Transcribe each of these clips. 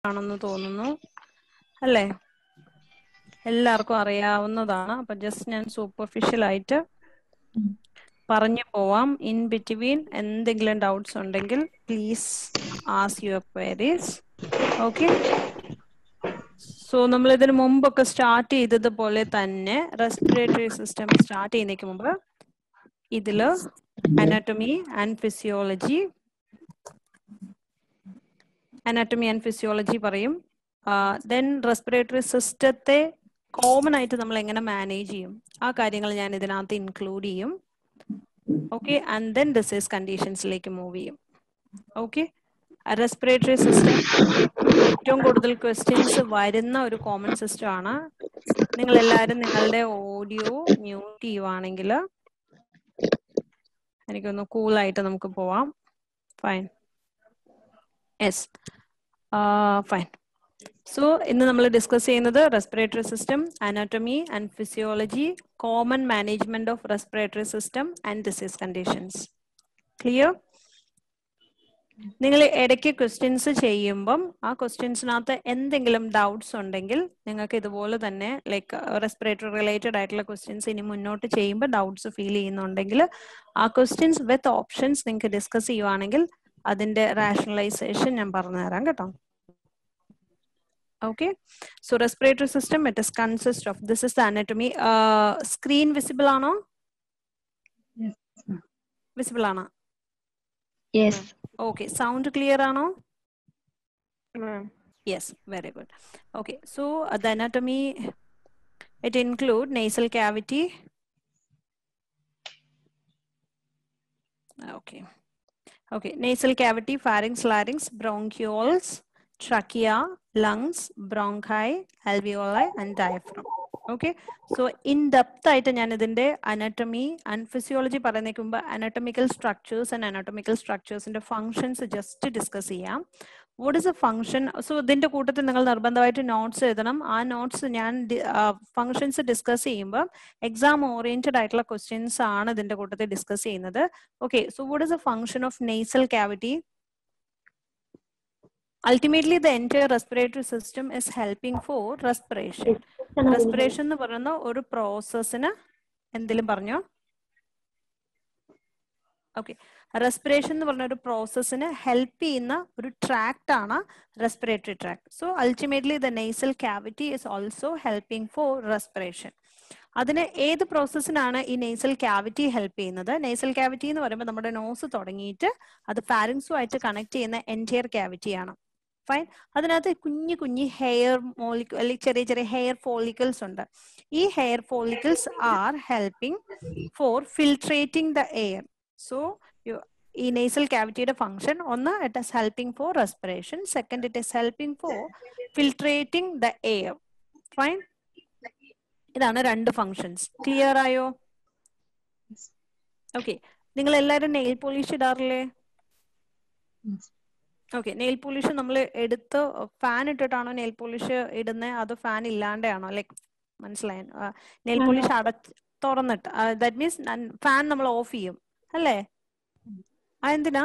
ആണെന്ന് തോന്നുന്നു അല്ലേ എല്ലാവർക്കും അറിയാവുന്നതാണ് അപ്പൊ ജസ്റ്റ് ഞാൻ സൂപ്പർഫിഷ്യൽ ആയിട്ട് പറഞ്ഞു പോവാം ഇൻ ബിറ്റ്വീൻ എന്തെങ്കിലും ഡൗട്ട്സ് ഉണ്ടെങ്കിൽ please ask your queries okay so നമ്മൾ ഇതിന് മുമ്പൊക്കെ സ്റ്റാർട്ട് ചെയ്തതുപോലെ തന്നെ റെസ്പിറേറ്ററി സിസ്റ്റം സ്റ്റാർട്ട് ചെയ്യുന്നതിന് മുമ്പ് ഇതില് anatomy and physiology anatomy and physiology പറയും ദെൻ റെസ്പിറേറ്ററി സിസ്റ്റത്തെ കോമൺ ആയിട്ട് നമ്മൾ എങ്ങനെ മാനേജ് ചെയ്യും ആ കാര്യങ്ങൾ ഞാൻ ഇതിനകത്ത് ഇൻക്ലൂഡ് ചെയ്യും ഓക്കെ ആൻഡ് ദെൻ ഡിസീസ് കണ്ടീഷൻസിലേക്ക് മൂവ് ചെയ്യും ഓക്കെ റെസ്പിറേറ്ററി സിസ്റ്റം ഏറ്റവും കൂടുതൽ ക്വസ്റ്റ്യൻസ് വരുന്ന ഒരു കോമൺ സിസ്റ്റം ആണ് നിങ്ങൾ എല്ലാവരും നിങ്ങളുടെ ഓഡിയോ മ്യൂട്ട് ചെയ്യുവാണെങ്കിൽ എനിക്കൊന്ന് കൂളായിട്ട് നമുക്ക് പോവാം ഫൈൻ യെസ് ഫൈൻ സോ ഇന്ന് നമ്മൾ ഡിസ്കസ് ചെയ്യുന്നത് respiratory system anatomy and physiology common management of respiratory system and disease conditions clear നിങ്ങൾ ഇടയ്ക്ക് ക്വസ്റ്റ്യൻസ് ചെയ്യുമ്പം ആ ക്വസ്റ്റ്യൻസിനകത്ത് എന്തെങ്കിലും ഡൗട്ട്സ് ഉണ്ടെങ്കിൽ നിങ്ങൾക്ക് ഇതുപോലെ തന്നെ ലൈക്ക് റെസ്പിറേറ്ററി റിലേറ്റഡ് ആയിട്ടുള്ള ക്വസ്റ്റ്യൻസ് ഇനി മുന്നോട്ട് ചെയ്യുമ്പോൾ ഡൗട്ട്സ് ഫീൽ ചെയ്യുന്നുണ്ടെങ്കിൽ ആ ക്വസ്റ്റ്യൻസ് വിത്ത് ഓപ്ഷൻസ് നിങ്ങൾക്ക് ഡിസ്കസ് ചെയ്യുവാണെങ്കിൽ അതിന്റെ റാഷണലൈസേഷൻ ഞാൻ പറഞ്ഞു തരാം കേട്ടോ okay so respiratory system it is consist of this is the anatomy uh, screen visible ആണോ visible ആണോ Yes. okay sound clear ആണോ yes very good okay so uh, the anatomy it include nasal cavity okay okay nasal cavity pharynx larynx bronchioles trachea lungs bronchi alveoli and diaphragm okay so in depth ആയിട്ട് ഞാൻ ഇതിന്റെ anatomy and physiology പറയുന്നതിന് മുമ്പ് anatomical structures and anatomical സ്ട്രക്ചേഴ്സിന്റെ functions just discuss ചെയ്യാം what is a function so ഇതിന്റെ കൂട്ടത്തിൽ നിങ്ങൾ നിർബന്ധമായിട്ട് നോട്ട്സ് എഴുതണം ആ നോട്ട്സ് ഞാൻ ഫങ്ഷൻസ് ഡിസ്കസ് ചെയ്യുമ്പോൾ എക്സാം ഓറിയന്റഡ് ആയിട്ടുള്ള ക്വസ്റ്റ്യൻസ് ആണ് ഇതിന്റെ കൂട്ടത്തിൽ ഡിസ്കസ് ചെയ്യുന്നത് okay so what is a function of nasal cavity ultimately the entire respiratory system is helping for respiration respiration എന്ന് പറയുന്ന ഒരു പ്രോസസ്സിന് എന്തെങ്കിലും പറഞ്ഞോ ഓക്കെ റെസ്പിറേഷൻ എന്ന് പറഞ്ഞ ഒരു പ്രോസസ്സിന് ഹെൽപ്പ് ചെയ്യുന്ന ഒരു ട്രാക്ട് ആണ് respiratory tract so ultimately the nasal cavity is also helping for respiration അതിന് ഏത് പ്രോസസ്സിനാണ് ഈ നെയ്സൽ ക്യാവിറ്റി ഹെൽപ്പ് ചെയ്യുന്നത് നെയ്സൽ ക്യാവിറ്റി എന്ന് പറയുമ്പോൾ നമ്മുടെ നോസ് തുടങ്ങിയിട്ട് അത് ഫാരിങ്സുമായിട്ട് കണക്ട് ചെയ്യുന്ന എൻറ്റയർ ക്യാവിറ്റിയാണ് ഫൈൻ അതിനകത്ത് കുഞ്ഞു കുഞ്ഞു ഹെയർ മോളിക്യൂ അല്ലെങ്കിൽ ചെറിയ ചെറിയ ഹെയർ ഫോളിക്കിൾസ് ഉണ്ട് ഈ hair follicles are helping for filtrating the air so ഈ നേസൽ ക്യാവിറ്റിയുടെ ഫംഗ്ഷൻ ഒന്ന് it is helping for respiration second it is helping for filtrating the air fine ഇതാണ് രണ്ട് ഫങ്ഷൻസ് ക്ലിയർ ആയോ ഓക്കെ നിങ്ങൾ എല്ലാവരും നെയിൽ പോളിഷ് ഇടാറില്ലേ ഓക്കെ നെയിൽ പോളിഷ് നമ്മൾ എടുത്ത് ഫാൻ ഇട്ടിട്ടാണോ നെയിൽ പോളിഷ് ഇടുന്നത് അത് ഫാൻ ഇല്ലാണ്ടാണോ ലൈക്ക് മനസ്സിലായ നെയിൽ പോളിഷ് അടച്ച് തുറന്നിട്ട് ദാറ്റ് മീൻസ് ഫാൻ നമ്മൾ ഓഫ് ചെയ്യും അല്ലേ അതെന്തിനാ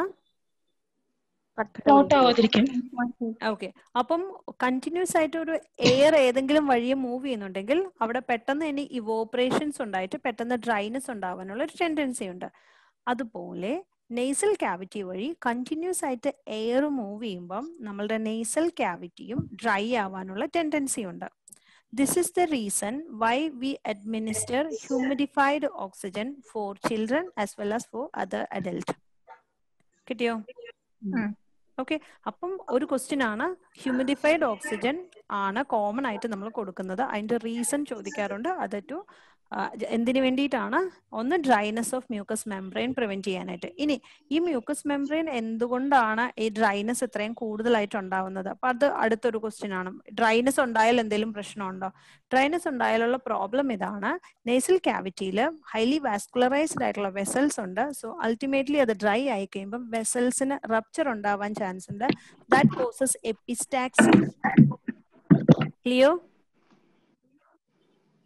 ഓക്കെ അപ്പം കണ്ടിന്യൂസ് ആയിട്ട് ഒരു എയർ ഏതെങ്കിലും വഴിയെ മൂവ് ചെയ്യുന്നുണ്ടെങ്കിൽ അവിടെ പെട്ടെന്ന് തന്നെ ഇവോപ്പറേഷൻസ് ഉണ്ടായിട്ട് പെട്ടെന്ന് ഡ്രൈനെസ് ഉണ്ടാവാനുള്ള ഒരു ടെൻഡൻസി ഉണ്ട് അതുപോലെ നെയ്സൽ ക്യാവിറ്റി വഴി കണ്ടിന്യൂസ് ആയിട്ട് എയർ മൂവ് ചെയ്യുമ്പം നമ്മളുടെ നെയ്സൽ ക്യാവിറ്റിയും ഡ്രൈ ആവാനുള്ള ടെൻഡൻസി ഉണ്ട് this is the reason why we administer humidified oxygen for children as well as for other adult കിട്ടിയോ ഓക്കെ അപ്പം ഒരു ക്വസ്റ്റ്യൻ ആണ് ഹ്യൂമിഡിഫൈഡ് ഓക്സിജൻ ആണ് കോമൺ ആയിട്ട് നമ്മൾ കൊടുക്കുന്നത് അതിന്റെ റീസൺ ചോദിക്കാറുണ്ട് അത് ടു എന്തിനു വേണ്ടിയിട്ടാണ് ഒന്ന് dryness of mucus membrane prevent ചെയ്യാനായിട്ട് ഇനി ഈ മ്യൂക്കസ് മെംബ്രെയിൻ എന്തുകൊണ്ടാണ് ഈ ഡ്രൈനെസ് ഇത്രയും കൂടുതലായിട്ട് ഉണ്ടാവുന്നത് അപ്പൊ അത് അടുത്തൊരു ക്വസ്റ്റ്യൻ ആണ് ഡ്രൈനെസ് ഉണ്ടായാൽ എന്തെങ്കിലും പ്രശ്നമുണ്ടോ ഡ്രൈനെസ് ഉണ്ടായാലുള്ള പ്രോബ്ലം ഇതാണ് നേസൽ ക്യാവിറ്റിയിൽ ഹൈലി വാസ്കുലറൈസ്ഡ് ആയിട്ടുള്ള വെസൽസ് ഉണ്ട് സോ അൾട്ടിമേറ്റ്ലി അത് ഡ്രൈ ആയി കഴിയുമ്പോൾ വെസൽസിന് റപ്ചർ ഉണ്ടാവാൻ ചാൻസ് ഉണ്ട് ദാറ്റ് കോസസ് എപ്പിസ്റ്റാക്സി ക്ലിയോ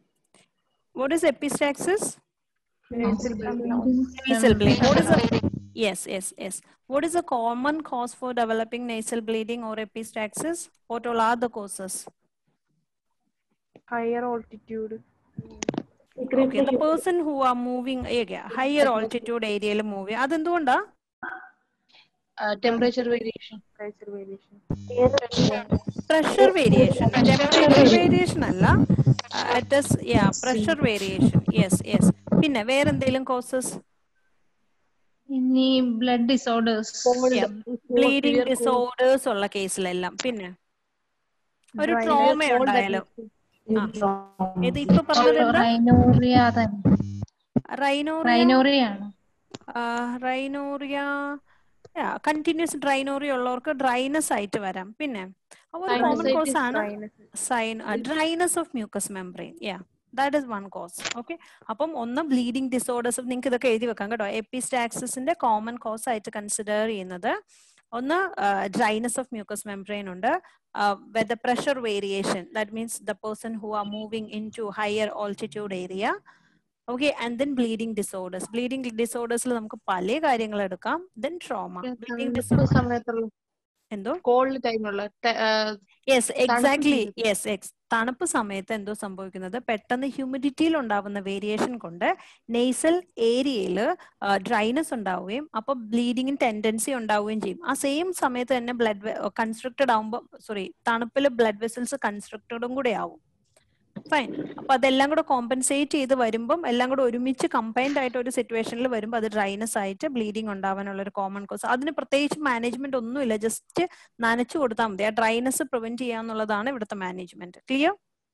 What is epistaxis? Nasal bleed. What is a Yes, yes, yes. What is a common cause for developing nasal bleeding or epistaxis? What all are the causes? higher altitude Okay, the person who are moving yeah, higher altitude area move അതെന്തുകൊണ്ടാ temperature variation pressure variation pressure variation temperature variation അല്ല it is yeah pressure variation yes yes പിന്നെ വേറെ എന്തെങ്കിലും causes ഇനി blood disorders bleeding disorders ഉള്ള കേസിലെല്ലാം പിന്നെ ഒരു Dry- trauma ഉണ്ടായാലും ഇത് ഇപ്പൊ പറഞ്ഞത് എന്താ റൈനോറിയ തന്നെ റൈനോറിയ റൈനോറിയ ആണ് റൈനോറിയ കണ്ടിന്യൂസ് ഡ്രൈനോറിയ ഉള്ളവർക്ക് ഡ്രൈനസ് ആയിട്ട് വരാം പിന്നെ ഒരു കോമൺ Sinusitis, കോസ് ആണ് dryness. Sign dryness of mucus membrane yeah that is one cause okay അപ്പം ഒന്ന് ബ്ലീഡിംഗ് ഡിസോർഡേഴ്സ് നിങ്ങൾക്ക് ഇതൊക്കെ എഴുതി വെക്കാം കേട്ടോ എപ്പിസ്റ്റാക്സിന്റെ കോമൺ കോസ് ആയിട്ട് കൺസിഡർ ചെയ്യുന്നത് ഒന്ന് ഡ്രൈനസ് ഓഫ് മ്യൂക്കസ് മെംബ്രെയിൻ ഉണ്ട് weather pressure variation that means the person who are moving in to higher altitude area okay and then bleeding disorders bleeding ഡിസോർഡേഴ്സിൽ നമുക്ക് പല കാര്യങ്ങൾ എടുക്കാം ദെൻ ട്രോമ ബ്ലീഡിംഗ് ഡിസോർഡർ സമയത്തുള്ള എന്തോ കോൾഡ് ടൈമുള്ള യെസ് എക്സാക്ട്ലി സമയത്ത്. യെസ് എക്സ് തണുപ്പ് സമയത്ത് എന്തോ സംഭവിക്കുന്നത് പെട്ടെന്ന് ഹ്യൂമിഡിറ്റിയിൽ ഉണ്ടാവുന്ന വേരിയേഷൻ കൊണ്ട് നെയ്സൽ ഏരിയയിൽ ഡ്രൈനസ് ഉണ്ടാവുകയും അപ്പൊ ബ്ലീഡിങ്ങിന് ടെൻഡൻസി ഉണ്ടാവുകയും ചെയ്യും ആ സെയിം സമയത്ത് തന്നെ ബ്ലഡ് കൺസ്ട്രക്റ്റഡ് ആവുമ്പോൾ സോറി തണുപ്പിൽ ബ്ലഡ് വെസൽസ് കൺസ്ട്രക്റ്റഡും കൂടെ ആവും ഫൈൻ അപ്പൊ അതെല്ലാം കൂടെ കോമ്പൻസേറ്റ് ചെയ്ത് വരുമ്പം എല്ലാം കൂടെ ഒരുമിച്ച് കമ്പൈൻഡ് ആയിട്ട് ഒരു സിറ്റുവേഷനിൽ വരുമ്പോൾ അത് ഡ്രൈനസ് ആയിട്ട് ബ്ലീഡിങ് ഉണ്ടാവാനുള്ള ഒരു കോമൺ കോസ് അതിന് പ്രത്യേകിച്ച് മാനേജ്മെന്റ് ഒന്നുമില്ല ജസ്റ്റ് നനച്ചു കൊടുത്താൽ മതി ആ ഡ്രൈനസ് പ്രിവെന്റ് ചെയ്യാന്നുള്ളതാണ് ഇവിടുത്തെ management clear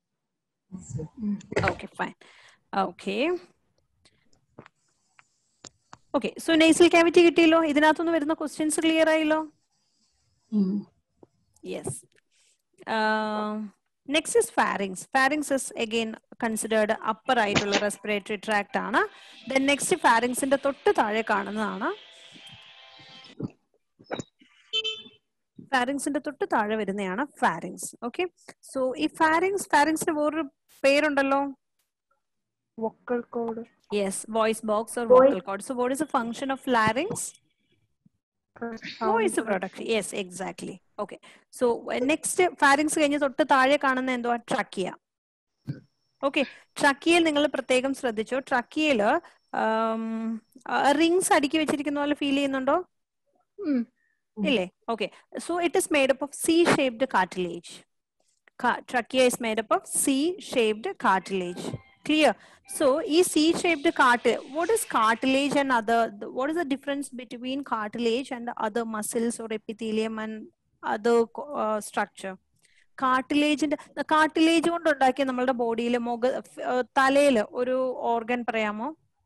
okay fine okay okay so nasal cavity കിട്ടിയല്ലോ ഇതിനകത്തുനിന്ന് വരുന്ന ക്വസ്റ്റ്യൻസ് ക്ലിയർ ആയല്ലോ yes next is pharynx pharynx is again considered upper ആയിട്ടുള്ള റെസ്പിറേറ്ററി ട്രാക്ട് ആണ് ദെൻ നെക്സ്റ്റ് ഫാരിങ്സിന്റെ തൊട്ട് താഴെ കാണുന്നതാണ് ഫാരിങ്സിന്റെ തൊട്ട് താഴെ വരുന്നതാണ് ഫാരിങ്സ് ഓക്കെ സോ ഈ ഫാരിങ്സ് ഫാരിങ്സിന് വേറൊരു പേരുണ്ടല്ലോ vocal cord yes voice box or vocal cord so what is a function of larynx voice production yes exactly okay so next pharynx കഴിഞ്ഞ് തൊട്ട് താഴെ കാണുന്ന എന്തോ ട്രക്കിയ ഓക്കെ ട്രക്കിയയിൽ നിങ്ങൾ പ്രത്യേകം ശ്രദ്ധിച്ചോ ട്രക്കിയയില് റിങ്സ് അടുക്കി വെച്ചിരിക്കുന്ന പോലെ ഫീൽ ചെയ്യുന്നുണ്ടോ ഇല്ലേ okay so it is made up of C shaped cartilage trachea is made up of C shaped cartilage clear so ഈ c shaped cart what is cartilage and other what is the difference between cartilage and other muscles or epithelium and other uh, structure കാർട്ടിലേജിന്റെ cartilage കൊണ്ട് ഉണ്ടാക്കിയ നമ്മളുടെ ബോഡിയിൽ മുഖ തലയിൽ ഒരു organ പറയാമോ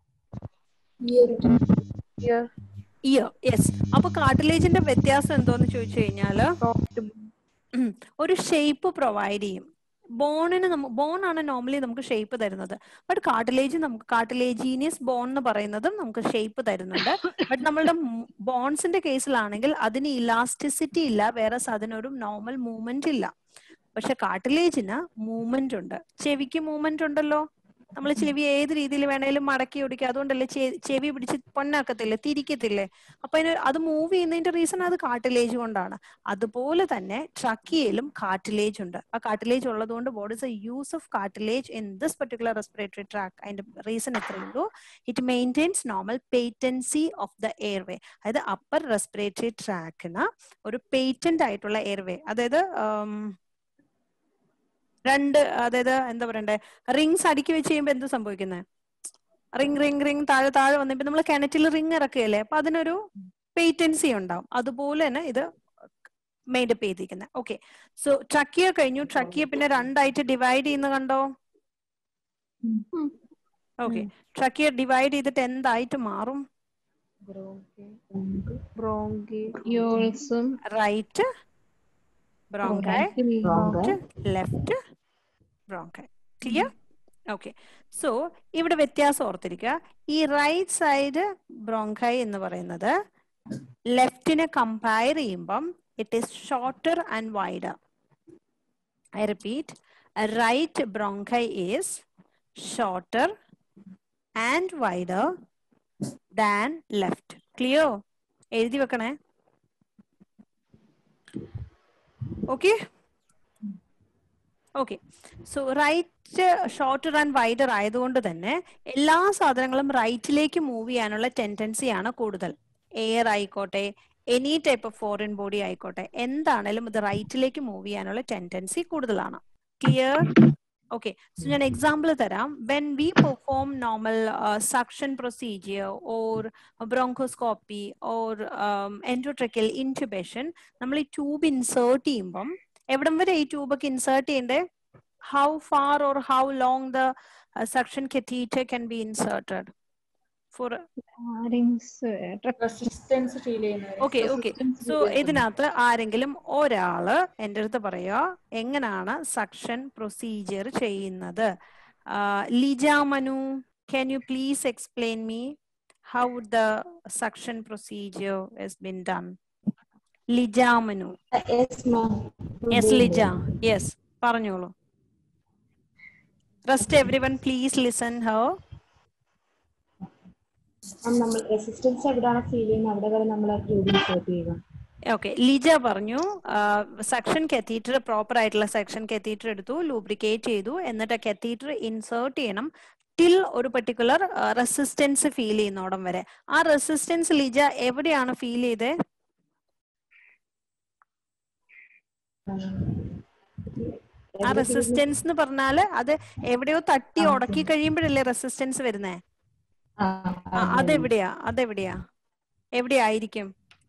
ear ഇയർ യെസ് അപ്പൊ കാർട്ടിലേജിന്റെ വ്യത്യാസം എന്തോന്ന് ചോദിച്ചു കഴിഞ്ഞാല് soft ഉം. ഒരു ഷേപ്പ് പ്രൊവൈഡ് ചെയ്യും ബോണിന് നമുക്ക് ബോൺ ആണ് നോർമലി നമുക്ക് ഷേപ്പ് തരുന്നത് ബട്ട് കാർട്ടിലേജ് നമുക്ക് കാർട്ടിലേജീനിയസ് ബോൺ എന്ന് പറയുന്നതും നമുക്ക് ഷേപ്പ് തരുന്നുണ്ട് ബട്ട് നമ്മളുടെ ബോൺസിന്റെ കേസിലാണെങ്കിൽ അതിന് ഇലാസ്റ്റിസിറ്റി ഇല്ല വേറെ അതിനൊരു നോർമൽ മൂവ്മെന്റ് ഇല്ല പക്ഷെ കാർട്ടിലേജിന് മൂവ്മെന്റ് ഉണ്ട് ചെവിക്ക് മൂവ്മെന്റ് ഉണ്ടല്ലോ നമ്മൾ ചെവി ഏത് രീതിയിൽ വേണേലും മടക്കി ഒടിക്കുക അതുകൊണ്ടല്ലേ ചെ- ചെവി പിടിച്ച് പൊന്നാക്കത്തില്ലേ തിരിക്കത്തില്ലേ അപ്പൊ അതിന് അത് മൂവ് ചെയ്യുന്നതിന്റെ റീസൺ അത് കാർട്ടിലേജ് കൊണ്ടാണ് അതുപോലെ തന്നെ ട്രക്കിയയിലും കാർട്ടിലേജ് ഉണ്ട് ആ കാർട്ടിലേജ് ഉള്ളതുകൊണ്ട് what is a use of cartilage in this particular respiratory tract അതിന്റെ റീസൺ എത്രയേ ഉള്ളൂ it maintains normal patency of the airway അതായത് അപ്പർ റെസ്പിറേറ്ററി ട്രാക്കിന് ഒരു പേറ്റന്റ് ആയിട്ടുള്ള എയർവേ അതായത് ഉം, രണ്ട് അതായത് എന്താ പറയണ്ടേ റിങ്സ് അടുക്കി വെച്ച് കഴിയുമ്പോൾ എന്ത് സംഭവിക്കുന്നത് റിങ് റിങ് റിങ് താഴെ താഴെ വന്നിപ്പോ നമ്മൾ കിണറ്റിൽ റിങ് ഇറക്കുകയല്ലേ അപ്പൊ അതിനൊരു പേറ്റൻസി ഉണ്ടാവും അതുപോലെ തന്നെ ഇത് മെയ്ഡപ്പ് ചെയ്തിരിക്കുന്നത് ഓക്കെ സോ ട്രക്കിയ കഴിഞ്ഞു ട്രക്കിയ പിന്നെ രണ്ടായിട്ട് ഡിവൈഡ് ചെയ്യുന്ന കണ്ടോ ഓക്കെ ട്രക്കിയ ഡിവൈഡ് ചെയ്തിട്ട് എന്തായിട്ട് മാറും bronchi യോൾസും right bronchi left bronchi clear okay so ഇവിടെ വ്യത്യാസം ഓർത്തിരിക്കുക ഈ റൈറ്റ് സൈഡ് ബ്രോങ്കായ് എന്ന് പറയുന്നത് ലെഫ്റ്റിനെ കമ്പയർ ചെയ്യുമ്പം it is shorter and wider I repeat right bronchi is shorter and wider than left clear എഴുതി വെക്കണേ okay okay so right shorter and wider ആയതുകൊണ്ട് തന്നെ എല്ലാ സാധനങ്ങളും റൈറ്റിലേക്ക് മൂവ് ചെയ്യാനുള്ള ടെൻഡൻസിയാണ് കൂടുതൽ എയർ ആയിക്കോട്ടെ any type of foreign body ആയിക്കോട്ടെ എന്താണേലും ഇത് റൈറ്റിലേക്ക് മൂവ് ചെയ്യാനുള്ള ടെൻഡൻസി കൂടുതലാണ് ക്ലിയർ ഓക്കെ സോ ഞാൻ എക്സാമ്പിൾ തരാം when we perform normal suction procedure or bronchoscopy or endotracheal intubation നമ്മൾ ഈ ട്യൂബ് ഇൻസേർട്ട് ചെയ്യുമ്പം എവിടം വരെ ഈ ട്യൂബൊക്കെ ഇൻസേർട്ട് ചെയ്യണ്ടേ how far or how long the suction catheter can be inserted for resistance feel ചെയ്യുന്നത് ഓക്കെ ഓക്കെ സോ ഇതിനകത്ത് ആരെങ്കിലും ഒരാള് എൻ്റെ അടുത്ത് പറയാ എങ്ങനെയാണ് സക്ഷൻ പ്രൊസീജിയർ ചെയ്യുന്നത് Lija Manu can you please explain me how the suction procedure has been done Lija Manu Yes, ma'am. Yes Lija yes പറഞ്ഞോളൂ rest everyone please listen ഹോ Ma'am, നമ്മൾ റെസിസ്റ്റൻസ് എവിടെയാണ് ഫീൽ ചെയ്യുന്നത് അവിടെ വരെ നമ്മൾ ആ ട്യൂബ് ഇൻസേർട്ട് ചെയ്യുക ഓക്കെ ലിജ പറഞ്ഞു സെക്ഷൻ കെത്തീറ്റർ പ്രോപ്പർ ആയിട്ടുള്ള സെക്ഷൻ കെത്തീറ്റർ എടുത്തു ലൂബ്രിക്കേറ്റ് ചെയ്തു എന്നിട്ട് കെത്തീറ്റർ ഇൻസേർട്ട് ചെയ്യണം ടിൽ ഒരു പെർട്ടിക്കുലർ റെസിസ്റ്റൻസ് ഫീൽ ചെയ്യുന്നോടം വരെ ആ റെസിസ്റ്റൻസ് ലിജ എവിടെയാണ് ഫീൽ ചെയ്തേ ആ റെസിസ്റ്റൻസ് എന്ന് പറഞ്ഞാല് അത് എവിടെയോ തട്ടി ഉടക്കി കഴിയുമ്പോഴല്ലേ റെസിസ്റ്റൻസ് വരുന്നേ ആ, അതെവിടെയാ അതെവിടെയാ എവിടെയായിരിക്കും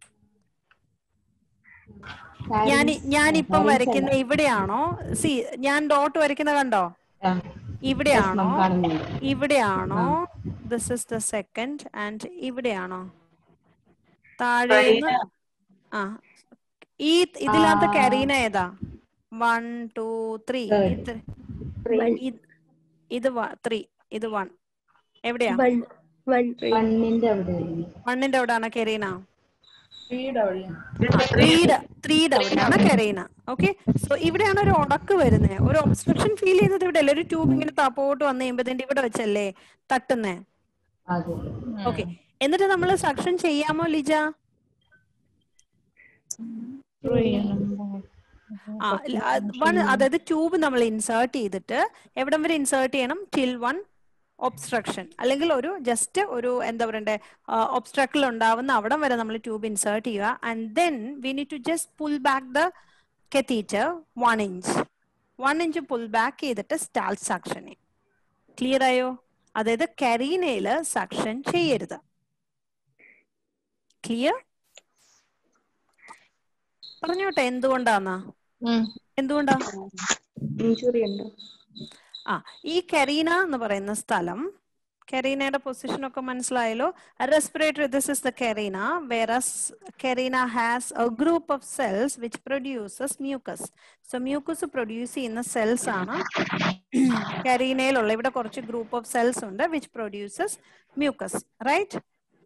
ഞാൻ ഞാനിപ്പം വരയ്ക്കുന്ന ഇവിടെയാണോ സി ഞാൻ ഡോട്ട് വരയ്ക്കുന്ന കണ്ടോ ഇവിടെയാണോ ഇവിടെയാണോ this is the second and ഇവിടെയാണോ താഴെ ആ ഈ ഇതിനകത്ത് കരീന ഏതാ വൺ ടു ത്രീ ഇത് ഇത് ഇത് ത്രീ ഇത് വൺ എവിടെയാ വണ്ണിന്റെ അവിടെ വണ്ണിന്റെ എവിടെയാണ് കരീന സ്പീഡ് വഴിയാണ് ത്രീയുടെ ത്രീയുടെ അവിടെയാണ് കരീന ഓക്കെ സോ ഇവിടെയാണ് ഒരു ഉടക്ക് വരുന്നത് ഒരു ഒബ്സ്ട്രക്ഷൻ ഫീൽ ചെയ്യുന്നത് ഇവിടെ അല്ലേ ഒരു ട്യൂബ് ഇങ്ങനെ താപ്പോട്ട് വന്നു കഴിയുമ്പോ ഇവിടെ വെച്ചല്ലേ തട്ടുന്നേ അതെ ഓക്കെ എന്നിട്ട് നമ്മൾ സക്ഷൻ ചെയ്യാമോ ലിജ ആ വൺ അതായത് ട്യൂബ് നമ്മൾ ഇൻസേർട്ട് ചെയ്തിട്ട് എവിടം വരെ ഇൻസേർട്ട് ചെയ്യണം ടിൽ വൺ ഒബ്സ്ട്രക്ഷൻ അല്ലെങ്കിൽ ഒരു ജസ്റ്റ് ഒരു എന്താ പറയണ്ടേ ഒബ്സ്ട്രക്കിൾ ഉണ്ടാവുന്ന അവിടം വരെ നമ്മൾ ട്യൂബ് ഇൻസേർട്ട് ചെയ്യുക and then we need to just pull back the catheter one inch one inch pull back ചെയ്തിട്ട് സ്റ്റാൾ സക്ഷനെ ക്ലിയർ ആയോ അതായത് കരീനയില് സക്ഷൻ ചെയ്യരുത് ക്ലിയർ പറഞ്ഞോട്ടെ എന്തുകൊണ്ടാന്നാ എന്തുകൊണ്ടാ ഇഞ്ചുറി ഉണ്ടോ ആ ഈ കരീന എന്ന് പറയുന്ന സ്ഥലം കരീനയുടെ പൊസിഷൻ ഒക്കെ മനസ്സിലായല്ലോ respiratory this is the carina whereas carina has a group of cells which produces mucus so mucus produce ചെയ്യുന്ന സെൽസ് ആണ് കരീനയിലുള്ള ഇവിടെ കുറച്ച് ഗ്രൂപ്പ് ഓഫ് സെൽസ് ഉണ്ട് വിച്ച് പ്രൊഡ്യൂസസ് മ്യൂക്കസ് റൈറ്റ്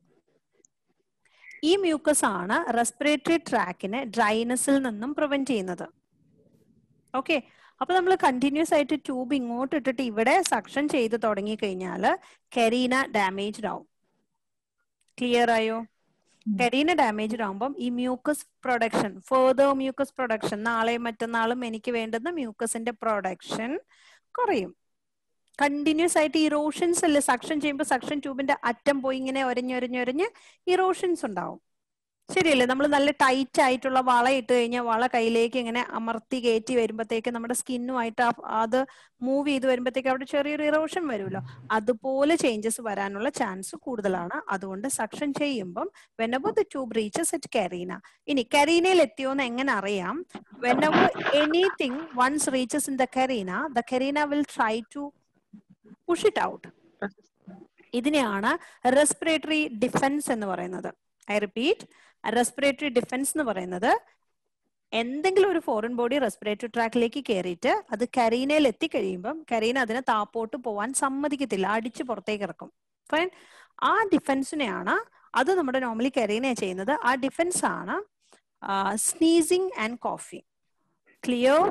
ഈ മ്യൂക്കസ് ആണ് റെസ്പിറേറ്ററി ട്രാക്കിനെ ഡ്രൈനസിൽ നിന്നും പ്രിവെന്റ് ചെയ്യുന്നത് ഓക്കെ അപ്പൊ നമ്മൾ കണ്ടിന്യൂസ് ആയിട്ട് ട്യൂബ് ഇങ്ങോട്ട് ഇട്ടിട്ട് ഇവിടെ സക്ഷൻ ചെയ്ത് തുടങ്ങി കഴിഞ്ഞാൽ കരീന ഡാമേജ്ഡ് ആവും ക്ലിയർ ആയോ കരീന ഡാമേജ്ഡ് ആവുമ്പം ഈ mucus production further mucus production നാളെയും മറ്റന്നാളും എനിക്ക് വേണ്ടുന്ന മ്യൂക്കസിന്റെ പ്രൊഡക്ഷൻ കുറയും കണ്ടിന്യൂസ് ആയിട്ട് ഇറോഷൻസ് അല്ലേ സക്ഷൻ ചെയ്യുമ്പോൾ സക്ഷൻ ട്യൂബിന്റെ അറ്റം പോയി ഇങ്ങനെ ഒരഞ്ഞൊരഞ്ഞൊരഞ്ഞ് ഇറോഷൻസ് ഉണ്ടാവും ശരിയല്ലേ നമ്മൾ നല്ല ടൈറ്റ് ആയിട്ടുള്ള വള ഇട്ട് കഴിഞ്ഞാൽ വള കയ്യിലേക്ക് ഇങ്ങനെ അമർത്തി കയറ്റി വരുമ്പോഴത്തേക്ക് നമ്മുടെ സ്കിന്നുമായിട്ട് അത് മൂവ് ചെയ്ത് വരുമ്പോഴത്തേക്ക് അവിടെ ചെറിയൊരു ഇറോഷൻ വരുമല്ലോ അതുപോലെ ചേഞ്ചസ് വരാനുള്ള ചാൻസ് കൂടുതലാണ് അതുകൊണ്ട് സക്ഷൻ ചെയ്യുമ്പം whenever the tube reaches at carina ഇനി കരീനയിൽ എത്തിയോന്ന് എങ്ങനെ അറിയാം whenever anything once reaches in the carina the carina will try to push it out ഇതിനെയാണ് റെസ്പിറേറ്ററി ഡിഫൻസ് എന്ന് പറയുന്നത് ഐ റിപ്പീറ്റ് റെസ്പിറേറ്ററി ഡിഫൻസ് എന്ന് പറയുന്നത് എന്തെങ്കിലും ഒരു ഫോറിൻ ബോഡി റെസ്പിറേറ്ററി ട്രാക്കിലേക്ക് കയറിയിട്ട് അത് കരീനയിൽ എത്തിക്കഴിയുമ്പം കരീന അതിനെ താപ്പോട്ട് പോവാൻ സമ്മതിക്കത്തില്ല അടിച്ച് പുറത്തേക്ക് ഇറക്കും ഫൈൻ ആ ഡിഫൻസിനെയാണ് അത് നമ്മുടെ നോർമലി കരീന ചെയ്യുന്നത് ആ ഡിഫൻസ് ആണ് sneezing and cough clear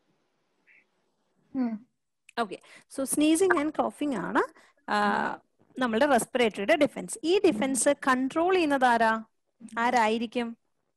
okay so sneezing and coughing ആണ് നമ്മളുടെ റെസ്പിറേറ്ററിയുടെ ഡിഫൻസ് ഈ ഡിഫൻസ് കൺട്രോൾ ചെയ്യുന്നത് ആരാ ആരായിരിക്കും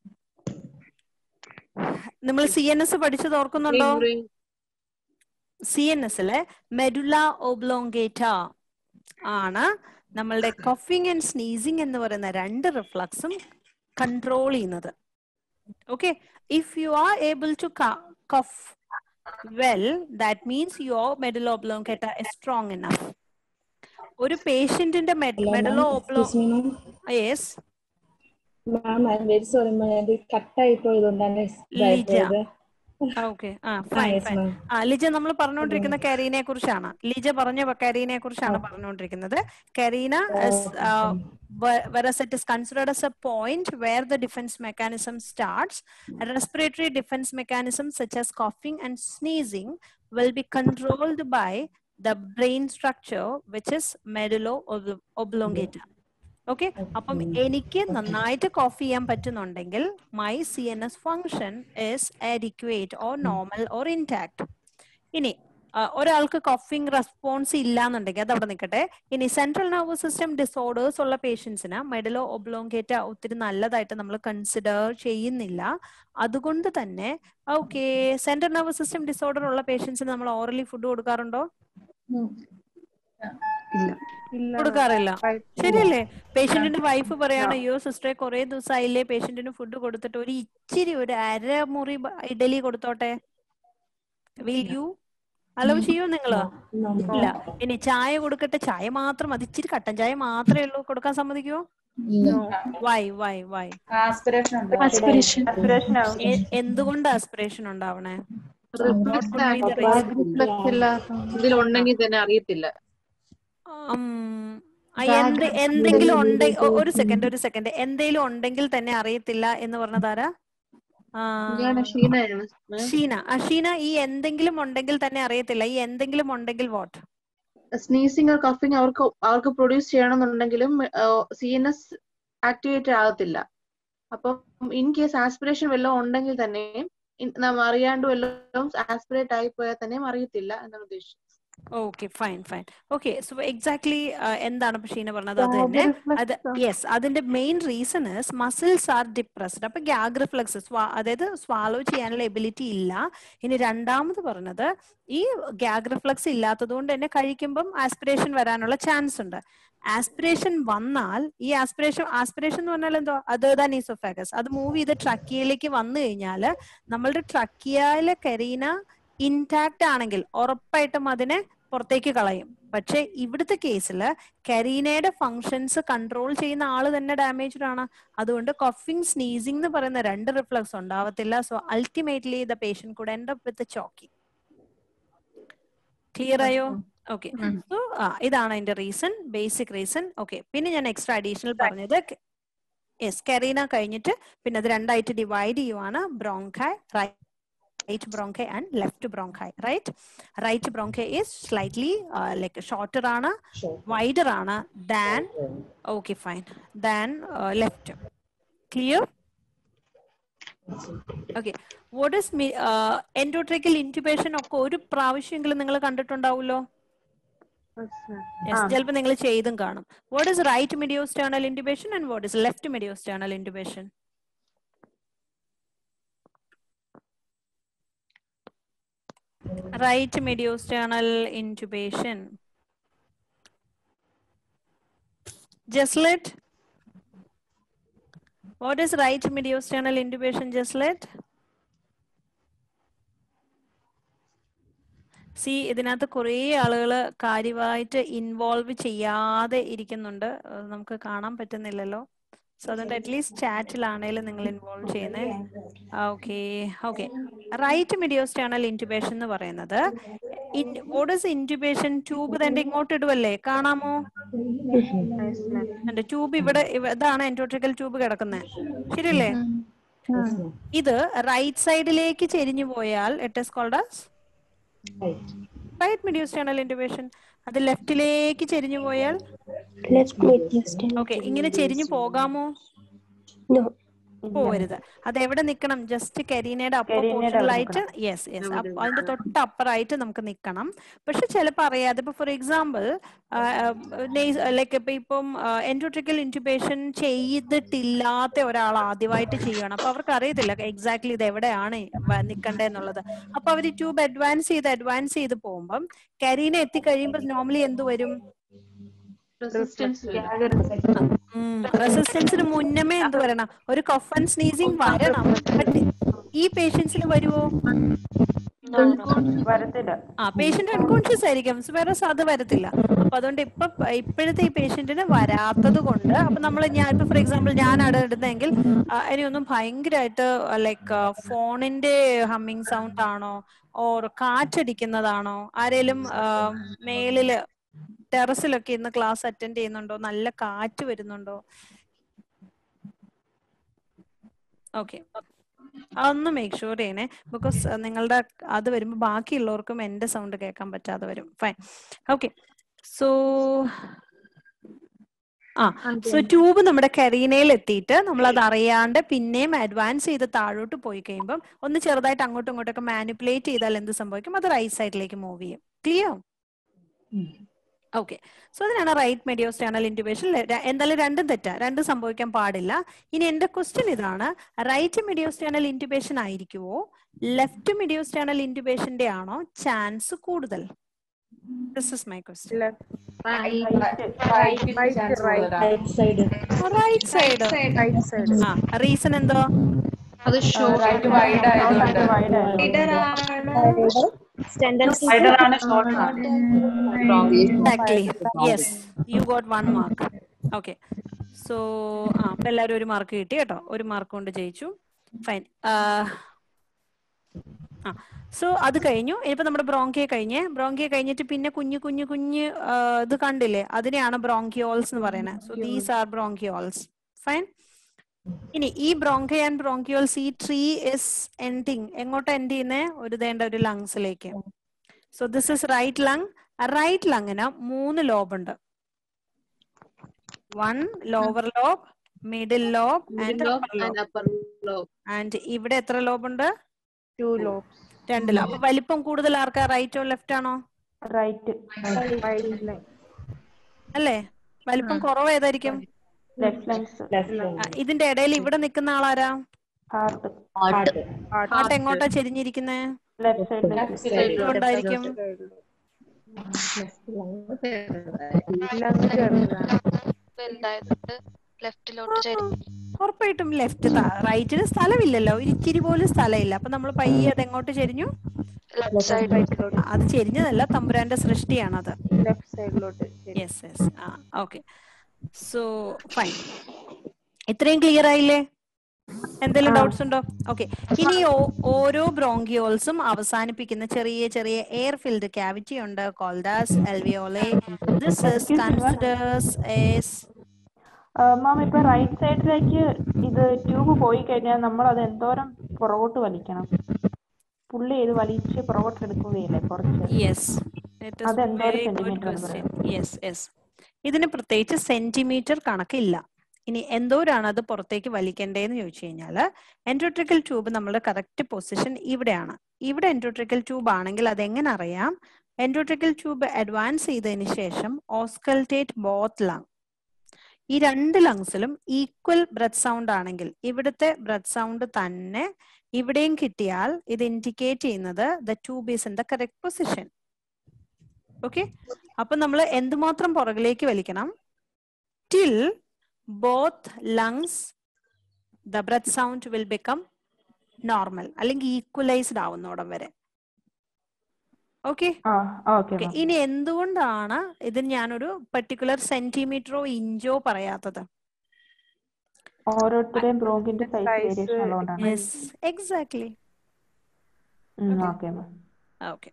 നമ്മൾ സി എൻ എസ് പഠിച്ചത് ഓർക്കുന്നുണ്ടോ സി എൻ എസിലെ മെഡുല ഒബ്ലോങ്കേറ്റ ആണ് നമ്മളുടെ കഫിങ് ആൻഡ് സ്നീസിങ് എന്ന് പറയുന്ന രണ്ട് റിഫ്ലക്സും കൺട്രോൾ ചെയ്യുന്നത് okay if you are able to cough well that means your medulla oblongata is strong enough ഒരു പേഷ്യന്റിന്റെ മെഡുല ഒബ്ലോ yes ma'am I very sorry ma'am അത് കട്ടായി പോയതുകൊണ്ടാണ് Lija. Okay ah fine yes, fine ma'am. ആ ലിജ നമ്മൾ പറഞ്ഞുകൊണ്ടിരിക്കുന്ന കരീനെ കുറിച്ചാണ് ലിജ പറഞ്ഞ കരീനെ കുറിച്ചാണ് പറഞ്ഞുകൊണ്ടിരിക്കുന്നത് carina whereas it is considered as a point where the defense mechanism starts respiratory defense mechanisms such as coughing and sneezing will be controlled by the brain structure which is medulla ob- oblongata okay അപ്പം എനിക്ക് നന്നായിട്ട് cough ചെയ്യാൻ പറ്റുന്നുണ്ടെങ്കിൽ my C N S function is adequate or normal or intact ഇനി ആ, ഒരാൾക്ക് കോഫിംഗ് response ഇല്ലാന്നുണ്ടെങ്കിൽ അത് അവിടെ നിൽക്കട്ടെ ഇനി സെൻട്രൽ നെർവസ് സിസ്റ്റം ഡിസോർഡേഴ്സ് ഉള്ള പേഷ്യൻസിന് മെഡലോ ഒബ്ലോങ്കേറ്റ ഒത്തിരി നല്ലതായിട്ട് നമ്മൾ കൺസിഡർ ചെയ്യുന്നില്ല അതുകൊണ്ട് തന്നെ okay central nervous system disorder ഉള്ള പേഷ്യൻസിന് നമ്മൾ ഓറലി ഫുഡ് കൊടുക്കാറുണ്ടോ ഇല്ല കൊടുക്കാറില്ല ശരിയല്ലേ പേഷ്യന്റിന്റെ വൈഫ് പറയാണ് അയ്യോ സിസ്റ്ററെ കുറെ ദിവസമായില്ലേ പേഷ്യന്റിന് ഫുഡ് കൊടുത്തിട്ട് ഒരു ഇച്ചിരി ഒരു അരമുറി ബ- ഇഡലി കൊടുത്തോട്ടെ വിൽ യു അലോ ചെയ്യോ നിങ്ങള് ഇല്ല ഇനി ചായ കൊടുക്കട്ടെ ചായ മാത്രം അത് ഇച്ചിരി കട്ടൻ ചായ മാത്രമേ ഉള്ളൂ കൊടുക്കാൻ സമ്മതിക്കുമോ വൈ വൈ വൈ ആസ്പിറേഷൻ ഉണ്ട് ആസ്പിറേഷൻ ആസ്പിറേഷൻ ആവും എന്തുകൊണ്ട് ആസ്പിറേഷൻ ഉണ്ടാവണേ റിഫ്ലക്സ് ഇല്ലാത്ത ഇതിലുണ്ടെങ്കിൽ തന്നെ അറിയത്തില്ല ഉം, ആ, എന്ത് എന്തെങ്കിലും ഉണ്ടെങ്കിൽ ഒരു സെക്കൻഡ് ഒരു സെക്കൻഡ് എന്തെങ്കിലും ഉണ്ടെങ്കിൽ തന്നെ അറിയത്തില്ല എന്ന് പറഞ്ഞതാരാ ആ, ഇയാളെ ക്ഷീണയാണ് മാം. ഷീന ആ ഷീന ഈ എന്തെങ്കിലും ഉണ്ടെങ്കിൽ തന്നെ അറിയത്തില്ല ഈ എന്തെങ്കിലും ഉണ്ടെങ്കിൽ വാട്ട് സ്നീസിങ് കഫിങ് അവർക്ക് അവർക്ക് പ്രൊഡ്യൂസ് ചെയ്യണമെന്നുണ്ടെങ്കിലും സി എൻ എസ് ആക്ടിവേറ്റ് ആകത്തില്ല അപ്പം ഇൻ കേസ് ആസ്പിറേഷൻ വല്ലതും ഉണ്ടെങ്കിൽ തന്നെയും ഇൻ- നമ്മ അറിയാണ്ട് വല്ലതും ആസ്പിറേറ്റ് ആയി പോയാൽ തന്നെയും അറിയത്തില്ല എന്നാണ് ഉദ്ദേശിച്ചത് okay fine fine okay so exactly എന്താണ് ഇപ്പൊ ഷീന പറഞ്ഞത് അത് തന്നെ അത് യെസ് അതിന്റെ main reason is muscles are depressed അപ്പൊ ഗ്യാഗ് റിഫ്ലക്സ് അതായത് സ്വാലോ ചെയ്യാനുള്ള എബിലിറ്റി ഇല്ല ഇനി രണ്ടാമത് പറഞ്ഞത് ഈ ഗ്യാഗ് റിഫ്ലക്സ് ഇല്ലാത്തത് കൊണ്ട് തന്നെ കഴിക്കുമ്പം ആസ്പിറേഷൻ വരാനുള്ള ചാൻസ് ഉണ്ട് ആസ്പിറേഷൻ വന്നാൽ ഈ ആസ്പിറേഷൻ ആസ്പിറേഷൻ എന്ന് പറഞ്ഞാൽ എന്തോ അതേതാൻ ഈസോഫാഗസ് അത് മൂവ് ചെയ്ത് ട്രക്കിയയിലേക്ക് വന്നു കഴിഞ്ഞാൽ നമ്മളുടെ ട്രക്കിയയിലെ കരീന ഇൻടാക്ട് ആണെങ്കിൽ ഉറപ്പായിട്ടും അതിനെ പുറത്തേക്ക് കളയും പക്ഷെ ഇവിടുത്തെ കേസിൽ കരീനയുടെ ഫങ്ഷൻസ് കൺട്രോൾ ചെയ്യുന്ന ആള് തന്നെ ഡാമേജ്ഡ് ആണ് അതുകൊണ്ട് കഫിംഗ് സ്നീസിംഗ് എന്ന് പറയുന്ന രണ്ട് റിഫ്ലക്സ് ഉണ്ടാവത്തില്ല so ultimately the patient could end up with choking clear ആയോ ഓക്കെ സോ ഇതാണ് അതിന്റെ റീസൺ ബേസിക് റീസൺ ഓക്കെ പിന്നെ ഞാൻ എക്സ്ട്രാ അഡീഷണൽ പറഞ്ഞത് യെസ് കരീന കഴിഞ്ഞിട്ട് പിന്നെ അത് രണ്ടായിട്ട് ഡിവൈഡ് ചെയ്യുവാണ് bronchi right bronchi and left bronchi right right bronchi is slightly uh, like shorter ആണ് wider ആണ് than okay fine than uh, left clear okay what is me uh, endotracheal intubation ഒക്കെ ഒരു പ്രാവശ്യമെങ്കിലും നിങ്ങൾ കണ്ടിട്ടുണ്ടാവുമല്ലോ Yes, ചിലപ്പോൾ നിങ്ങൾ ചെയ്തും കാണും what is right mediosternal intubation and what is left mediosternal intubation right mediosternal intubation. Jeslet. What is right mediosternal intubation, Jeslet? സി ഇതിനകത്ത് കുറേ ആളുകൾ കാര്യമായിട്ട് ഇൻവോൾവ് ചെയ്യാതെ ഇരിക്കുന്നുണ്ട് അത് നമുക്ക് കാണാൻ പറ്റുന്നില്ലല്ലോ സോ അതുകൊണ്ട് അറ്റ്ലീസ്റ്റ് ചാറ്റിലാണേലും നിങ്ങൾ ഇൻവോൾവ് ചെയ്യുന്നത് okay okay right mediosternal intubation എന്ന് പറയുന്നത് വോട്ട് ഇസ് ഇൻറ്റുബേഷൻ ട്യൂബ് തന്നെ ഇങ്ങോട്ട് ഇടുവല്ലേ കാണാമോ എന്റെ ട്യൂബ് ഇവിടെ ഇവ- ഇതാണ് എൻഡോട്രിക്കൽ ട്യൂബ് കിടക്കുന്നത് ശരിയല്ലേ ഇത് റൈറ്റ് സൈഡിലേക്ക് ചെരിഞ്ഞു പോയാൽ it is called right mediosternal intubation അത് ലെഫ്റ്റിലേക്ക് ചെരിഞ്ഞു പോയാൽ Left mediastinum. ഓക്കെ ഇങ്ങനെ ചെരിഞ്ഞു പോകാമോ No. പോവരുത് അത് എവിടെ നിൽക്കണം ജസ്റ്റ് കരീനയുടെ അപ്പർ കരീനയുടെ അവിടെ പോർഷനിലായിട്ട് യെസ് യെസ് അതിന്റെ തൊട്ട് അപ്പറായിട്ട് നമുക്ക് നിൽക്കണം പക്ഷെ ചിലപ്പോൾ അറിയാതെ ഇപ്പൊ ഫോർ എക്സാമ്പിൾ ലൈക്ക് ഇപ്പൊ ഇപ്പം എൻഡോട്രിക്കൽ ഇൻറ്റുബേഷൻ ചെയ്തിട്ടില്ലാത്ത ഒരാൾ ആദ്യമായിട്ട് ചെയ്യുകയാണ് അപ്പൊ അവർക്ക് അറിയത്തില്ല എക്സാക്ട്ലി ഇത് എവിടെയാണ് നിൽക്കേണ്ടതെന്നുള്ളത് അപ്പൊ അവർ ട്യൂബ് അഡ്വാൻസ് ചെയ്ത് അഡ്വാൻസ് ചെയ്ത് പോകുമ്പം കരീന എത്തിക്കഴിയുമ്പോൾ നോർമലി എന്ത് വരും റെസിസ്റ്റൻസ് റെസിസ്റ്റൻസിന് മുന്നമേ എന്ത് വരണം ഒരു കഫ് ആൻഡ് സ്നീസിങ് വരണം ബട്ട് ഈ പേഷ്യൻസിന് വരുമോ വരത്തില്ല ആ പേഷ്യന്റ് അൺകോൺഷ്യസ് ആയിരിക്കും വേറെ അത് വരത്തില്ല അപ്പൊ അതുകൊണ്ട് ഇപ്പൊ ഇപ്പോഴത്തെ ഈ പേഷ്യന്റിന് വരാത്തത് കൊണ്ട് അപ്പൊ നമ്മൾ ഞാൻ ഇപ്പൊ ഫോർ എക്സാമ്പിൾ ഞാൻ അവിടെ ഇടുന്നെങ്കിൽ ആ, ഇനിയൊന്നും ഭയങ്കരമായിട്ട് ലൈക്ക് ഫോണിന്റെ ഹമ്മിങ് സൗണ്ട് ആണോ ഓർ കാറ്റടിക്കുന്നതാണോ ആരേലും ആ, മേളില് ടെറസിലൊക്കെ ഇന്ന് ക്ലാസ് അറ്റൻഡ് ചെയ്യുന്നുണ്ടോ നല്ല കാറ്റ് വരുന്നുണ്ടോ ഓക്കെ അതൊന്ന് മേക്ക് ഷുവർ ചെയ്യണേ ബിക്കോസ് നിങ്ങളുടെ അത് വരുമ്പോൾ ബാക്കിയുള്ളവർക്കും എന്റെ സൗണ്ട് കേൾക്കാൻ പറ്റാതെ വരും fine okay so ah so tube നമ്മുടെ കരീനയിൽ എത്തിയിട്ട് നമ്മൾ അത് അറിയാണ്ട് പിന്നെയും അഡ്വാൻസ് ചെയ്ത് താഴോട്ട് പോയി കഴിയുമ്പോൾ ഒന്ന് ചെറുതായിട്ട് അങ്ങോട്ടും ഇങ്ങോട്ടൊക്കെ മാനിപ്പുലേറ്റ് ചെയ്താൽ എന്ത് സംഭവിക്കും അത് റൈറ്റ് സൈഡിലേക്ക് മൂവ് ചെയ്യും ക്ലിയർ ഓക്കെ സോ അതിനാണ് റൈറ്റ് മെഡിയോസ്റ്റാണൽ ഇൻറ്റുബേഷൻ എന്തായാലും രണ്ടും തെറ്റാ രണ്ടും സംഭവിക്കാൻ പാടില്ല ഇനി എന്റെ ക്വസ്റ്റ്യൻ ഇതാണ് റൈറ്റ് മെഡിയോസ്റ്റാണൽ ഇൻറ്റുബേഷൻ ആയിരിക്കുമോ ലെഫ്റ്റ് മെഡിയോസ്റ്റാണൽ ഇൻറ്റുബേഷന്റെ ആണോ ചാൻസ് കൂടുതൽ this is my question right side right side right side ah reason എന്തോ അത് ഷോ റൈറ്റ് വൈഡ് ആയതുകൊണ്ട് വൈഡർ ആണ് ഷോർട്ട് ആണ് exactly yes you got one mark okay so ah അപ്പൊ എല്ലാവരും ഒരു മാർക്ക് കിട്ടി കേട്ടോ ഒരു മാർക്ക് കൊണ്ട് ജയിച്ചു ഫൈൻ ആ സോ അത് കഴിഞ്ഞു ഇനിയിപ്പോ നമ്മുടെ ബ്രോങ്കിയെ കഴിഞ്ഞ് ബ്രോങ്കിയെ കഴിഞ്ഞിട്ട് പിന്നെ കുഞ്ഞു കുഞ്ഞു കുഞ്ഞ് ആ, ഇത് കണ്ടില്ലേ അതിനെയാണ് ബ്രോങ്കിയോൾസ് എന്ന് പറയുന്നത് so these are bronchioles fine ഇനി ഈ ബ്രോങ്കി ആൻഡ് ബ്രോങ്കിയോൾസ് ഈ ട്രീ ഇസ് എൻഡിങ് എങ്ങോട്ട് എൻഡ് ചെയ്യുന്നേ ഒരു ദേണ്ട ഒരു ലങ്സിലേക്ക് so this is right lung right ലങ്ങിന് മൂന്ന് ലോബ് ഉണ്ട് one lower lobe middle lobe and and upper lobe and ഇവിടെ എത്ര ലോബ് ഉണ്ട് ടു ലോബ്സ് രണ്ട് ലോബ് അപ്പൊ വലിപ്പം കൂടുതൽ ആർക്കാ റൈറ്റോ ലെഫ്റ്റ് ആണോ റൈറ്റ് റൈറ്റ് അല്ലേ വലിപ്പം കുറവ് ഏതായിരിക്കും ലെഫ്റ്റ് ലങ്സ് ആ, ഇതിന്റെ ഇടയിൽ ഇവിടെ നിൽക്കുന്ന ആളാരാ ഹാർട്ട് ഹാർട്ട് എങ്ങോട്ടാ ചെരിഞ്ഞിരിക്കുന്നേ ലെഫ്റ്റ് സൈഡിലേക്ക് എന്തുകൊണ്ടായിരിക്കും ലങ് ചെറുതാണ് വലുതായതുകൊണ്ട് ലെഫ്റ്റിലോട്ട് ചരിഞ്ഞു ഉറപ്പായിട്ടും ലെഫ്റ്റ് റൈറ്റിന് സ്ഥലമില്ലല്ലോ ഒരു ഇച്ചിരി പോലും സ്ഥലമില്ല അപ്പൊ നമ്മൾ പയ്യെ അത് എങ്ങോട്ട് ചെരിഞ്ഞു ലെഫ്റ്റ് സൈഡിലോട്ട് ആ, അത് ചെരിഞ്ഞതല്ല തമ്പുരാന്റെ സൃഷ്ടിയാണത് ലെഫ്റ്റ് സൈഡിലോട്ട് yes yes ah okay so fine ഇത്രയും ക്ലിയർ ആയില്ലേ എന്തെങ്കിലും ഡൗട്ട്സ് ഉണ്ടോ ഓക്കെ ഇനി ഓ- ഓരോ ബ്രോങ്കിയോൾസും അവസാനിപ്പിക്കുന്ന ചെറിയ ചെറിയ എയർ ഫിൽഡ് ക്യാവിറ്റി ഉണ്ട് called as alveoli this is considers yes ma'am ഇപ്പൊ റൈറ്റ് സൈഡിലേക്ക് ഇത് ട്യൂബ് പോയി കഴിഞ്ഞാൽ നമ്മൾ അത് എന്തോരം പുറകോട്ട് വലിക്കണം പുള്ളി ഇത് വലിച്ച് പുറകോട്ട് എടുക്കുകയില്ലേ കുറച്ച് യെസ് അത് എന്തോരം centimeter എന്ന് പറയാം? യെസ് യെസ് ഇതിന് പ്രത്യേകിച്ച് സെന്റിമീറ്റർ കണക്കില്ല ഇനി എന്തോരാണ് അത് പുറത്തേക്ക് വലിക്കേണ്ടതെന്ന് ചോദിച്ചു കഴിഞ്ഞാൽ എൻഡോട്രിക്കൽ ട്യൂബ് നമ്മുടെ കറക്റ്റ് പൊസിഷൻ ഇവിടെയാണ് ഇവിടെ എൻഡോട്രിക്കൽ ട്യൂബ് ആണെങ്കിൽ അത് എങ്ങനെ അറിയാം എൻഡോട്രിക്കൽ ട്യൂബ് അഡ്വാൻസ് ചെയ്തതിന് ശേഷം ഓസ്കൽറ്റേറ്റ് ബോത്ത് ലങ് ഈ രണ്ട് ലങ്സിലും ഈക്വൽ ബ്രത്ത് സൗണ്ട് ആണെങ്കിൽ ഇവിടുത്തെ ബ്രത്ത് സൗണ്ട് തന്നെ ഇവിടെയും കിട്ടിയാൽ ഇത് ഇൻഡിക്കേറ്റ് ചെയ്യുന്നത് the tube is in the correct position okay അപ്പൊ നമ്മൾ എന്തുമാത്രം പുറകിലേക്ക് വലിക്കണം till both lungs the breath sound will become normal അല്ലെങ്കിൽ ഈക്വലൈസ്ഡ് ആവുന്നോടം വരെ ഓക്കെ ആ ഓക്കെ ഓക്കെ ഇനി എന്തുകൊണ്ടാണ് ഇതിന് ഞാനൊരു പെർട്ടിക്കുലർ സെന്റിമീറ്ററോ ഇഞ്ചോ പറയാത്തത് ഓരോരുത്തരുടെയും ബ്രോങ്കിന്റെ സൈസ് വേരിയേഷൻ ഉള്ളതുകൊണ്ടാണ് yes exactly okay ma'am okay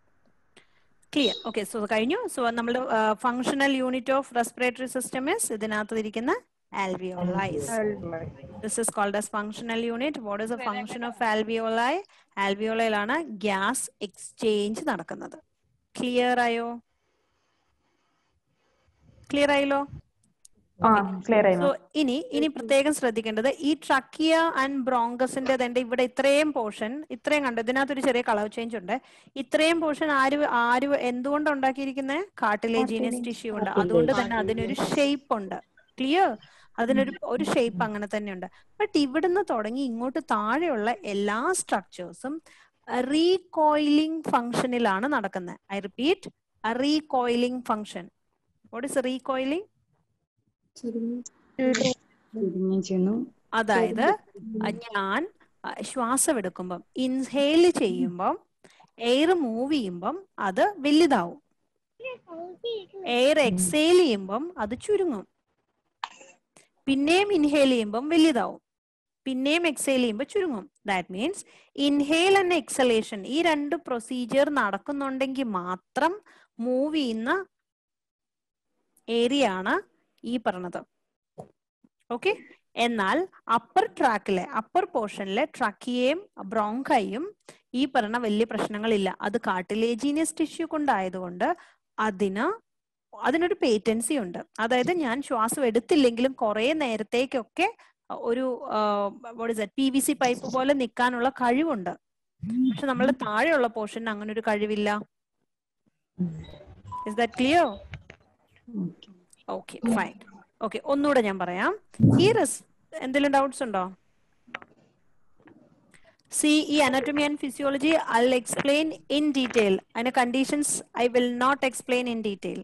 clear okay so കഴിഞ്ഞു സോ നമ്മുടെ functional unit of respiratory system is ഇതിനകത്ത് ഇരിക്കുന്ന alveoli. This is called as functional unit. What is the function of alveoli? ആൽവിയോളയിലാണ് ഗ്യാസ് എക്സ്ചേഞ്ച് നടക്കുന്നത് clear ആയോ clear ആയല്ലോ ah clear ആയി so മാം ഇനി ഇനി പ്രത്യേകം ശ്രദ്ധിക്കേണ്ടത് ഈ ട്രക്കിയ ആൻഡ് ബ്രോങ്കസിന്റെ തന്നെ ഇവിടെ ഇത്രയും പോർഷൻ ഇത്രയും കണ്ടു ഇതിനകത്തൊരു ചെറിയ കളർ ചേഞ്ച് ഉണ്ട് ഇത്രയും പോർഷൻ ആര് ആര് എന്തുകൊണ്ട് ഉണ്ടാക്കിയിരിക്കുന്നത് കാർട്ടിലേജീനിയസ് ടിഷ്യൂ ഉണ്ട് അതുകൊണ്ട് തന്നെ അതിനൊരു ഷേപ്പ് ഉണ്ട് ക്ലിയർ അതിനൊരു ഒരു ഷേപ്പ് അങ്ങനെ തന്നെ ഉണ്ട് ബട്ട് ഇവിടുന്ന് തുടങ്ങി ഇങ്ങോട്ട് താഴെയുള്ള എല്ലാ സ്ട്രക്ചേഴ്സും റീകോയിലിംഗ് ഫംഗ്ഷനിലാണ് നടക്കുന്നത് I repeat recoiling function what is recoiling അതായത് അഹ് ഞാൻ അഹ് ശ്വാസം എടുക്കുമ്പം ഇൻഹേൽ ചെയ്യുമ്പം എയർ മൂവ് ചെയ്യുമ്പം അത് വലുതാവും എയർ എക്സേൽ ചെയ്യുമ്പം അത് ചുരുങ്ങും പിന്നെയും ഇൻഹേൽ ചെയ്യുമ്പം വലുതാവും പിന്നെയും എക്സേൽ ചെയ്യുമ്പോൾ ചുരുങ്ങും that means inhale and exhalation ഈ രണ്ട് പ്രൊസീജിയർ നടക്കുന്നുണ്ടെങ്കിൽ മാത്രം മൂവ് ചെയ്യുന്ന ഏരിയ ആണ് ഈ പറഞ്ഞത് ഓക്കെ എന്നാൽ അപ്പർ ട്രാക്കിലെ അപ്പർ പോർഷനിലെ ട്രക്കിയേയും ബ്രോങ്കയും ഈ പറഞ്ഞ വലിയ പ്രശ്നങ്ങളില്ല അത് കാർട്ടിലേജീനിയസ് ടിഷ്യൂ കൊണ്ടായതുകൊണ്ട് അതിന് അതിനൊരു പേറ്റൻസി ഉണ്ട് അതായത് ഞാൻ ശ്വാസം എടുത്തില്ലെങ്കിലും കുറെ നേരത്തേക്കൊക്കെ ഒരു പി വി സി പൈപ്പ് പോലെ നിൽക്കാനുള്ള കഴിവുണ്ട് പക്ഷെ നമ്മളുടെ താഴെയുള്ള പോർഷന് അങ്ങനെ ഒരു കഴിവില്ല is that clear okay fine okay ഒന്നുകൂടെ ഞാൻ പറയാം ഈ റെസ് എന്തെങ്കിലും ഡൗട്ട്സ് ഉണ്ടോ സി ഈ anatomy and physiology I explain in detail അതിന്റെ conditions I will not explain in detail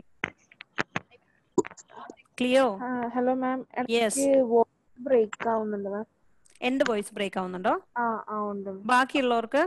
clear hello ma'am yes break ആവുന്നുണ്ട് മാം എന്റെ വോയിസ് ബ്രേക്ക് ആവുന്നുണ്ടോ ആ ആ ഉണ്ട് ബാക്കിയുള്ളവർക്ക്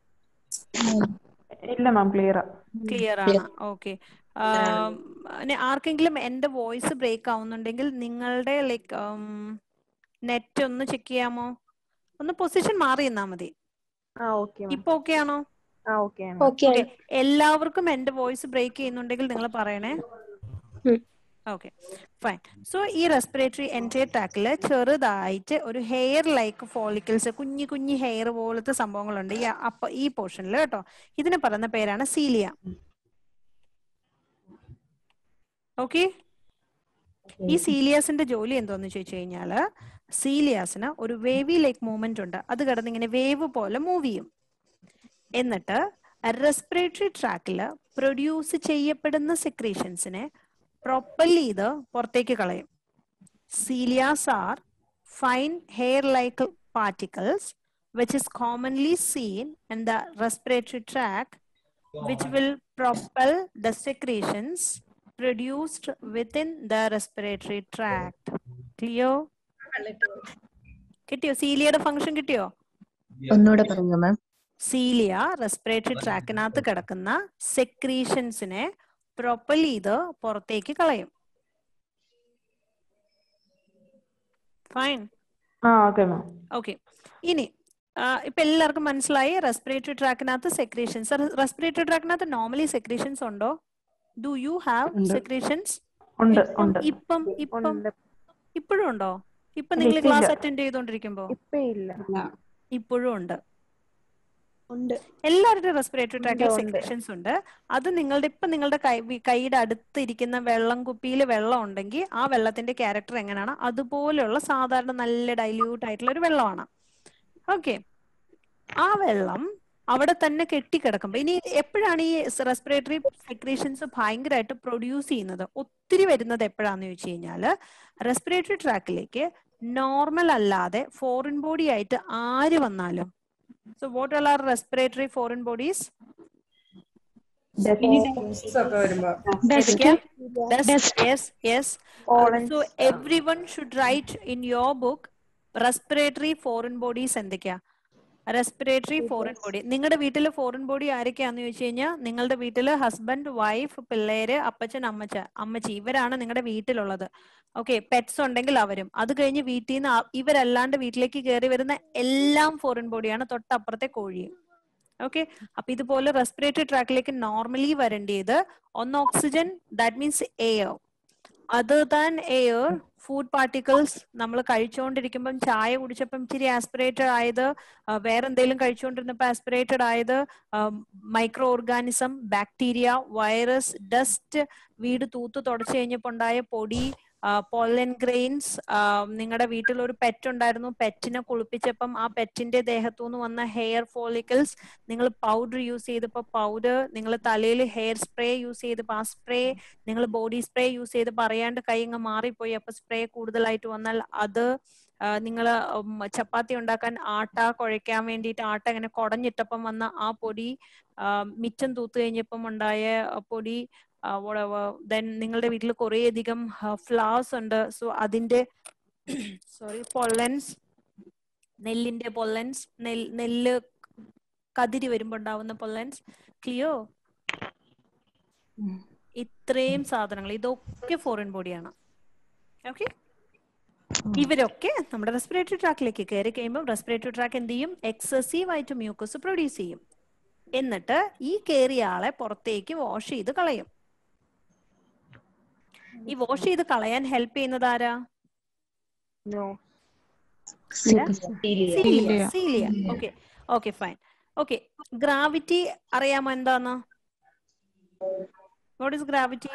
ഇല്ല മാം ക്ലിയർ ക്ലിയർ ആണ് ഓക്കെ ആർക്കെങ്കിലും എന്റെ വോയിസ് ബ്രേക്ക് ആവുന്നുണ്ടെങ്കിൽ നിങ്ങളുടെ ലൈക്ക് നെറ്റ് ഒന്ന് ചെക്ക് ചെയ്യാമോ ഒന്ന് പൊസിഷൻ മാറി നിന്നാ മതി ആ ഓക്കെ ഇപ്പൊ ഓക്കെ ആണോ ആ ഓക്കെ ഓക്കെ എല്ലാവർക്കും എന്റെ വോയിസ് ബ്രേക്ക് ചെയ്യുന്നുണ്ടെങ്കിൽ നിങ്ങൾ പറയണേ ഓക്കെ ഫൈൻ സോ ഈ റെസ്പിറേറ്ററി എൻറ്റയർ ടാക്കില് ചെറുതായിട്ട് ഒരു ഹെയർ ലൈക്ക് ഫോളിക്കിൾസ് കുഞ്ഞു കുഞ്ഞു ഹെയർ പോലത്തെ സംഭവങ്ങളുണ്ട് ഈ അപ്പ ഈ പോർഷനിൽ കേട്ടോ ഇതിന് പറയുന്ന പേരാണ് സീലിയ ഓക്കെ ഈ സീലിയാസിന്റെ ജോലി എന്തോന്ന് ചോദിച്ചു കഴിഞ്ഞാല് സീലിയാസിന് ഒരു വേവി ലൈക്ക് മൂവ്മെന്റ് ഉണ്ട് അത് കിടന്ന് ഇങ്ങനെ വേവ് പോലെ മൂവ് ചെയ്യും എന്നിട്ട് റെസ്പിറേറ്ററി ട്രാക്കില് പ്രൊഡ്യൂസ് ചെയ്യപ്പെടുന്ന സെക്രീഷൻസിനെ പ്രൊപ്പൽ ചെയ്ത് പുറത്തേക്ക് കളയും cilias are fine hair like particles which is commonly seen in the respiratory tract which will propel the secretions produced within the respiratory tract. Clear? കിട്ടിയോ സീലിയയുടെ ഫംഗ്ഷൻ കിട്ടിയോ ഒന്നുകൂടെ പറയുക മാം സീലിയ റെസ്പിറേറ്ററി ട്രാക്കിനകത്ത് കിടക്കുന്ന സെക്രീഷൻസിനെ Propel ചെയ്ത് പുറത്തേക്ക് കളയും ഫൈൻ ആ ഓക്കെ മാം ഓക്കെ ഇനി ആ, ഇപ്പൊ എല്ലാവർക്കും മനസ്സിലായി റെസ്പിറേറ്ററി ട്രാക്കിനകത്ത് സെക്രീഷൻസ് റെസ്പിറേറ്ററി ട്രാക്കിനകത്ത് നോർമലി സെക്രീഷൻസ് ഉണ്ടോ ഡു യു ഹാവ് ഉണ്ട്. സെക്രീഷൻസ് ഉണ്ട് ഉണ്ട് ഇപ്പം ഇപ്പം ഉണ്ട് ഇപ്പോഴും ഉണ്ടോ ഇപ്പൊ ഇല്ല, നിങ്ങൾ ഇപ്പൊ ക്ലാസ് ഇല്ല. അറ്റൻഡ് ചെയ്തോണ്ടിരിക്കുമ്പോ ഇപ്പൊ ഇല്ല ഇപ്പോഴും ഉണ്ട് ഉണ്ട് എല്ലാവരുടെ റെസ്പിറേറ്ററി ട്രാക്കിൽ ഉണ്ട്. സെക്രീഷൻസ് ഉണ്ട് അത് നിങ്ങളുടെ ഇപ്പൊ നിങ്ങളുടെ കൈ വി- കൈയുടെ അടുത്ത് ഇരിക്കുന്ന വെള്ളം കുപ്പിയിൽ വെള്ളം ഉണ്ടെങ്കിൽ ആ വെള്ളത്തിന്റെ ക്യാരക്ടർ എങ്ങനെയാണ് അതുപോലെയുള്ള സാധാരണ നല്ല ഡൈല്യൂട്ട് ആയിട്ടുള്ള ഒരു വെള്ളമാണ് ഓക്കെ ആ വെള്ളം അവിടെ തന്നെ കെട്ടിക്കിടക്കുമ്പോ ഇനി എപ്പോഴാണ് ഈ റെസ്പിറേറ്ററി സെക്രീഷൻസ് ഭയങ്കരമായിട്ട് പ്രൊഡ്യൂസ് ചെയ്യുന്നത് ഒത്തിരി വരുന്നത് എപ്പോഴാന്ന് ചോദിച്ചു കഴിഞ്ഞാല് റെസ്പിറേറ്ററി ട്രാക്കിലേക്ക് നോർമൽ അല്ലാതെ ഫോറിൻ ബോഡി ആയിട്ട് ആര് വന്നാലും so what are are respiratory foreign bodies ഒക്കെ വരുമ്പോ yes yes Pollen. so everyone should write in your book respiratory foreign bodies എന്തൊക്കെയാ റെസ്പിറേറ്ററി ഫോറിൻ ബോഡി നിങ്ങളുടെ വീട്ടിലെ ഫോറിൻ ബോഡി ആരൊക്കെയാന്ന് ചോദിച്ചു കഴിഞ്ഞാൽ നിങ്ങളുടെ വീട്ടില് ഹസ്ബൻഡ് വൈഫ് പിള്ളേര് അപ്പച്ചൻ അമ്മച്ച അമ്മച്ചി ഇവരാണ് നിങ്ങളുടെ വീട്ടിലുള്ളത് ഓക്കെ പെറ്റ്സ് ഉണ്ടെങ്കിൽ അവരും അത് കഴിഞ്ഞ് വീട്ടിൽ നിന്ന് ഇവരല്ലാണ്ട് വീട്ടിലേക്ക് കയറി വരുന്ന എല്ലാം ഫോറിൻ ബോഡിയാണ് തൊട്ടപ്പുറത്തെ കോഴിയും ഓക്കെ അപ്പൊ ഇതുപോലെ റെസ്പിറേറ്ററി ട്രാക്കിലേക്ക് നോർമലി വരേണ്ടത് ഒന്ന് oxygen that means air other than air food particles നമ്മൾ കഴിച്ചുകൊണ്ടിരിക്കുമ്പം ചായ കുടിച്ചപ്പം ഇച്ചിരി ആസ്പിറേറ്റഡ് ആയത് ആ, വേറെ എന്തെങ്കിലും കഴിച്ചുകൊണ്ടിരുന്നപ്പോൾ ആസ്പിറേറ്റഡ് ആയത് micro organism bacteria virus dust വീട് തൂത്ത് തുടച്ചു കഴിഞ്ഞപ്പോൾ ഉണ്ടായ പൊടി പോളൻ ഗ്രെയിൻസ് നിങ്ങളുടെ വീട്ടിൽ ഒരു പെറ്റ് ഉണ്ടായിരുന്നു പെറ്റിനെ കുളിപ്പിച്ചപ്പം ആ പെറ്റിന്റെ ദേഹത്തുനിന്ന് വന്ന ഹെയർ ഫോളിക്കിൾസ് നിങ്ങൾ പൗഡർ യൂസ് ചെയ്തപ്പോൾ പൗഡർ നിങ്ങൾ തലയിൽ ഹെയർ സ്പ്രേ യൂസ് ചെയ്തപ്പോൾ ആ സ്പ്രേ നിങ്ങൾ ബോഡി സ്പ്രേ യൂസ് ചെയ്ത് പറയാണ്ട് കൈ അങ്ങ് മാറിപ്പോയി അപ്പൊ സ്പ്രേ കൂടുതലായിട്ട് വന്നാൽ അത് നിങ്ങൾ ചപ്പാത്തി ഉണ്ടാക്കാൻ ആട്ട കുഴയ്ക്കാൻ വേണ്ടിയിട്ട് ആട്ട ഇങ്ങനെ കുടഞ്ഞിട്ടപ്പം വന്ന ആ പൊടി ആ, മിച്ചം തൂത്ത് കഴിഞ്ഞപ്പം ഉണ്ടായ ആ പൊടി ദെൻ നിങ്ങളുടെ വീട്ടിൽ കുറേ അധികം ഫ്ലവേഴ്സ് ഉണ്ട് സോ അതിന്റെ സോറി പൊള്ളൻസ് നെല്ലിന്റെ പൊള്ളൻസ് നെൽ നെല്ല് കതിരി വരുമ്പോ ഉണ്ടാവുന്ന പൊള്ളൻസ് ക്ലിയോ ഇത്രയും സാധനങ്ങൾ ഇതൊക്കെ ഫോറിൻ ബോഡിയാണ് ഓക്കെ ഇവരൊക്കെ നമ്മുടെ റെസ്പിറേറ്ററി ട്രാക്കിലേക്ക് കയറി കഴിയുമ്പോൾ റെസ്പിറേറ്ററി ട്രാക്ക് എന്ത് ചെയ്യും എക്സസീവ് ആയിട്ട് മ്യൂക്കസ് പ്രൊഡ്യൂസ് ചെയ്യും എന്നിട്ട് ഈ കയറിയ ആളെ പുറത്തേക്ക് വാഷ് ചെയ്ത് കളയും ഈ വാഷ് ചെയ്ത് കളയാൻ ഹെൽപ്പ് ചെയ്യുന്നത് ആരാ cilia cilia okay okay fine okay gravity അറിയാമോ എന്താന്ന് വാട്ട് ഇസ് ഗ്രാവിറ്റി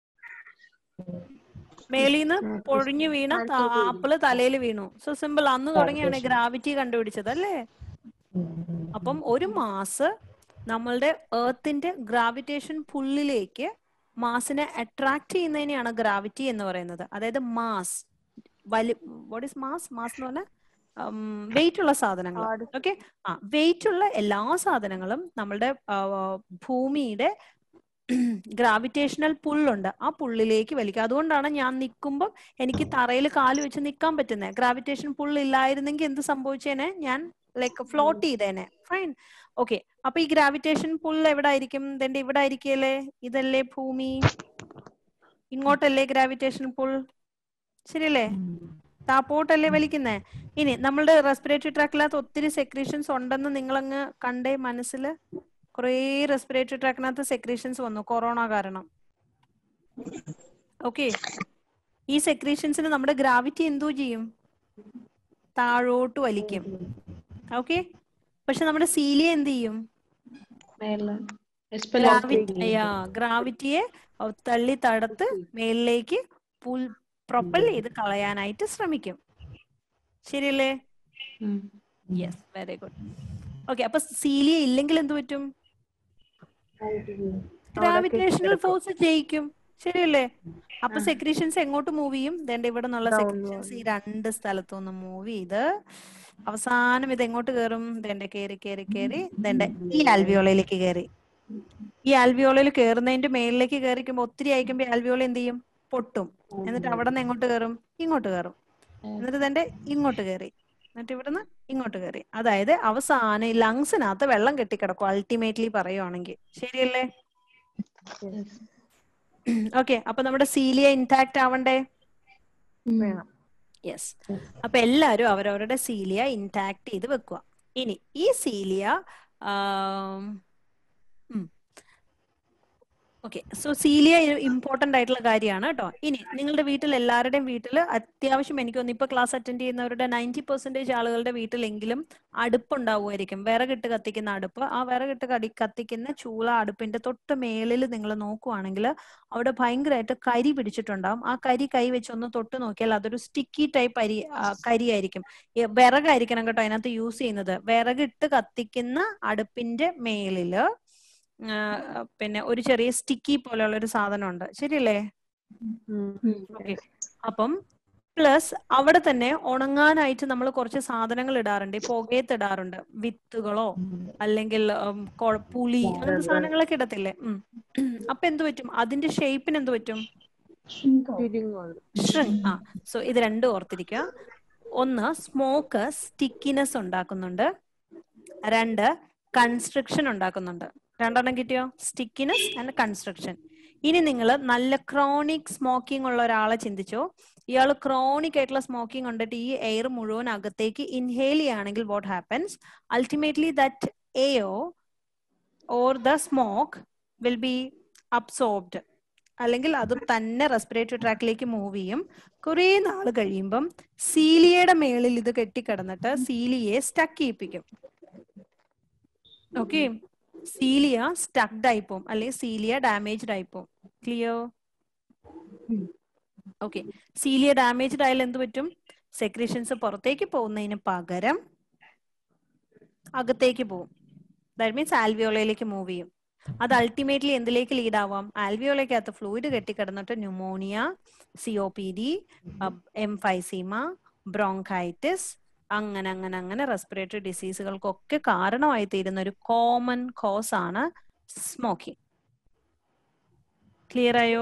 മേളീന്ന് പൊഴിഞ്ഞു വീണ ആപ്പിള് തലയിൽ വീണു സോ സിമ്പിൾ അന്ന് തുടങ്ങിയാണ് ഗ്രാവിറ്റി കണ്ടുപിടിച്ചത് അല്ലേ അപ്പം ഒരു മാസ് നമ്മളുടെ എർത്തിന്റെ ഗ്രാവിറ്റേഷൻ പുള്ളിലേക്ക് മാസിനെ അട്രാക്ട് ചെയ്യുന്നതിനെയാണ് ഗ്രാവിറ്റി എന്ന് പറയുന്നത് അതായത് മാസ് വലി വാട്ട് ഇസ് മാസ് മാസ് എന്ന് പറഞ്ഞാൽ വെയിറ്റ് ഉള്ള സാധനങ്ങൾ ഓക്കെ ആ വെയിറ്റ് ഉള്ള എല്ലാ സാധനങ്ങളും നമ്മളുടെ ആ, ഭൂമിയുടെ ഗ്രാവിറ്റേഷണൽ പുള്ളുണ്ട് ആ പുള്ളിലേക്ക് വലിക്കുക അതുകൊണ്ടാണ് ഞാൻ നിൽക്കുമ്പോൾ എനിക്ക് തറയിൽ കാല് വെച്ച് നിൽക്കാൻ പറ്റുന്നത് ഗ്രാവിറ്റേഷൻ പുൾ ഇല്ലായിരുന്നെങ്കിൽ എന്ത് സംഭവിച്ചേനെ ഞാൻ ലൈക്ക് ഫ്ലോട്ട് ചെയ്തേനെ ഫൈൻ ഓക്കെ അപ്പൊ ഈ ഗ്രാവിറ്റേഷൻ പുൾ എവിടെ ആയിരിക്കും ഇതെന്റെ ഇവിടെ ആയിരിക്കല്ലേ ഇതല്ലേ ഭൂമി ഇങ്ങോട്ടല്ലേ ഗ്രാവിറ്റേഷൻ പുൾ ശരിയല്ലേ താപ്പോട്ടല്ലേ വലിക്കുന്നേ ഇനി നമ്മളുടെ റെസ്പിറേറ്ററി ട്രാക്കിനകത്ത് ഒത്തിരി സെക്രീഷൻസ് ഉണ്ടെന്ന് നിങ്ങളങ്ങ് കണ്ടേ മനസ്സിൽ കുറേ റെസ്പിറേറ്ററി ട്രാക്കിനകത്ത് സെക്രീഷൻസ് വന്നു കൊറോണ കാരണം ഓക്കെ ഈ സെക്രീഷൻസിന് നമ്മുടെ ഗ്രാവിറ്റി എന്തോ ചെയ്യും താഴോട്ട് വലിക്കും ഓക്കെ പക്ഷെ നമ്മുടെ സീലിയ എന്ത് ചെയ്യും ഗ്രാവിറ്റിയെ തള്ളി തടത്ത് മേലിലേക്ക് പുൽ പ്രൊപ്പൽ ചെയ്ത് കളയാനായിട്ട് ശ്രമിക്കും ശരിയല്ലേ യെസ് വെരി ഗുഡ് ഓക്കെ അപ്പൊ സീലിയ ഇല്ലെങ്കിൽ എന്ത് പറ്റും ഗ്രാവിറ്റേഷണൽ ഫോഴ്സ് ജയിക്കും ശരിയല്ലേ അപ്പൊ സെക്രീഷൻസ് എങ്ങോട്ട് മൂവ് ചെയ്യും ദണ്ട് ഇവിടെ നിന്നുള്ള സെക്രീഷൻസ് ഈ രണ്ട് സ്ഥലത്തുനിന്ന് മൂവ് ചെയ്ത് അവസാനം ഇത് എങ്ങോട്ട് കയറും ദണ്ട് കയറി കയറി കയറി ദണ്ട് ഈ ആൽവിയോളയിലേക്ക് കയറി ഈ ആൽവിയോളയിൽ കയറുന്നതിന്റെ മേളിലേക്ക് കയറിക്കുമ്പോ ഒത്തിരി അയക്കുമ്പോ ആൽവിയോള എന്ത് ചെയ്യും പൊട്ടും എന്നിട്ട് അവിടെ നിന്ന് എങ്ങോട്ട് കയറും ഇങ്ങോട്ട് കയറും എന്നിട്ട് ദണ്ട് ഇങ്ങോട്ട് കയറി എന്നിട്ട് ഇവിടുന്ന് ഇങ്ങോട്ട് കയറി അതായത് അവസാനം ഈ ലങ്സിനകത്ത് വെള്ളം കെട്ടിക്കിടക്കും അൾട്ടിമേറ്റ്ലി പറയുവാണെങ്കിൽ ശരിയല്ലേ ഓക്കെ അപ്പൊ നമ്മുടെ സീലിയ ഇൻടാക്ട് ആവണ്ടേ യെസ് അപ്പൊ എല്ലാരും അവരവരുടെ സീലിയ ഇൻടാക്ട് ചെയ്ത് വെക്കുക ഇനി ഈ cilia okay so cilia important ആയിട്ടുള്ള കാര്യമാണ് കേട്ടോ ഇനി നിങ്ങളുടെ വീട്ടിൽ എല്ലാവരുടെയും വീട്ടിൽ അത്യാവശ്യം എനിക്ക് തോന്നുന്നു ഇപ്പൊ ക്ലാസ് അറ്റൻഡ് ചെയ്യുന്നവരുടെ നയൻറ്റി പെർസെന്റേജ് ആളുകളുടെ വീട്ടിലെങ്കിലും അടുപ്പ് ഉണ്ടാവുമായിരിക്കും വിറകിട്ട് കത്തിക്കുന്ന അടുപ്പ് ആ വിറകിട്ട് കടി കത്തിക്കുന്ന ചൂള അടുപ്പിന്റെ തൊട്ട് മേളിൽ നിങ്ങൾ നോക്കുവാണെങ്കിൽ അവിടെ ഭയങ്കരമായിട്ട് കരി പിടിച്ചിട്ടുണ്ടാവും ആ കരി കൈ വെച്ച് ഒന്ന് തൊട്ട് നോക്കിയാൽ അതൊരു സ്റ്റിക്കി ടൈപ്പ് അരി ആ, കരിയായിരിക്കും ഈ വിറകായിരിക്കണം കേട്ടോ അതിനകത്ത് യൂസ് ചെയ്യുന്നത് വിറകിട്ട് കത്തിക്കുന്ന അടുപ്പിന്റെ മേളില് ആ, പിന്നെ ഒരു ചെറിയ സ്റ്റിക്കി പോലെയുള്ള ഒരു സാധനമുണ്ട് ശരിയല്ലേ ഓക്കെ അപ്പം പ്ലസ് അവിടെ തന്നെ ഉണങ്ങാനായിട്ട് നമ്മൾ കുറച്ച് സാധനങ്ങൾ ഇടാറുണ്ട് ഈ പുകയത്ത് ഇടാറുണ്ട് വിത്തുകളോ അല്ലെങ്കിൽ ഉം, കൊ- പുളി അങ്ങനത്തെ സാധനങ്ങളൊക്കെ ഇടത്തില്ലേ ഉം. അപ്പൊ എന്ത് പറ്റും അതിന്റെ ഷേപ്പിന് എന്ത് പറ്റും ഷ്രിങ്ക് ആ സോ ഇത് രണ്ടും ഓർത്തിരിക്കുക ഒന്ന് സ്മോക്ക് സ്റ്റിക്കിനെസ് ഉണ്ടാക്കുന്നുണ്ട് രണ്ട് കൺസ്ട്രക്ഷൻ ഉണ്ടാക്കുന്നുണ്ട് രണ്ടെണ്ണം കിട്ടിയോ സ്റ്റിക്കിനെസ് ആൻഡ് കൺസ്ട്രക്ഷൻ ഇനി നിങ്ങൾ നല്ല ക്രോണിക് സ്മോക്കിംഗ് ഉള്ള ഒരാളെ ചിന്തിച്ചോ ഇയാൾ ക്രോണിക് ആയിട്ടുള്ള സ്മോക്കിംഗ് കൊണ്ടിട്ട് ഈ എയർ മുഴുവൻ അകത്തേക്ക് ഇൻഹേൽ ചെയ്യുകയാണെങ്കിൽ വാട്ട് ഹാപ്പൻസ് അൾട്ടിമേറ്റ്ലി ദറ്റ് എയോ or the smoke will be absorbed അല്ലെങ്കിൽ അത് തന്നെ റെസ്പിറേറ്ററി ട്രാക്കിലേക്ക് മൂവ് ചെയ്യും കുറേ നാൾ കഴിയുമ്പം സീലിയയുടെ മേളിൽ ഇത് കെട്ടിക്കിടന്നിട്ട് സീലിയെ സ്റ്റക്ക് ചെയ്യിപ്പിക്കും ഓക്കെ സീലിയ സ്റ്റക്ഡ് ആയിപ്പോവും അല്ലെങ്കിൽ സീലിയ ഡാമേജ്ഡ് ആയിപ്പോവും ക്ലിയർ ഓക്കെ സീലിയ ഡാമേജ്ഡ് ആയാൽ എന്ത് പറ്റും സെക്രീഷൻസ് പുറത്തേക്ക് പോകുന്നതിന് പകരം അകത്തേക്ക് പോകും ദാറ്റ് മീൻസ് ആൽവിയോളയിലേക്ക് മൂവ് ചെയ്യും അത് അൾട്ടിമേറ്റ്ലി എന്തിലേക്ക് ലീഡ് ആവാം ആൽവിയോളയ്ക്കകത്ത് ഫ്ലൂയിഡ് കെട്ടിക്കിടന്നിട്ട് pneumonia C O P D emphysema bronchitis അങ്ങനെ അങ്ങനെ അങ്ങനെ റെസ്പിറേറ്ററി ഡിസീസുകൾക്കൊക്കെ കാരണമായി തീരുന്ന ഒരു കോമൺ കോസ് ആണ് സ്മോക്കിംഗ് ക്ലിയർ ആയോ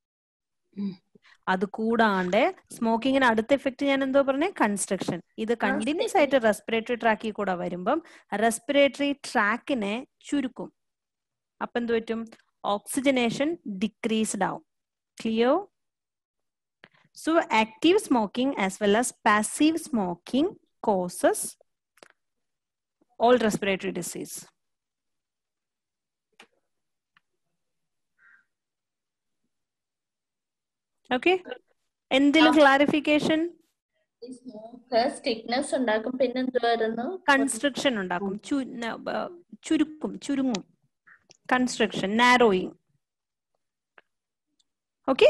അത് കൂടാണ്ട് സ്മോക്കിങ്ങിന് അടുത്ത എഫക്ട് ഞാൻ എന്തോ പറഞ്ഞേ കൺസ്ട്രക്ഷൻ ഇത് കണ്ടിന്യൂസ് ആയിട്ട് റെസ്പിറേറ്ററി ട്രാക്കിൽ കൂടെ വരുമ്പം റെസ്പിറേറ്ററി ട്രാക്കിനെ ചുരുക്കും അപ്പൊ എന്ത് പറ്റും ഓക്സിജനേഷൻ ഡിക്രീസ്ഡ് ആവും clear so active smoking as well as passive smoking causes all respiratory disease. Okay. എന്തിലും ക്ലാരിഫിക്കേഷൻ സ്റ്റിക്നെസ് ഉണ്ടാക്കും പിന്നെ എന്തുവായിരുന്നു കൺസ്ട്രക്ഷൻ ഉണ്ടാക്കും ചു- ന- ബ- ചുരുക്കും ചുരുങ്ങും കൺസ്ട്രക്ഷൻ നാരോയിങ് ഓക്കെ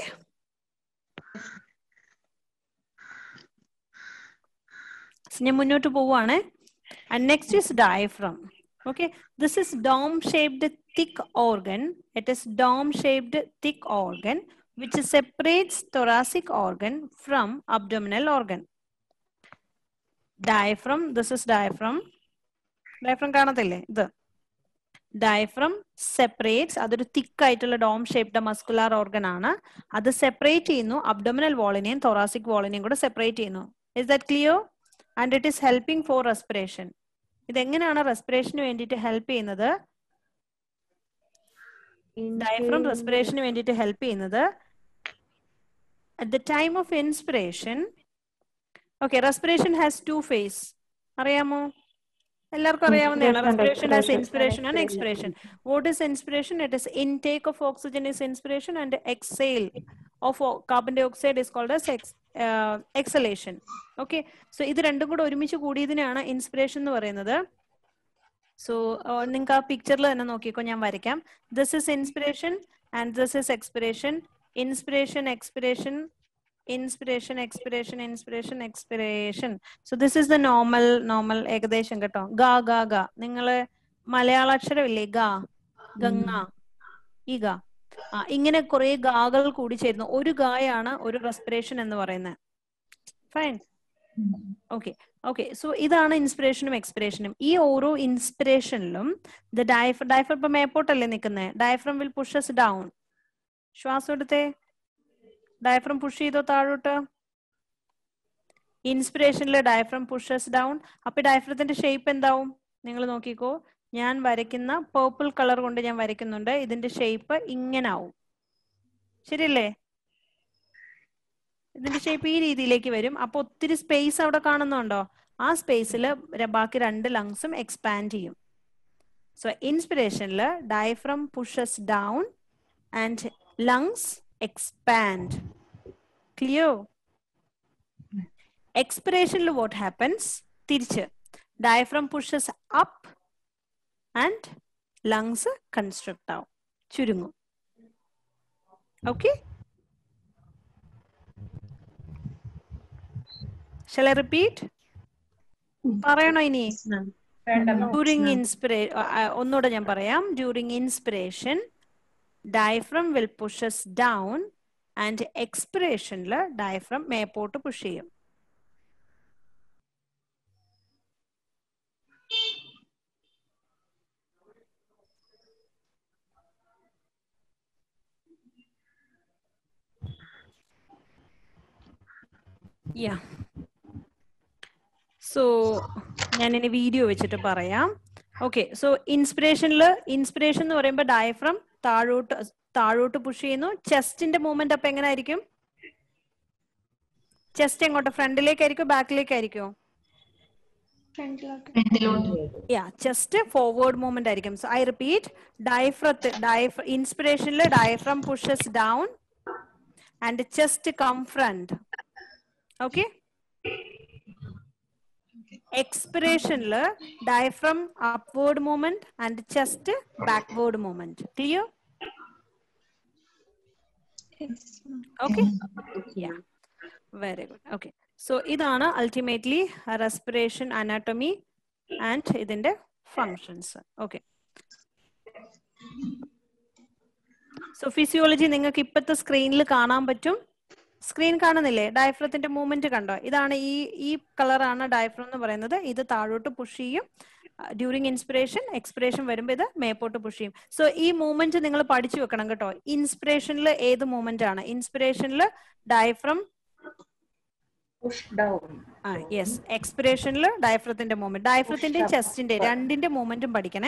ഞാൻ മുന്നോട്ട് പോവുകയാണ് and next is diaphragm okay this is dome shaped thick organ it is dome shaped thick organ which separates thoracic organ from abdominal organ. Diaphragm, this is diaphragm. Diaphragm കാണത്തില്ലേ ഇത് diaphragm separates അതൊരു തിക്ക് ആയിട്ടുള്ള dome shaped muscular organ ആണ് അത് separate ചെയ്യുന്നു abdominal വാളിനെയും thoracic വാളിനെയും കൂടെ separate ചെയ്യുന്നു is that clear and it is helping for respiration ഇതെങ്ങനെയാണ് റെസ്പിറേഷന് വേണ്ടിയിട്ട് ഹെൽപ്പ് ചെയ്യുന്നത് ഡയഫ്രം റെസ്പിറേഷന് വേണ്ടിയിട്ട് ഹെൽപ്പ് ചെയ്യുന്നത് at the time of inspiration okay respiration has two phase അറിയാമോ എല്ലാവർക്കും അറിയാവുന്നതാണ് Inspiration and respiration has expiration. inspiration and expiration what is inspiration it is intake of oxygen is inspiration and exhale of o- carbon dioxide is called as ex, uh, exhalation okay so ഇത് രണ്ടും കൂടെ ഒരുമിച്ച് കൂടിയതിനാണ് inspiration എന്ന് പറയുന്നത് so നിങ്ങൾക്ക് ആ പിക്ചറിൽ തന്നെ നോക്കിക്കോ ഞാൻ വരയ്ക്കാം this is inspiration and this is expiration inspiration expiration inspiration expiration inspiration expiration so this is the normal normal ഏകദേശം കേട്ടോ ഗാ ഗാ ഗാ നിങ്ങള് മലയാള അക്ഷരമില്ലേ ഗാ ഗംഗ ഈ ഗാ ആ ഇങ്ങനെ കുറെ ഗാകൾ കൂടി ചേരുന്നു ഒരു ഗായാണ് ഒരു റെസ്പിറേഷൻ എന്ന് പറയുന്നത് ഫൈൻ ഓക്കെ ഓക്കെ സോ ഇതാണ് ഇൻസ്പിറേഷനും എക്സ്പിറേഷനും ഈ ഓരോ ഇൻസ്പിറേഷനിലും ദ ഡയഫർ ഡയഫർ ഇപ്പൊ മേപ്പോട്ടല്ലേ നിൽക്കുന്നത് ഡയഫ്രം വിൽ പുഷസ് ഡൗൺ ശ്വാസം എടുത്തേ ഡയഫ്രം പുഷ് ചെയ്തോ താഴോട്ട് ഇൻസ്പിറേഷനിൽ ഡയഫ്രം പുഷസ് ഡൗൺ അപ്പൊ ഡയഫ്രത്തിന്റെ ഷേപ്പ് എന്താവും നിങ്ങൾ നോക്കിക്കോ ഞാൻ വരയ്ക്കുന്ന പേർപ്പിൾ കളർ കൊണ്ട് ഞാൻ വരയ്ക്കുന്നുണ്ട് ഇതിന്റെ ഷേപ്പ് ഇങ്ങനെ ആവും ശരിയല്ലേ ഇതിന്റെ ഷേപ്പ് ഈ രീതിയിലേക്ക് വരും അപ്പൊ ഒത്തിരി സ്പേസ് അവിടെ കാണുന്നുണ്ടോ ആ സ്പേസിൽ ബാക്കി രണ്ട് ലങ്സും എക്സ്പാൻഡ് ചെയ്യും സോ ഇൻസ്പിറേഷനിൽ diaphragm pushes down and lungs expand clear എക്സ്പിറേഷനിൽ വാട്ട് ഹാപ്പൻസ് തിരിച്ച് diaphragm pushes up and lungs construct ആവും ചുരുങ്ങും ഓക്കെ ഷെൽ ഐ റിപ്പീറ്റ് പറയണോ ഇനി ഡ്യൂറിങ് ഇൻസ്പിറേ ഒന്നുകൂടെ ഞാൻ പറയാം during inspiration diaphragm will pushes down and എക്സ്പിറേഷനിൽ ഡയഫ്രം മേപ്പോട്ട് പുഷ് ചെയ്യും യാ സോ ഞാൻ ഇനി വീഡിയോ വെച്ചിട്ട് പറയാം ഓക്കെ സോ ഇൻസ്പിറേഷനിൽ ഇൻസ്പിറേഷൻ എന്ന് പറയുമ്പോൾ ഡയഫ്രം താഴോട്ട് താഴോട്ട് പുഷ് ചെയ്യുന്നു ചെസ്റ്റിന്റെ മൂവ്മെന്റ് അപ്പൊ എങ്ങനെ ആയിരിക്കും ചെസ്റ്റ് എങ്ങോട്ട് ഫ്രണ്ടിലേക്കായിരിക്കും ബാക്കിലേക്കായിരിക്കും യാ ചെസ്റ്റ് ഫോർവേഡ് മൂവ്മെന്റ് ആയിരിക്കും സോ ഐ റിപ്പീറ്റ് ഡയഫ്രത്ത് ഡയഫ്ര ഇൻസ്പിറേഷനിൽ diaphragm pushes down and chest come front okay എക്സ്പിറേഷനിൽ diaphragm upward movement and chest backward movement clear okay very good okay so ഇതാണ് അൾട്ടിമേറ്റ്ലി റെസ്പിറേഷൻ അനാട്ടമി ആൻഡ് ഇതിന്റെ functions okay so physiology നിങ്ങൾക്ക് ഇപ്പോഴത്തെ സ്ക്രീനിൽ കാണാൻ പറ്റും സ്ക്രീൻ കാണുന്നില്ലേ ഡയഫ്രത്തിന്റെ മൂവ്മെന്റ് കണ്ടോ ഇതാണ് ഈ ഈ കളറാണ് ഡയഫ്രം എന്ന് പറയുന്നത് ഇത് താഴോട്ട് പുഷ് ചെയ്യും ഡ്യൂറിങ് ഇൻസ്പിറേഷൻ എക്സ്പിറേഷൻ വരുമ്പോൾ ഇത് മേപ്പോട്ട് പുഷ് ചെയ്യും സോ ഈ മൂവ്മെന്റ് നിങ്ങൾ പഠിച്ചു വെക്കണം കേട്ടോ ഇൻസ്പിറേഷനിൽ ഏത് മൂവ്മെന്റ് ആണ് ഇൻസ്പിറേഷനിൽ ഡയഫ്രം പുഷ് ഡൗൺ ആ യെസ് എക്സ്പിറേഷനിൽ ഡയഫ്രത്തിന്റെ മൂവ്മെന്റ് ഡയഫ്രത്തിന്റെ ചെസ്റ്റിന്റെ രണ്ടിന്റെ മൂവ്മെന്റും പഠിക്കണേ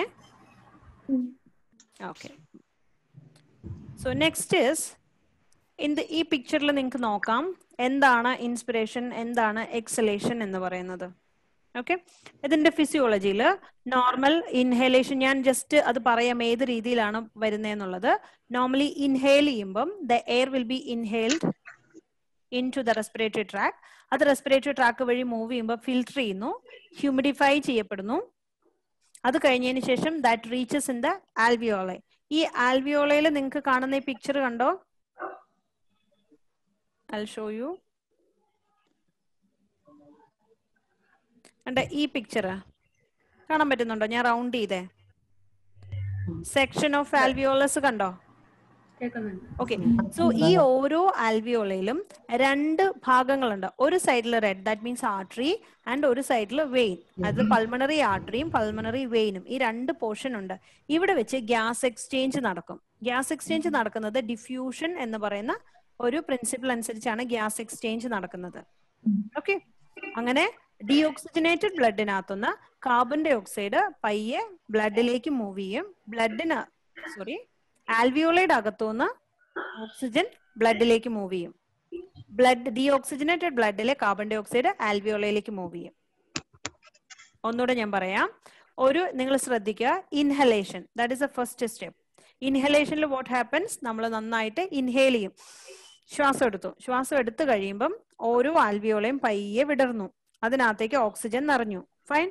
okay so next is in ഈ പിക്ചറിൽ നിങ്ങൾക്ക് നോക്കാം എന്താണ് ഇൻസ്പിറേഷൻ എന്താണ് എക്സലേഷൻ എന്ന് പറയുന്നത് ഓക്കെ ഇതിന്റെ ഫിസിയോളജിയിൽ നോർമൽ ഇൻഹേലേഷൻ ഞാൻ ജസ്റ്റ് അത് പറയാം ഏത് രീതിയിലാണ് വരുന്നതെന്നുള്ളത് നോർമലി ഇൻഹേൽ ചെയ്യുമ്പം the air will be inhaled into the respiratory tract അത് റെസ്പിറേറ്ററി ട്രാക്ക് വഴി മൂവ് ചെയ്യുമ്പോൾ ഫിൽട്ടർ ചെയ്യുന്നു ഹ്യൂമിഡിഫൈ ചെയ്യപ്പെടുന്നു അത് കഴിഞ്ഞതിന് ശേഷം that reaches in the alveoli ഈ ആൽവിയോളയിൽ നിങ്ങൾക്ക് കാണുന്ന ഈ പിക്ചർ കണ്ടോ ഐ ഷോ യു കണ്ട ഈ പിക്ചർ കാണാൻ പറ്റുന്നുണ്ടോ ഞാൻ റൗണ്ട് ചെയ്തേ സെക്ഷൻ ഓഫ് ആൽവിയോളസ് കണ്ടോ ഓക്കെ സോ ഈ ഓരോ ആൽവിയോളയിലും രണ്ട് ഭാഗങ്ങളുണ്ട് ഒരു സൈഡിൽ red that means artery and ഒരു സൈഡിൽ വെയിൻ അത് പൾമണറി ആർട്ടറിയും പൾമണറി വെയിനും ഈ രണ്ട് പോർഷൻ ഉണ്ട് ഇവിടെ വെച്ച് ഗ്യാസ് എക്സ്ചേഞ്ച് നടക്കും ഗ്യാസ് എക്സ്ചേഞ്ച് നടക്കുന്നത് ഡിഫ്യൂഷൻ എന്ന് പറയുന്ന ഒരു പ്രിൻസിപ്പിൾ അനുസരിച്ചാണ് ഗ്യാസ് എക്സ്ചേഞ്ച് നടക്കുന്നത് ഓക്കെ അങ്ങനെ ഡീഓക്സിജനേറ്റഡ് ബ്ലഡിനകത്തുനിന്ന് കാർബൺ ഡൈ ഓക്സൈഡ് പയ്യെ ബ്ലഡിലേക്ക് മൂവ് ചെയ്യും ബ്ലഡിന് സോറി ആൽവിയോളയുടെ അകത്തുനിന്ന് ഓക്സിജൻ ബ്ലഡിലേക്ക് മൂവ് ചെയ്യും ബ്ലഡ് ഡീഓക്സിജനേറ്റഡ് ബ്ലഡിലെ കാർബൺ ഡൈ ഓക്സൈഡ് ആൽവിയോളയിലേക്ക് മൂവ് ചെയ്യും ഒന്നുകൂടെ ഞാൻ പറയാം ഒരു നിങ്ങൾ ശ്രദ്ധിക്കുക inhalation that is a first step ഇൻഹലേഷനിൽ വാട്ട് ഹാപ്പൻസ് നമ്മൾ നന്നായിട്ട് ഇൻഹേൽ ചെയ്യും ശ്വാസം എടുത്തു ശ്വാസം എടുത്തു കഴിയുമ്പം ഓരോ ആൽവിയോളയും പയ്യെ വിടർന്നു അതിനകത്തേക്ക് ഓക്സിജൻ നിറഞ്ഞു ഫൈൻ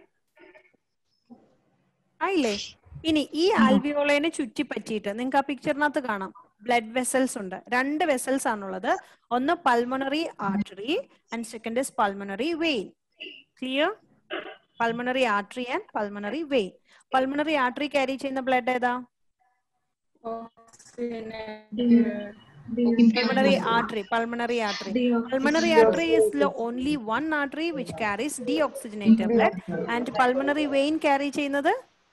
ആയില്ലേ ഇനി ഈ ആൽവിയോളേനെ ചുറ്റി പറ്റിയിട്ട് നിങ്ങൾക്ക് ആ പിക്ചറിനകത്ത് കാണാം ബ്ലഡ് വെസൽസ് ഉണ്ട് രണ്ട് വെസൽസ് ആണുള്ളത് ഒന്ന് pulmonary artery and second is pulmonary vein clear pulmonary artery and pulmonary vein pulmonary artery carry ചെയ്യുന്ന ബ്ലഡ് ഏതാ pulmonary artery pulmonary artery pulmonary artery is the only one artery which carries deoxygenated blood and pulmonary vein carry ചെയ്യുന്നത്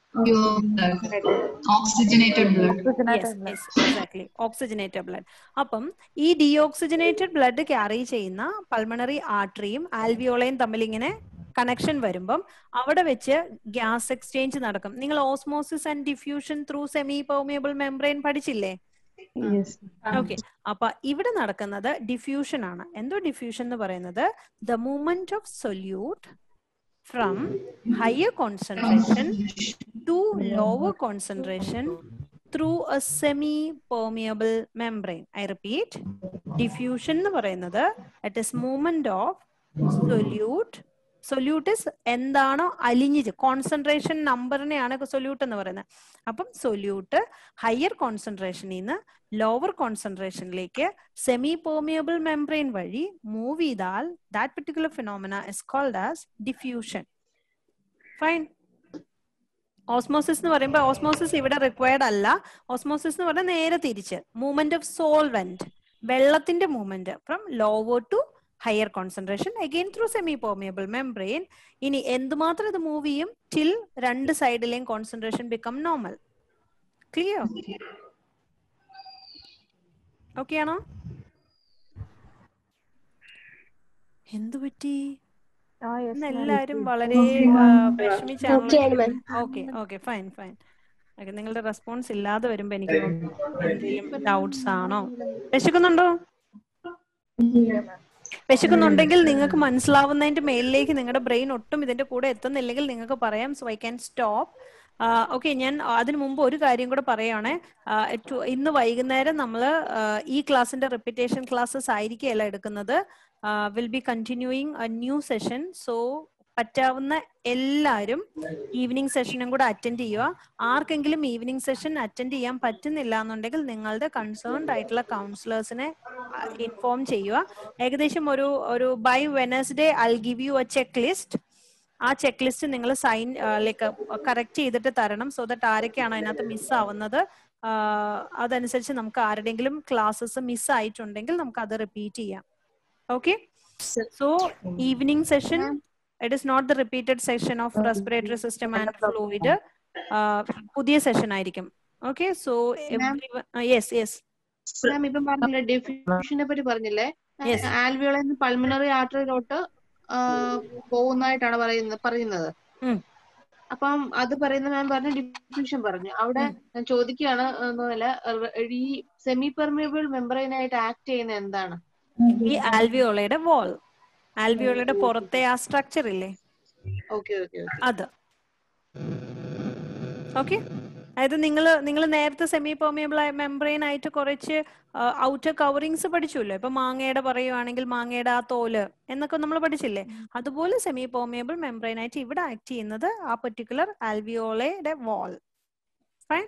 oxygenated blood yes yes exactly oxygenated blood അപ്പം ഈ deoxygenated blood carry ചെയ്യുന്ന pulmonary ആർട്ടറിയും ആൽവിയോളയും തമ്മിൽ ഇങ്ങനെ connection വരുമ്പം അവിടെ വെച്ച് ഗ്യാസ് എക്സ്ചേഞ്ച് നടക്കും നിങ്ങൾ osmosis and diffusion through semi permeable membrane പഠിച്ചില്ലേ ഓക്കെ അപ്പൊ ഇവിടെ നടക്കുന്നത് ഡിഫ്യൂഷൻ ആണ് എന്തോ ഡിഫ്യൂഷൻ എന്ന് പറയുന്നത് the movement of solute from higher concentration to lower concentration through a semi permeable membrane I repeat diffusion എന്ന് പറയുന്നത് it is movement of solute solute is എന്താണോ അലിഞ്ഞിത് കോൺസെൻട്രേഷൻ നമ്പറിനെയാണ് സൊല്യൂട്ട് എന്ന് പറയുന്നത് അപ്പം സൊല്യൂട്ട് ഹയർ കോൺസെൻട്രേഷനിൽ നിന്ന് ലോവർ കോൺസെൻട്രേഷനിലേക്ക് സെമി പെർമിയബിൾ മെംബ്രെയിൻ വഴി മൂവ് ചെയ്താൽ that particular phenomena is called as diffusion fine osmosis എന്ന് പറയുമ്പോൾ ഓസ്മോസിസ് ഇവിടെ റിക്വയർഡ് അല്ല ഓസ്മോസിസ് എന്ന് പറഞ്ഞാൽ നേരെ തിരിച്ച് മൂവ്മെന്റ് ഓഫ് സോൾവെന്റ് വെള്ളത്തിന്റെ movement from lower to higher concentration again through semi permeable membrane ഇനി എന്തുമാത്രം ഇത് മൂവ് ചെയ്യും ടിൽ രണ്ട് സൈഡിലെയും concentration become normal clear okay ആണോ എന്തു പറ്റി ഇന്ന് എല്ലാരും വളരെ വിഷമിച്ചാണ് okay okay fine fine okay നിങ്ങളുടെ റെസ്പോൺസ് ഇല്ലാതെ വരുമ്പോ എനിക്ക് എന്തെങ്കിലും ഡൗട്ട്സ് ആണോ വിശക്കുന്നുണ്ടോ വിശക്കുന്നുണ്ടെങ്കിൽ നിങ്ങൾക്ക് മനസ്സിലാവുന്നതിന്റെ മേലിലേക്ക് നിങ്ങളുടെ ബ്രെയിൻ ഒട്ടും ഇതിന്റെ കൂടെ എത്തുന്നില്ലെങ്കിൽ നിങ്ങൾക്ക് പറയാം so I can stop okay ഞാൻ അതിനു മുമ്പ് ഒരു കാര്യം കൂടെ പറയുകയാണെ ഇന്ന് വൈകുന്നേരം നമ്മൾ ഈ ക്ലാസ്സിന്റെ റിപ്പീറ്റേഷൻ ക്ലാസ്സസ് ആയിരിക്കുകയല്ല എടുക്കുന്നത് will be continuing a new session so പറ്റാവുന്ന എല്ലാവരും ഈവനിങ് സെഷനും കൂടെ അറ്റൻഡ് ചെയ്യുക ആർക്കെങ്കിലും ഈവനിങ് സെഷൻ അറ്റൻഡ് ചെയ്യാൻ പറ്റുന്നില്ല എന്നുണ്ടെങ്കിൽ നിങ്ങളുടെ കൺസേൺഡ് ആയിട്ടുള്ള കൗൺസിലേഴ്സിനെ ഇൻഫോം ചെയ്യുക ഏകദേശം ഒരു ഒരു by Wednesday I give you a checklist ആ ചെക്ക് ലിസ്റ്റ് നിങ്ങൾ സൈൻ ലൈക്ക് കറക്റ്റ് ചെയ്തിട്ട് തരണം സോ ദറ്റ് ആരൊക്കെയാണ് അതിനകത്ത് മിസ് ആവുന്നത് ആഹ് അതനുസരിച്ച് നമുക്ക് ആരുടെങ്കിലും ക്ലാസ്സസ് മിസ് ആയിട്ടുണ്ടെങ്കിൽ നമുക്ക് അത് റിപ്പീറ്റ് ചെയ്യാം okay so evening session it is not the repeated session of respiratory system and fluid പുതിയ സെഷൻ ആയിരിക്കും okay so yes yes ma'am ഇപ്പം പറഞ്ഞില്ലേ ഡിഫ്യൂഷനെ പറ്റി പറഞ്ഞില്ലേ Yes. ആൽവിയോളിൽ നിന്ന് പൾമിനറി ആർട്ടറിയിലോട്ട് പോകുന്നതായിട്ടാണ് പറയുന്നത് പറയുന്നത് ഉം. അപ്പം അത് പറയുന്ന മാം പറഞ്ഞു ഡിഫ്യൂഷൻ പറഞ്ഞു അവിടെ ഞാൻ ചോദിക്കുകയാണ് എന്നല്ല ഈ സെമി പെർമിയബിൾ മെമ്പറൈനായിട്ട് ആക്ട് ചെയ്യുന്ന എന്താണ് ഈ ആൽവിയോളയുടെ വാൾ ആൽവിയോളയുടെ പുറത്തെ ആ സ്ട്രക്ചർ ഇല്ലേ ഓക്കെ ഓക്കെ ഓക്കെ അത് ഓക്കെ അതായത് നിങ്ങൾ നിങ്ങൾ നേരത്തെ സെമി പെർമിയബിൾ മെംബ്രെയിൻ ആയിട്ട് കുറച്ച് ഔട്ടർ കവറിങ്സ് പഠിച്ചുല്ലോ ഇപ്പൊ മാങ്ങയുടെ പറയുവാണെങ്കിൽ മാങ്ങയുടെ ആ തോല് എന്നൊക്കെ നമ്മൾ പഠിച്ചില്ലേ അതുപോലെ സെമി പെർമിയബിൾ മെംബ്രെയിൻ ആയിട്ട് ഇവിടെ ആക്ട് ചെയ്യുന്നത് ആ പെർട്ടിക്കുലർ ആൽവിയോളയുടെ വാൾ ഫൈൻ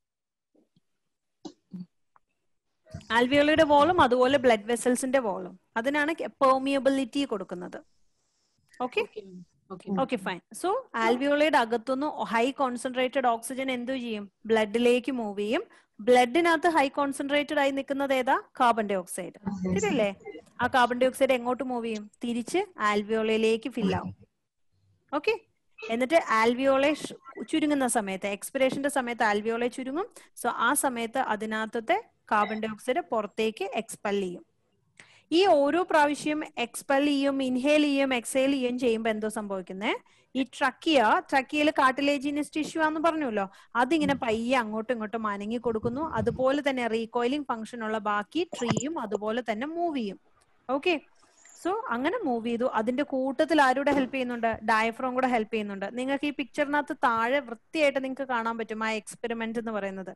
ആൽവിയോളയുടെ വാളും അതുപോലെ ബ്ലഡ് വെസൽസിന്റെ വാളും അതിനാണ് പെർമിയബിലിറ്റി കൊടുക്കുന്നത് okay okay okay fine so ആൽവിയോളയുടെ അകത്തുനിന്ന് ഹൈ കോൺസെൻട്രേറ്റഡ് ഓക്സിജൻ എന്തു ചെയ്യും ബ്ലഡിലേക്ക് മൂവ് ചെയ്യും ബ്ലഡിനകത്ത് ഹൈ കോൺസെൻട്രേറ്റഡ് ആയി നിൽക്കുന്നത് ഏതാ കാർബൺ ഡൈ ഓക്സൈഡ് ശരിയല്ലേ ആ കാർബൺ ഡൈ ഓക്സൈഡ് എങ്ങോട്ട് മൂവ് ചെയ്യും തിരിച്ച് ആൽവിയോളയിലേക്ക് ഫിൽ ആവും ഓക്കെ എന്നിട്ട് ആൽവിയോളെ ഷ്- ചുരുങ്ങുന്ന സമയത്ത് എക്സ്പിറേഷന്റെ സമയത്ത് ആൽവിയോളെ ചുരുങ്ങും സോ ആ സമയത്ത് അതിനകത്തത്തെ കാർബൺ ഡൈ ഓക്സൈഡ് പുറത്തേക്ക് എക്സ്പെൽ ചെയ്യും ഈ ഓരോ പ്രാവശ്യം എക്സ്പെൽ ചെയ്യും ഇൻഹേൽ ചെയ്യും എക്സേൽ ചെയ്യും ചെയ്യുമ്പോൾ എന്തോ സംഭവിക്കുന്നേ ഈ ട്രക്കിയ ട്രക്കിയയിൽ കാർട്ടിലേജിനസ് ടിഷ്യൂ ആന്ന് പറഞ്ഞല്ലോ അതിങ്ങനെ പയ്യെ അങ്ങോട്ടും ഇങ്ങോട്ടും അനങ്ങി കൊടുക്കുന്നു അതുപോലെ തന്നെ റീകോയിലിംഗ് ഫംഗ്ഷൻ ഉള്ള ബാക്കി ട്രീയും അതുപോലെ തന്നെ മൂവ് ചെയ്യും ഓക്കെ സോ അങ്ങനെ മൂവ് ചെയ്തു അതിന്റെ കൂട്ടത്തിൽ ആരൂടെ ഹെൽപ്പ് ചെയ്യുന്നുണ്ട് ഡയഫ്രോം കൂടെ ഹെൽപ്പ് ചെയ്യുന്നുണ്ട് നിങ്ങൾക്ക് ഈ പിക്ചറിനകത്ത് താഴെ വൃത്തിയായിട്ട് നിങ്ങൾക്ക് കാണാൻ പറ്റും ആ എക്സ്പെരിമെന്റ് എന്ന് പറയുന്നത്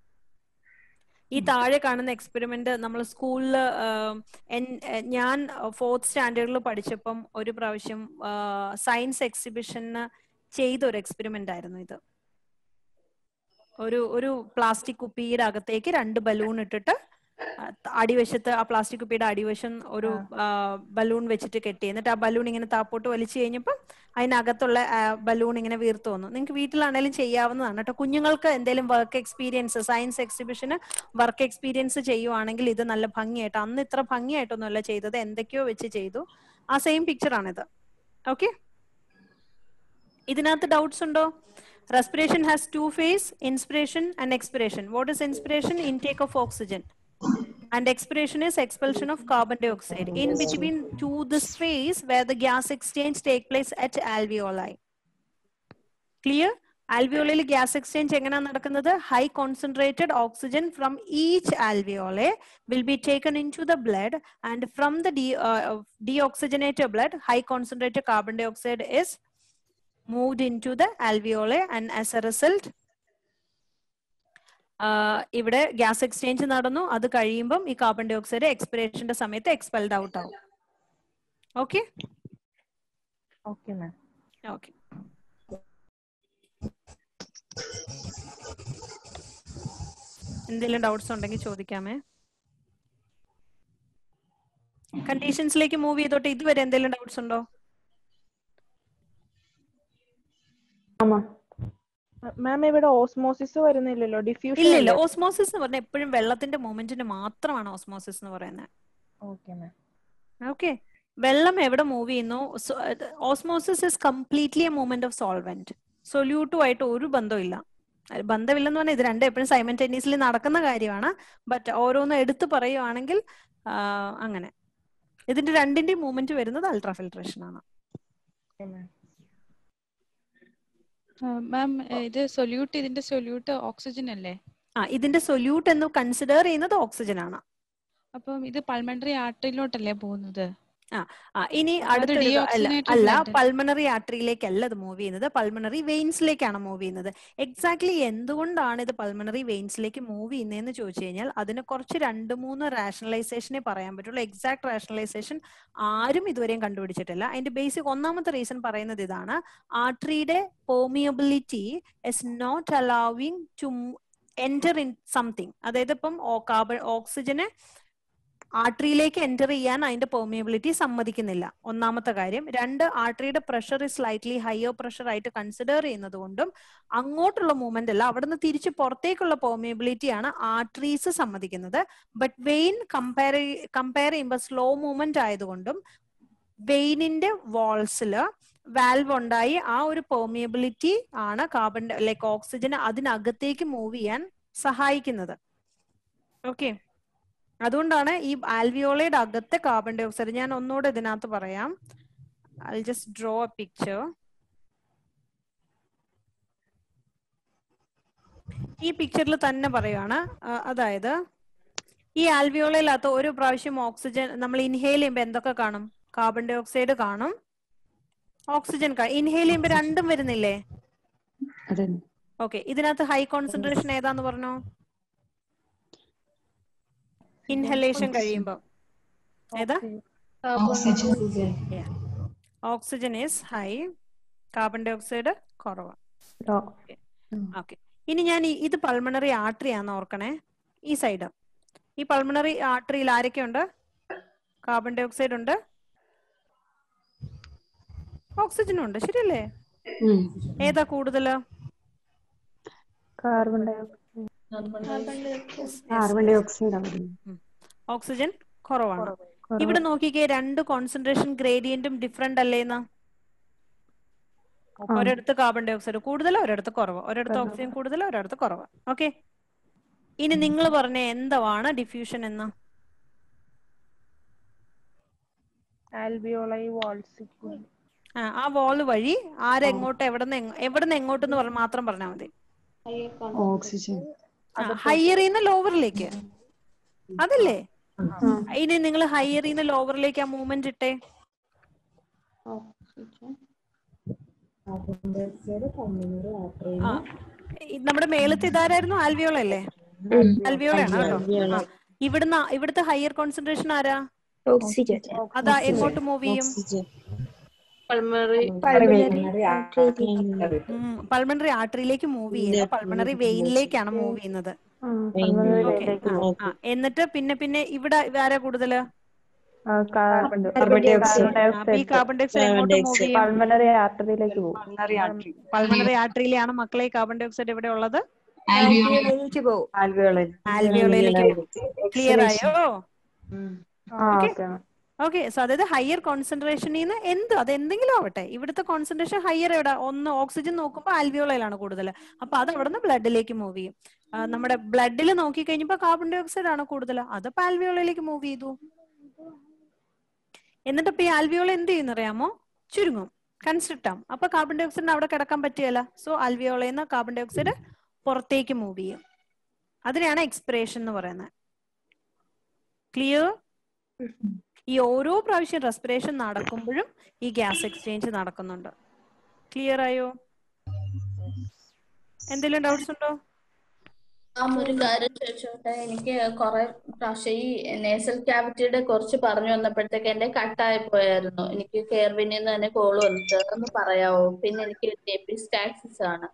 ഈ താഴെ കാണുന്ന എക്സ്പെരിമെന്റ് നമ്മൾ സ്കൂളിൽ ഞാൻ ഫോർത്ത് സ്റ്റാൻഡേർഡിൽ പഠിച്ചപ്പം ഒരു പ്രാവശ്യം സയൻസ് എക്സിബിഷന് ചെയ്ത ഒരു എക്സ്പെരിമെന്റ് ആയിരുന്നു ഇത് ഒരു ഒരു പ്ലാസ്റ്റിക് കുപ്പിയുടെ അകത്തേക്ക് രണ്ട് ബലൂൺ ഇട്ടിട്ട് ആ, അടിവശത്ത് ആ പ്ലാസ്റ്റിക് കുപ്പിയുടെ അടിവശം ഒരു ബലൂൺ വെച്ചിട്ട് കെട്ടി എന്നിട്ട് ആ ബലൂൺ ഇങ്ങനെ താപ്പോട്ട് വലിച്ചു കഴിഞ്ഞപ്പോൾ അതിനകത്തുള്ള ബലൂൺ ഇങ്ങനെ വീർത്തു വന്നു നിങ്ങൾക്ക് വീട്ടിലാണെങ്കിലും ചെയ്യാവുന്നതാണ് കേട്ടോ കുഞ്ഞുങ്ങൾക്ക് എന്തെങ്കിലും വർക്ക് എക്സ്പീരിയൻസ് സയൻസ് എക്സിബിഷന് വർക്ക് എക്സ്പീരിയൻസ് ചെയ്യുവാണെങ്കിൽ ഇത് നല്ല ഭംഗിയായിട്ട് അന്ന് ഇത്ര ഭംഗിയായിട്ടൊന്നുമല്ല ചെയ്തത് എന്തൊക്കെയോ വെച്ച് ചെയ്തു ആ സെയിം പിക്ചർ ആണിത് ഓക്കെ ഇതിനകത്ത് ഡൗട്ട്സ് ഉണ്ടോ respiration has two phase inspiration and expiration what is inspiration intake of oxygen and expiration is expulsion of carbon dioxide in between to this phase where the gas exchange take place at alveoli clear alveoli gas exchange എങ്ങനെയാണ് നടക്കുന്നത് high concentrated oxygen from each alveoli will be taken into the blood and from the de uh, deoxygenated blood high concentrated carbon dioxide is moved into the alveoli and as a result ആഹ് ഇവിടെ gas exchange നടന്നു അത് കഴിയുമ്പം ഈ carbon dioxide എക്സ്പിറേഷന്റെ സമയത്ത് expelled out ആവും okay okay ma'am okay എന്തെങ്കിലും doubts ഉണ്ടെങ്കിൽ ചോദിക്കാമേ കണ്ടീഷൻസിലേക്ക് മൂവ് ചെയ്തോട്ടെ ഇതുവരെ എന്തെങ്കിലും ഡൗട്ട്സ് ഉണ്ടോ മാം ഇവിടെ ഓസ്മോസിസ് വരുന്നില്ലല്ലോ ഡിഫ്യൂഷൻ ഇല്ല ഇല്ല ഓസ്മോസിസ് എന്ന് പറഞ്ഞാൽ എപ്പോഴും വെള്ളത്തിന്റെ മൂവ്മെന്റിന് മാത്രമാണ് ഓസ്മോസിസ് എന്ന് പറയുന്നത് ഓക്കെ മാം ഓക്കെ വെള്ളം എവിടെ മൂവ് ചെയ്യുന്നു osmosis is completely a movement of solvent സൊല്യൂട്ടുമായിട്ട് ഒരു ബന്ധമില്ല അത് ബന്ധമില്ലെന്ന് പറഞ്ഞാൽ ഇത് രണ്ടും എപ്പോഴും സൈമൻറ്റേനിയസ്ലി നടക്കുന്ന കാര്യമാണ് ബട്ട് ഓരോന്ന് എടുത്തു പറയുവാണെങ്കിൽ ആ, അങ്ങനെ ഇതിന്റെ രണ്ടിന്റെയും മൂവ്മെന്റ് വരുന്നത് അൾട്രാ ഫിൽട്രേഷൻ ആണ് മാം ഇത് സൊല്യൂട്ട് ഇതിന്റെ സൊല്യൂട്ട് ഓക്സിജൻ അല്ലേ ആ ഇതിന്റെ സൊല്യൂട്ട് എന്ന് കൺസിഡർ ചെയ്യുന്നത് ഓക്സിജൻ ആണ് അപ്പം ഇത് പൾമണ്ടറി ആർട്ടറിയിലോട്ടല്ലേ പോകുന്നത് ആ ആ ഇനി അത് അടുത്തൊരു അല്ല deoxygenated അല്ല blood. പൾമണറി ആർട്ടറിയിലേക്കല്ല ഇത് മൂവ് ചെയ്യുന്നത് പൾമണറി വെയിൻസിലേക്കാണ് മൂവ് ചെയ്യുന്നത് എക്സാക്ട്ലി എന്തുകൊണ്ടാണ് ഇത് പൾമണറി വെയിൻസിലേക്ക് മൂവ് ചെയ്യുന്നതെന്ന് ചോദിച്ചു കഴിഞ്ഞാൽ അതിന് കുറച്ച് രണ്ട് മൂന്ന് റാഷണലൈസേഷനെ പറയാൻ പറ്റുള്ളൂ എക്സാക്ട് റാഷണലൈസേഷൻ ആരും ഇതുവരെയും കണ്ടുപിടിച്ചിട്ടില്ല അതിന്റെ ബേസിക് ഒന്നാമത്തെ റീസൺ പറയുന്നത് ഇതാണ് ആർട്ടറിയുടെ permeability is not allowing to enter in something അതായത് ഇപ്പം കാർബൺ ഓക്സിജന് ആർട്ടറിയിലേക്ക് എൻറ്റർ ചെയ്യാൻ അതിന്റെ പെർമിയബിലിറ്റി സമ്മതിക്കുന്നില്ല ഒന്നാമത്തെ കാര്യം രണ്ട് ആർട്ടറിയുടെ പ്രഷർ സ്ലൈറ്റ്ലി ഹയർ പ്രഷർ ആയിട്ട് കൺസിഡർ ചെയ്യുന്നത് കൊണ്ടും അങ്ങോട്ടുള്ള മൂവ്മെന്റ് അല്ല അവിടുന്ന് തിരിച്ച് പുറത്തേക്കുള്ള പെർമിയബിലിറ്റി ആണ് ആർട്ടറീസ് സമ്മതിക്കുന്നത് ബട്ട് വെയിൻ കമ്പയർ കമ്പയർ ചെയ്യുമ്പോൾ സ്ലോ മൂവ്മെന്റ് ആയതുകൊണ്ടും വെയിനിന്റെ വാൾസില് വാൽവ് ഉണ്ടായി ആ ഒരു പെർമിയബിലിറ്റി ആണ് കാർബൺ ലൈക്ക് ഓക്സിജൻ അതിനകത്തേക്ക് മൂവ് ചെയ്യാൻ സഹായിക്കുന്നത് ഓക്കെ അതുകൊണ്ടാണ് ഈ ആൽവിയോളയുടെ അകത്തെ കാർബൺ ഡൈ ഓക്സൈഡ് ഞാൻ ഒന്നുകൂടെ ഇതിനകത്ത് പറയാം I just draw a picture ഈ പിക്ചറിൽ തന്നെ പറയുവാണ് ആ, അതായത് ഈ ആൽവിയോളയിലകത്ത് ഒരു പ്രാവശ്യം ഓക്സിജൻ നമ്മൾ ഇൻഹെയിൽ ചെയ്യുമ്പോൾ എന്തൊക്കെ കാണും കാർബൺ ഡൈ ഓക്സൈഡ് കാണും ഓക്സിജൻ ഇൻഹെയിൽ ചെയ്യുമ്പോൾ രണ്ടും വരുന്നില്ലേ അതെ ഓക്കെ ഇതിനകത്ത് ഹൈ കോൺസെൻട്രേഷൻ ഏതാന്ന് പറഞ്ഞോ ഇൻഹലേഷൻ കഴിയുമ്പോൾ ഏതാ oxygen oxygen is high carbon dioxide കുറവാണ് ഓക്കെ ഇനി ഞാൻ ഈ- ഇത് പൾമണറി ആർട്ടറി ആണെന്ന് ഓർക്കണേ ഈ സൈഡ് ഈ പൾമണറി ആർട്ടറിയിൽ ആരൊക്കെ ഉണ്ട് കാർബൺ ഡൈ ഓക്സൈഡ് ഉണ്ട് ഓക്സിജനും ഉണ്ട് ശരിയല്ലേ ഏതാ കൂടുതല് carbon di carbon dioxide oxygen കുറവാണ് ഇവിടെ നോക്കിക്കേ രണ്ട് കോൺസെൻട്രേഷൻ ഗ്രേഡിയന്റും ഡിഫറെന്റ് അല്ലേന്ന് ഒരിടത്ത് കാർബൺ ഡൈ ഓക്സൈഡ് കൂടുതൽ ഒരിടത്ത് കുറവ് ഒരിടത്ത് ഓക്സിജൻ കൂടുതൽ ഒരിടത്ത് കുറവ് ഓക്കെ ഇനി നിങ്ങൾ പറഞ്ഞ എന്താണ് ഡിഫ്യൂഷൻ എന്ന് ആൽബിയോളൈ വാൾസിക്കും ആ, ആ വോള് വഴി ആരെങ്ങോട്ട് എവിടെന്ന് എവിടെന്ന് എങ്ങോട്ടെന്ന് പറഞ്ഞ മാത്രം പറഞ്ഞാൽ മതി ഓക്സിജൻ ഹയറിന്ന് ലോവറിലേക്ക് അതല്ലേ ഇനി നിങ്ങൾ ഹയറിന്ന് ലോവറിലേക്ക് ആ മൂവ്മെന്റ് ഇട്ടേ കാർബൺ ഡൈ ഓക്സൈഡ് പൾമണറി ആർട്ടറിയിൽ ആ ഈ നമ്മുടെ മേളത്തെ ഇതാരായിരുന്നു ആൽവിയോള അല്ലേ ആൽവിയോളയാണ് കേട്ടോ ആ, ഇവിടുന്ന് ഇവിടുത്തെ ഹയർ കോൺസെൻട്രേഷൻ ആരാ ഓക്സിജൻ അതാ എങ്ങോട്ട് മൂവ് ചെയ്യും പൾമറി പൾമണറി ആർട്ടറി പൾമണറി ആർട്ടറിയിലേക്ക് മൂവ് ചെയ്യുന്നത് പൾമണറി വെയിനിലേക്കാണ് മൂവ് ചെയ്യുന്നത് Okay. ആ, ആ. എന്നിട്ട് പിന്നെ പിന്നെ ഇവിടെ ആരാ കൂടുതല് കാർബൺ കാർബൺ ഡൈ ഓക്സൈഡ് ആ, അപ്പൊ ഈ കാർബൺ ഡൈ ഓക്സൈഡ് എങ്ങോട്ട് മൂവ് ചെയ്യും പൾമണറി ആർട്ടറിയിലേക്ക് പോകും പൾമണറി ആർട്ടറിയിലാണ് മക്കളെ ഈ കാർബൺ ഡൈ ഓക്സൈഡ് എവിടെ ഉള്ളത് ആൽവിയോളയിൽ ആൽവിയോളയിലേക്ക് ക്ലിയർ ആയോ ആ ഓക്കെ ഓക്കെ സോ അതായത് ഹയർ കോൺസെൻട്രേഷനിൽ നിന്ന് എന്ത് അത് എന്തെങ്കിലും ആവട്ടെ ഇവിടുത്തെ കോൺസെൻട്രേഷൻ ഹയർ എവിടെ ഒന്ന് ഓക്സിജൻ നോക്കുമ്പോൾ ആൽവിയോളയിലാണ് കൂടുതൽ അപ്പൊ അത് അവിടെ നിന്ന് ബ്ലഡിലേക്ക് മൂവ് ചെയ്യും ആ, നമ്മുടെ ബ്ലഡിൽ നോക്കി കഴിഞ്ഞപ്പോ കാർബൺ ഡൈ ഓക്സൈഡ് ആണ് കൂടുതൽ അതപ്പോ ആൽവിയോളയിലേക്ക് മൂവ് ചെയ്തു എന്നിട്ട് ഇപ്പൊ ഈ ആൽവിയോള എന്ത് ചെയ്യുന്ന അറിയാമോ ചുരുങ്ങും കൺസ്ട്രിക്റ്റ് ആവും അപ്പൊ കാർബൺ ഡൈ ഓക്സൈഡിന് അവിടെ കിടക്കാൻ പറ്റിയല്ല സോ ആൽവിയോളയിൽ നിന്ന് കാർബൺ ഡൈ ഓക്സൈഡ് പുറത്തേക്ക് മൂവ് ചെയ്യും അതിനെയാണ് എക്സ്പിറേഷൻ എന്ന് പറയുന്നത് ക്ലിയർ ഈ ഓരോ പ്രാവശ്യം റെസ്പിറേഷൻ നടക്കുമ്പോഴും ഈ ഗ്യാസ് എക്സ്ചേഞ്ച് നടക്കുന്നുണ്ട് ക്ലിയർ ആയോ എന്തെങ്കിലും ഡൗട്ട്സ് ഉണ്ടോ ആ ഒരു കാര്യം ചോദിച്ചോട്ടെ എനിക്ക് കുറെ പ്രാവശ്യം ഈ നേസൽ ക്യാവിറ്റിയുടെ കുറിച്ച് പറഞ്ഞു വന്നപ്പോഴത്തേക്ക് എന്റെ കട്ടായി പോയായിരുന്നു എനിക്ക് കെയർവിനിൽ നിന്ന് തന്നെ കോൾ വന്നിട്ട് അതൊന്ന് പറയാവോ പിന്നെ എനിക്ക് എപ്പിസ്റ്റാക്സിസ് ആണ്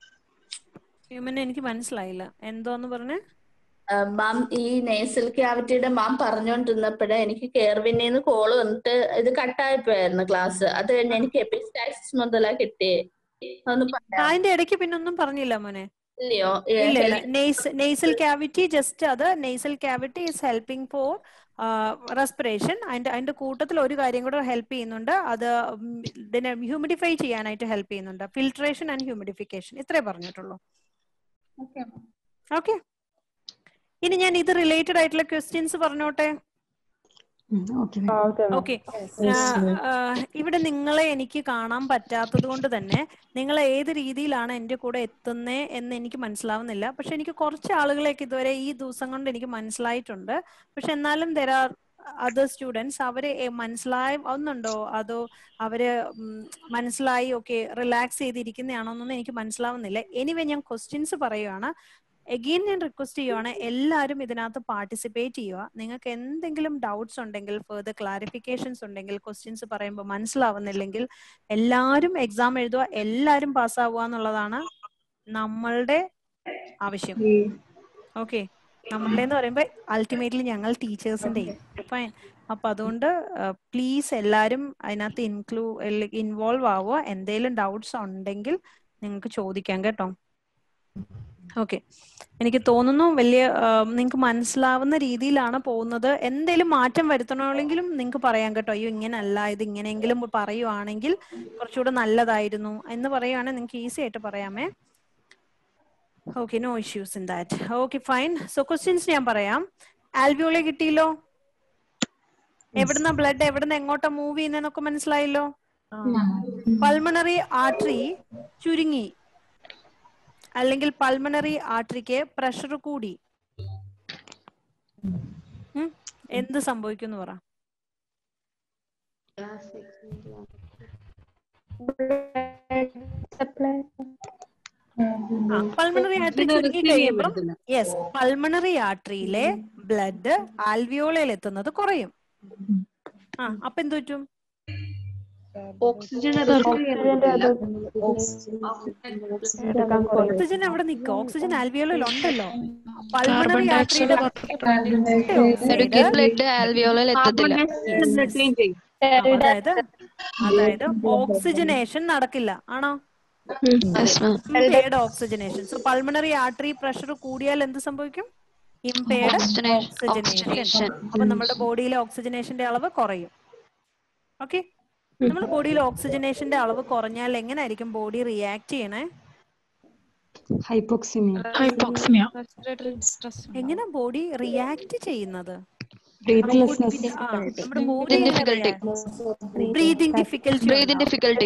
ഹ്യൂമൻ എനിക്ക് മനസ്സിലായില്ല എന്തോന്ന് പറഞ്ഞേ മാം ഈ നേസൽ ക്യാവിറ്റിയുടെ മാം പറഞ്ഞുകൊണ്ടിരുന്നപ്പോഴേ എനിക്ക് കെയർവിനിൽ നിന്ന് കോൾ വന്നിട്ട് ഇത് കട്ടായി പോയായിരുന്നു ക്ലാസ് അത് കഴിഞ്ഞ് എനിക്ക് എപ്പിസ്റ്റാക്സിസ് മുതലാ കിട്ടിയേ അതൊന്ന് പറയാമോ അതിന്റെ ഇടയ്ക്ക് പിന്നെ ഒന്നും പറഞ്ഞില്ല മോനെ ഇല്ലയോ ഇല്ല ഇല്ല നെയ്സൽ ക്യാവിറ്റി ജസ്റ്റ് അത് nasal cavity is helping for respiration അതിന്റെ അതിന്റെ കൂട്ടത്തിൽ ഒരു കാര്യം കൂടെ ഹെൽപ്പ് ചെയ്യുന്നുണ്ട് അത് ഉം ഇതിനെ ഹ്യൂമിഡിഫൈ ചെയ്യാനായിട്ട് ഹെൽപ്പ് ചെയ്യുന്നുണ്ട് ഫിൽട്രേഷൻ ആൻഡ് ഹ്യൂമിഡിഫിക്കേഷൻ ഇത്രേ പറഞ്ഞിട്ടുള്ളൂ ഓക്കെ ഇനി ഞാൻ ഇത് റിലേറ്റഡ് ആയിട്ടുള്ള ക്വസ്റ്റ്യൻസ് പറഞ്ഞോട്ടെ ഓക്കെ ഓക്കെ ഓക്കെ ഇവിടെ നിങ്ങളെ എനിക്ക് കാണാൻ പറ്റാത്തത് കൊണ്ട് തന്നെ നിങ്ങൾ ഏത് രീതിയിലാണ് എന്റെ കൂടെ എത്തുന്നേ എന്ന് എനിക്ക് മനസ്സിലാവുന്നില്ല പക്ഷെ എനിക്ക് കുറച്ച് ആളുകളെയൊക്കെ ഇതുവരെ ഈ ദിവസം കൊണ്ട് എനിക്ക് മനസ്സിലായിട്ടുണ്ട് പക്ഷെ എന്നാലും ദർ ആർ അതർ സ്റ്റുഡൻസ് അവര് എ- മനസ്സിലായി ഒന്നുണ്ടോ അതോ അവര് ഉം, മനസ്സിലായി ഓക്കെ റിലാക്സ് ചെയ്തിരിക്കുന്നതാണോ എന്നൊന്നും എനിക്ക് മനസ്സിലാവുന്നില്ല എനിവേ ഞാൻ ക്വസ്റ്റ്യൻസ് പറയുവാണ് എഗെയിൻ ഞാൻ റിക്വസ്റ്റ് ചെയ്യുവാണ് എല്ലാവരും ഇതിനകത്ത് പാർട്ടിസിപ്പേറ്റ് ചെയ്യുക നിങ്ങൾക്ക് എന്തെങ്കിലും ഡൗട്ട്സ് ഉണ്ടെങ്കിൽ ഫെർദർ ക്ലാരിഫിക്കേഷൻസ് ഉണ്ടെങ്കിൽ ക്വസ്റ്റ്യൻസ് പറയുമ്പോൾ മനസ്സിലാവുന്നില്ലെങ്കിൽ എല്ലാവരും എക്സാം എഴുതുക എല്ലാവരും പാസ്സാവുക എന്നുള്ളതാണ് നമ്മളുടെ ആവശ്യം ഓക്കെ നമ്മളുടെ എന്ന് പറയുമ്പോൾ അൾട്ടിമേറ്റ്ലി ഞങ്ങൾ ടീച്ചേഴ്സിന്റെയും ഫൈൻ അപ്പൊ അതുകൊണ്ട് പ്ലീസ് എല്ലാവരും അതിനകത്ത് ഇൻക്ലൂ ഇൻവോൾവ് ആവുക എന്തെങ്കിലും ഡൗട്ട്സ് ഉണ്ടെങ്കിൽ നിങ്ങൾക്ക് ചോദിക്കാം കേട്ടോ ഓക്കെ എനിക്ക് തോന്നുന്നു വലിയ നിങ്ങൾക്ക് മനസ്സിലാവുന്ന രീതിയിലാണ് പോകുന്നത് എന്തെങ്കിലും മാറ്റം വരുത്തണമെങ്കിലും നിങ്ങൾക്ക് പറയാം കേട്ടോ അയ്യോ ഇങ്ങനല്ല ഇത് ഇങ്ങനെയെങ്കിലും പറയുവാണെങ്കിൽ കുറച്ചുകൂടെ നല്ലതായിരുന്നു എന്ന് പറയുവാണെങ്കിൽ നിങ്ങൾക്ക് ഈസി ആയിട്ട് പറയാമേ okay no issues in that okay fine so questions ഞാൻ പറയാം ആൽവിയോളെ കിട്ടിയല്ലോ എവിടുന്ന ബ്ലഡ് എവിടുന്ന് എങ്ങോട്ടാ മൂവ് ചെയ്യുന്നതെന്നൊക്കെ മനസ്സിലായല്ലോ പൾമണറി ആർട്ടറി ചുരുങ്ങി അല്ലെങ്കിൽ പൾമണറി ആർട്ടറിക്ക് പ്രഷർ കൂടി ഉം, എന്ത് സംഭവിക്കും പറ പൾമണറി ആർട്ടറി ചുരുങ്ങി കഴിയുമ്പോൾ യെസ് പൾമണറി ആർട്ടറിയിലെ ബ്ലഡ് ആൽവിയോളയിൽ എത്തുന്നത് കുറയും ആ അപ്പൊ എന്ത് പറ്റും ഓക്സിജൻ ഓക്സിജൻ അവിടെ നിൽക്കും ഓക്സിജൻ ആൽവിയോളിൽ ഉണ്ടല്ലോ പൾമണറി ആർട്ടറിയുടെ ബ്ലഡ് ആൽവിയോളിൽ എത്തത്തില്ല അതായത് അതായത് ഓക്സിജനേഷൻ നടക്കില്ല ആണോ impaired oxygenation so pulmonary artery pressure കൂടിയാൽ എന്ത് സംഭവിക്കും ഇംപേർഡ് Oxygenation. ഓക്സിജനേഷൻ അപ്പൊ നമ്മുടെ ബോഡിയിലെ ഓക്സിജനേഷന്റെ അളവ് കുറയും ഓക്കെ നമ്മുടെ ബോഡിയിൽ ഓക്സിജനേഷന്റെ അളവ് കുറഞ്ഞാൽ എങ്ങനെയായിരിക്കും ബോഡി റിയാക്ട് ചെയ്യണേ ഹൈപ്പോക്സിമിയ ഹൈപ്പോക്സിമിയ സ്ട്രെസ് എങ്ങനെ ബോഡി റിയാക്ട് ചെയ്യുന്നത് ബ്രീത്ത്ലെസ്നെസ് ആ, നമ്മുടെ body difficulty. Breathing difficulty Breathing difficulty.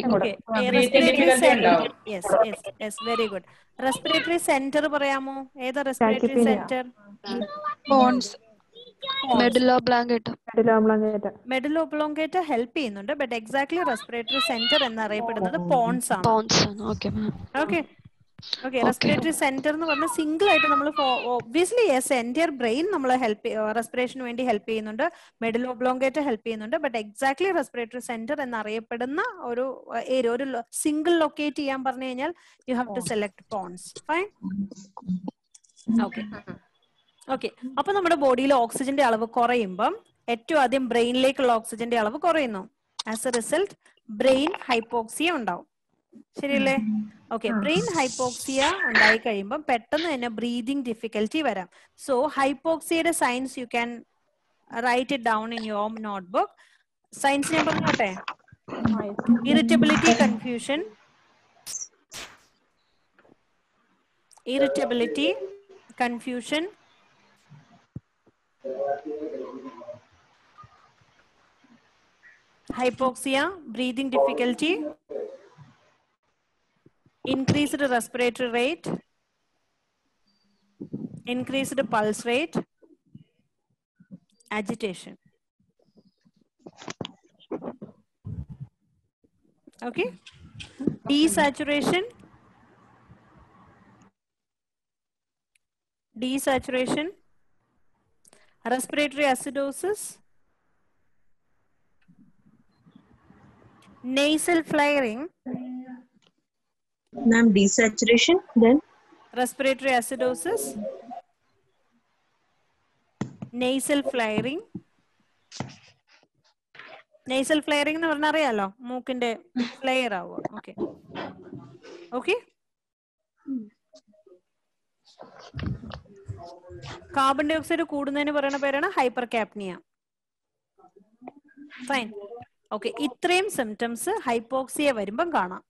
Yes yes yes very good respiratory centre പറയാമോ ഏതാ respiratory centre pons medulla oblongata medulla oblongata help ചെയ്യുന്നുണ്ട് ബട്ട് എക്സാക്ട്ലി റെസ്പിറേറ്ററി സെന്റർ എന്നറിയപ്പെടുന്നത് pons ആണ് pons okay okay okay respiratory centre എന്ന് പറഞ്ഞാൽ single ആയിട്ട് നമ്മൾ obviously yes entire brain നമ്മൾ ഹെൽപ്പ് റെസ്പിറേഷന് വേണ്ടി ഹെൽപ്പ് ചെയ്യുന്നുണ്ട് മെഡൽ ഒബ്ലോങ്കേറ്റ് ഹെൽപ്പ് ചെയ്യുന്നുണ്ട് ബട്ട് എക്സാക്ട്ലി റെസ്പിറേറ്ററി സെന്റർ എന്നറിയപ്പെടുന്ന ഒരു ഏരിയ ഒരു സിംഗിൾ ലൊക്കേറ്റ് ചെയ്യാൻ പറഞ്ഞു കഴിഞ്ഞാൽ you have to select pons fine okay okay അപ്പൊ നമ്മുടെ ബോഡിയിൽ ഓക്സിജന്റെ അളവ് കുറയുമ്പം ഏറ്റവും ആദ്യം ബ്രെയിനിലേക്കുള്ള ഓക്സിജന്റെ അളവ് കുറയുന്നു as a result brain hypoxia ഉണ്ടാവും ശരിയല്ലേ ഓക്കെ ബ്രെയിൻ ഹൈപ്പോക്സിയ ഉണ്ടായി കഴിയുമ്പോൾ പെട്ടെന്ന് തന്നെ ബ്രീതിങ് ഡിഫിക്കൽറ്റി വരാം സോ ഹൈപ്പോക്സിയയുടെ signs you can write it down in your notebook signs ഞാൻ പറഞ്ഞോട്ടെ irritability confusion irritability confusion hypoxia, breathing difficulty, increased respiratory rate, increased pulse rate, agitation. Okay, desaturation, desaturation, respiratory acidosis, nasal flaring, Ma'am, desaturation, then respiratory acidosis, nasal flaring. nasal flaring എന്ന് പറഞ്ഞാൽ അറിയാലോ മൂക്കിന്റെ flare ആവുക okay okay carbon dioxide കൂടുന്നതിന് പറയുന്ന പേരാണ് hypercapnia fine okay ഇത്രയും symptoms hypoxia വരുമ്പം കാണാം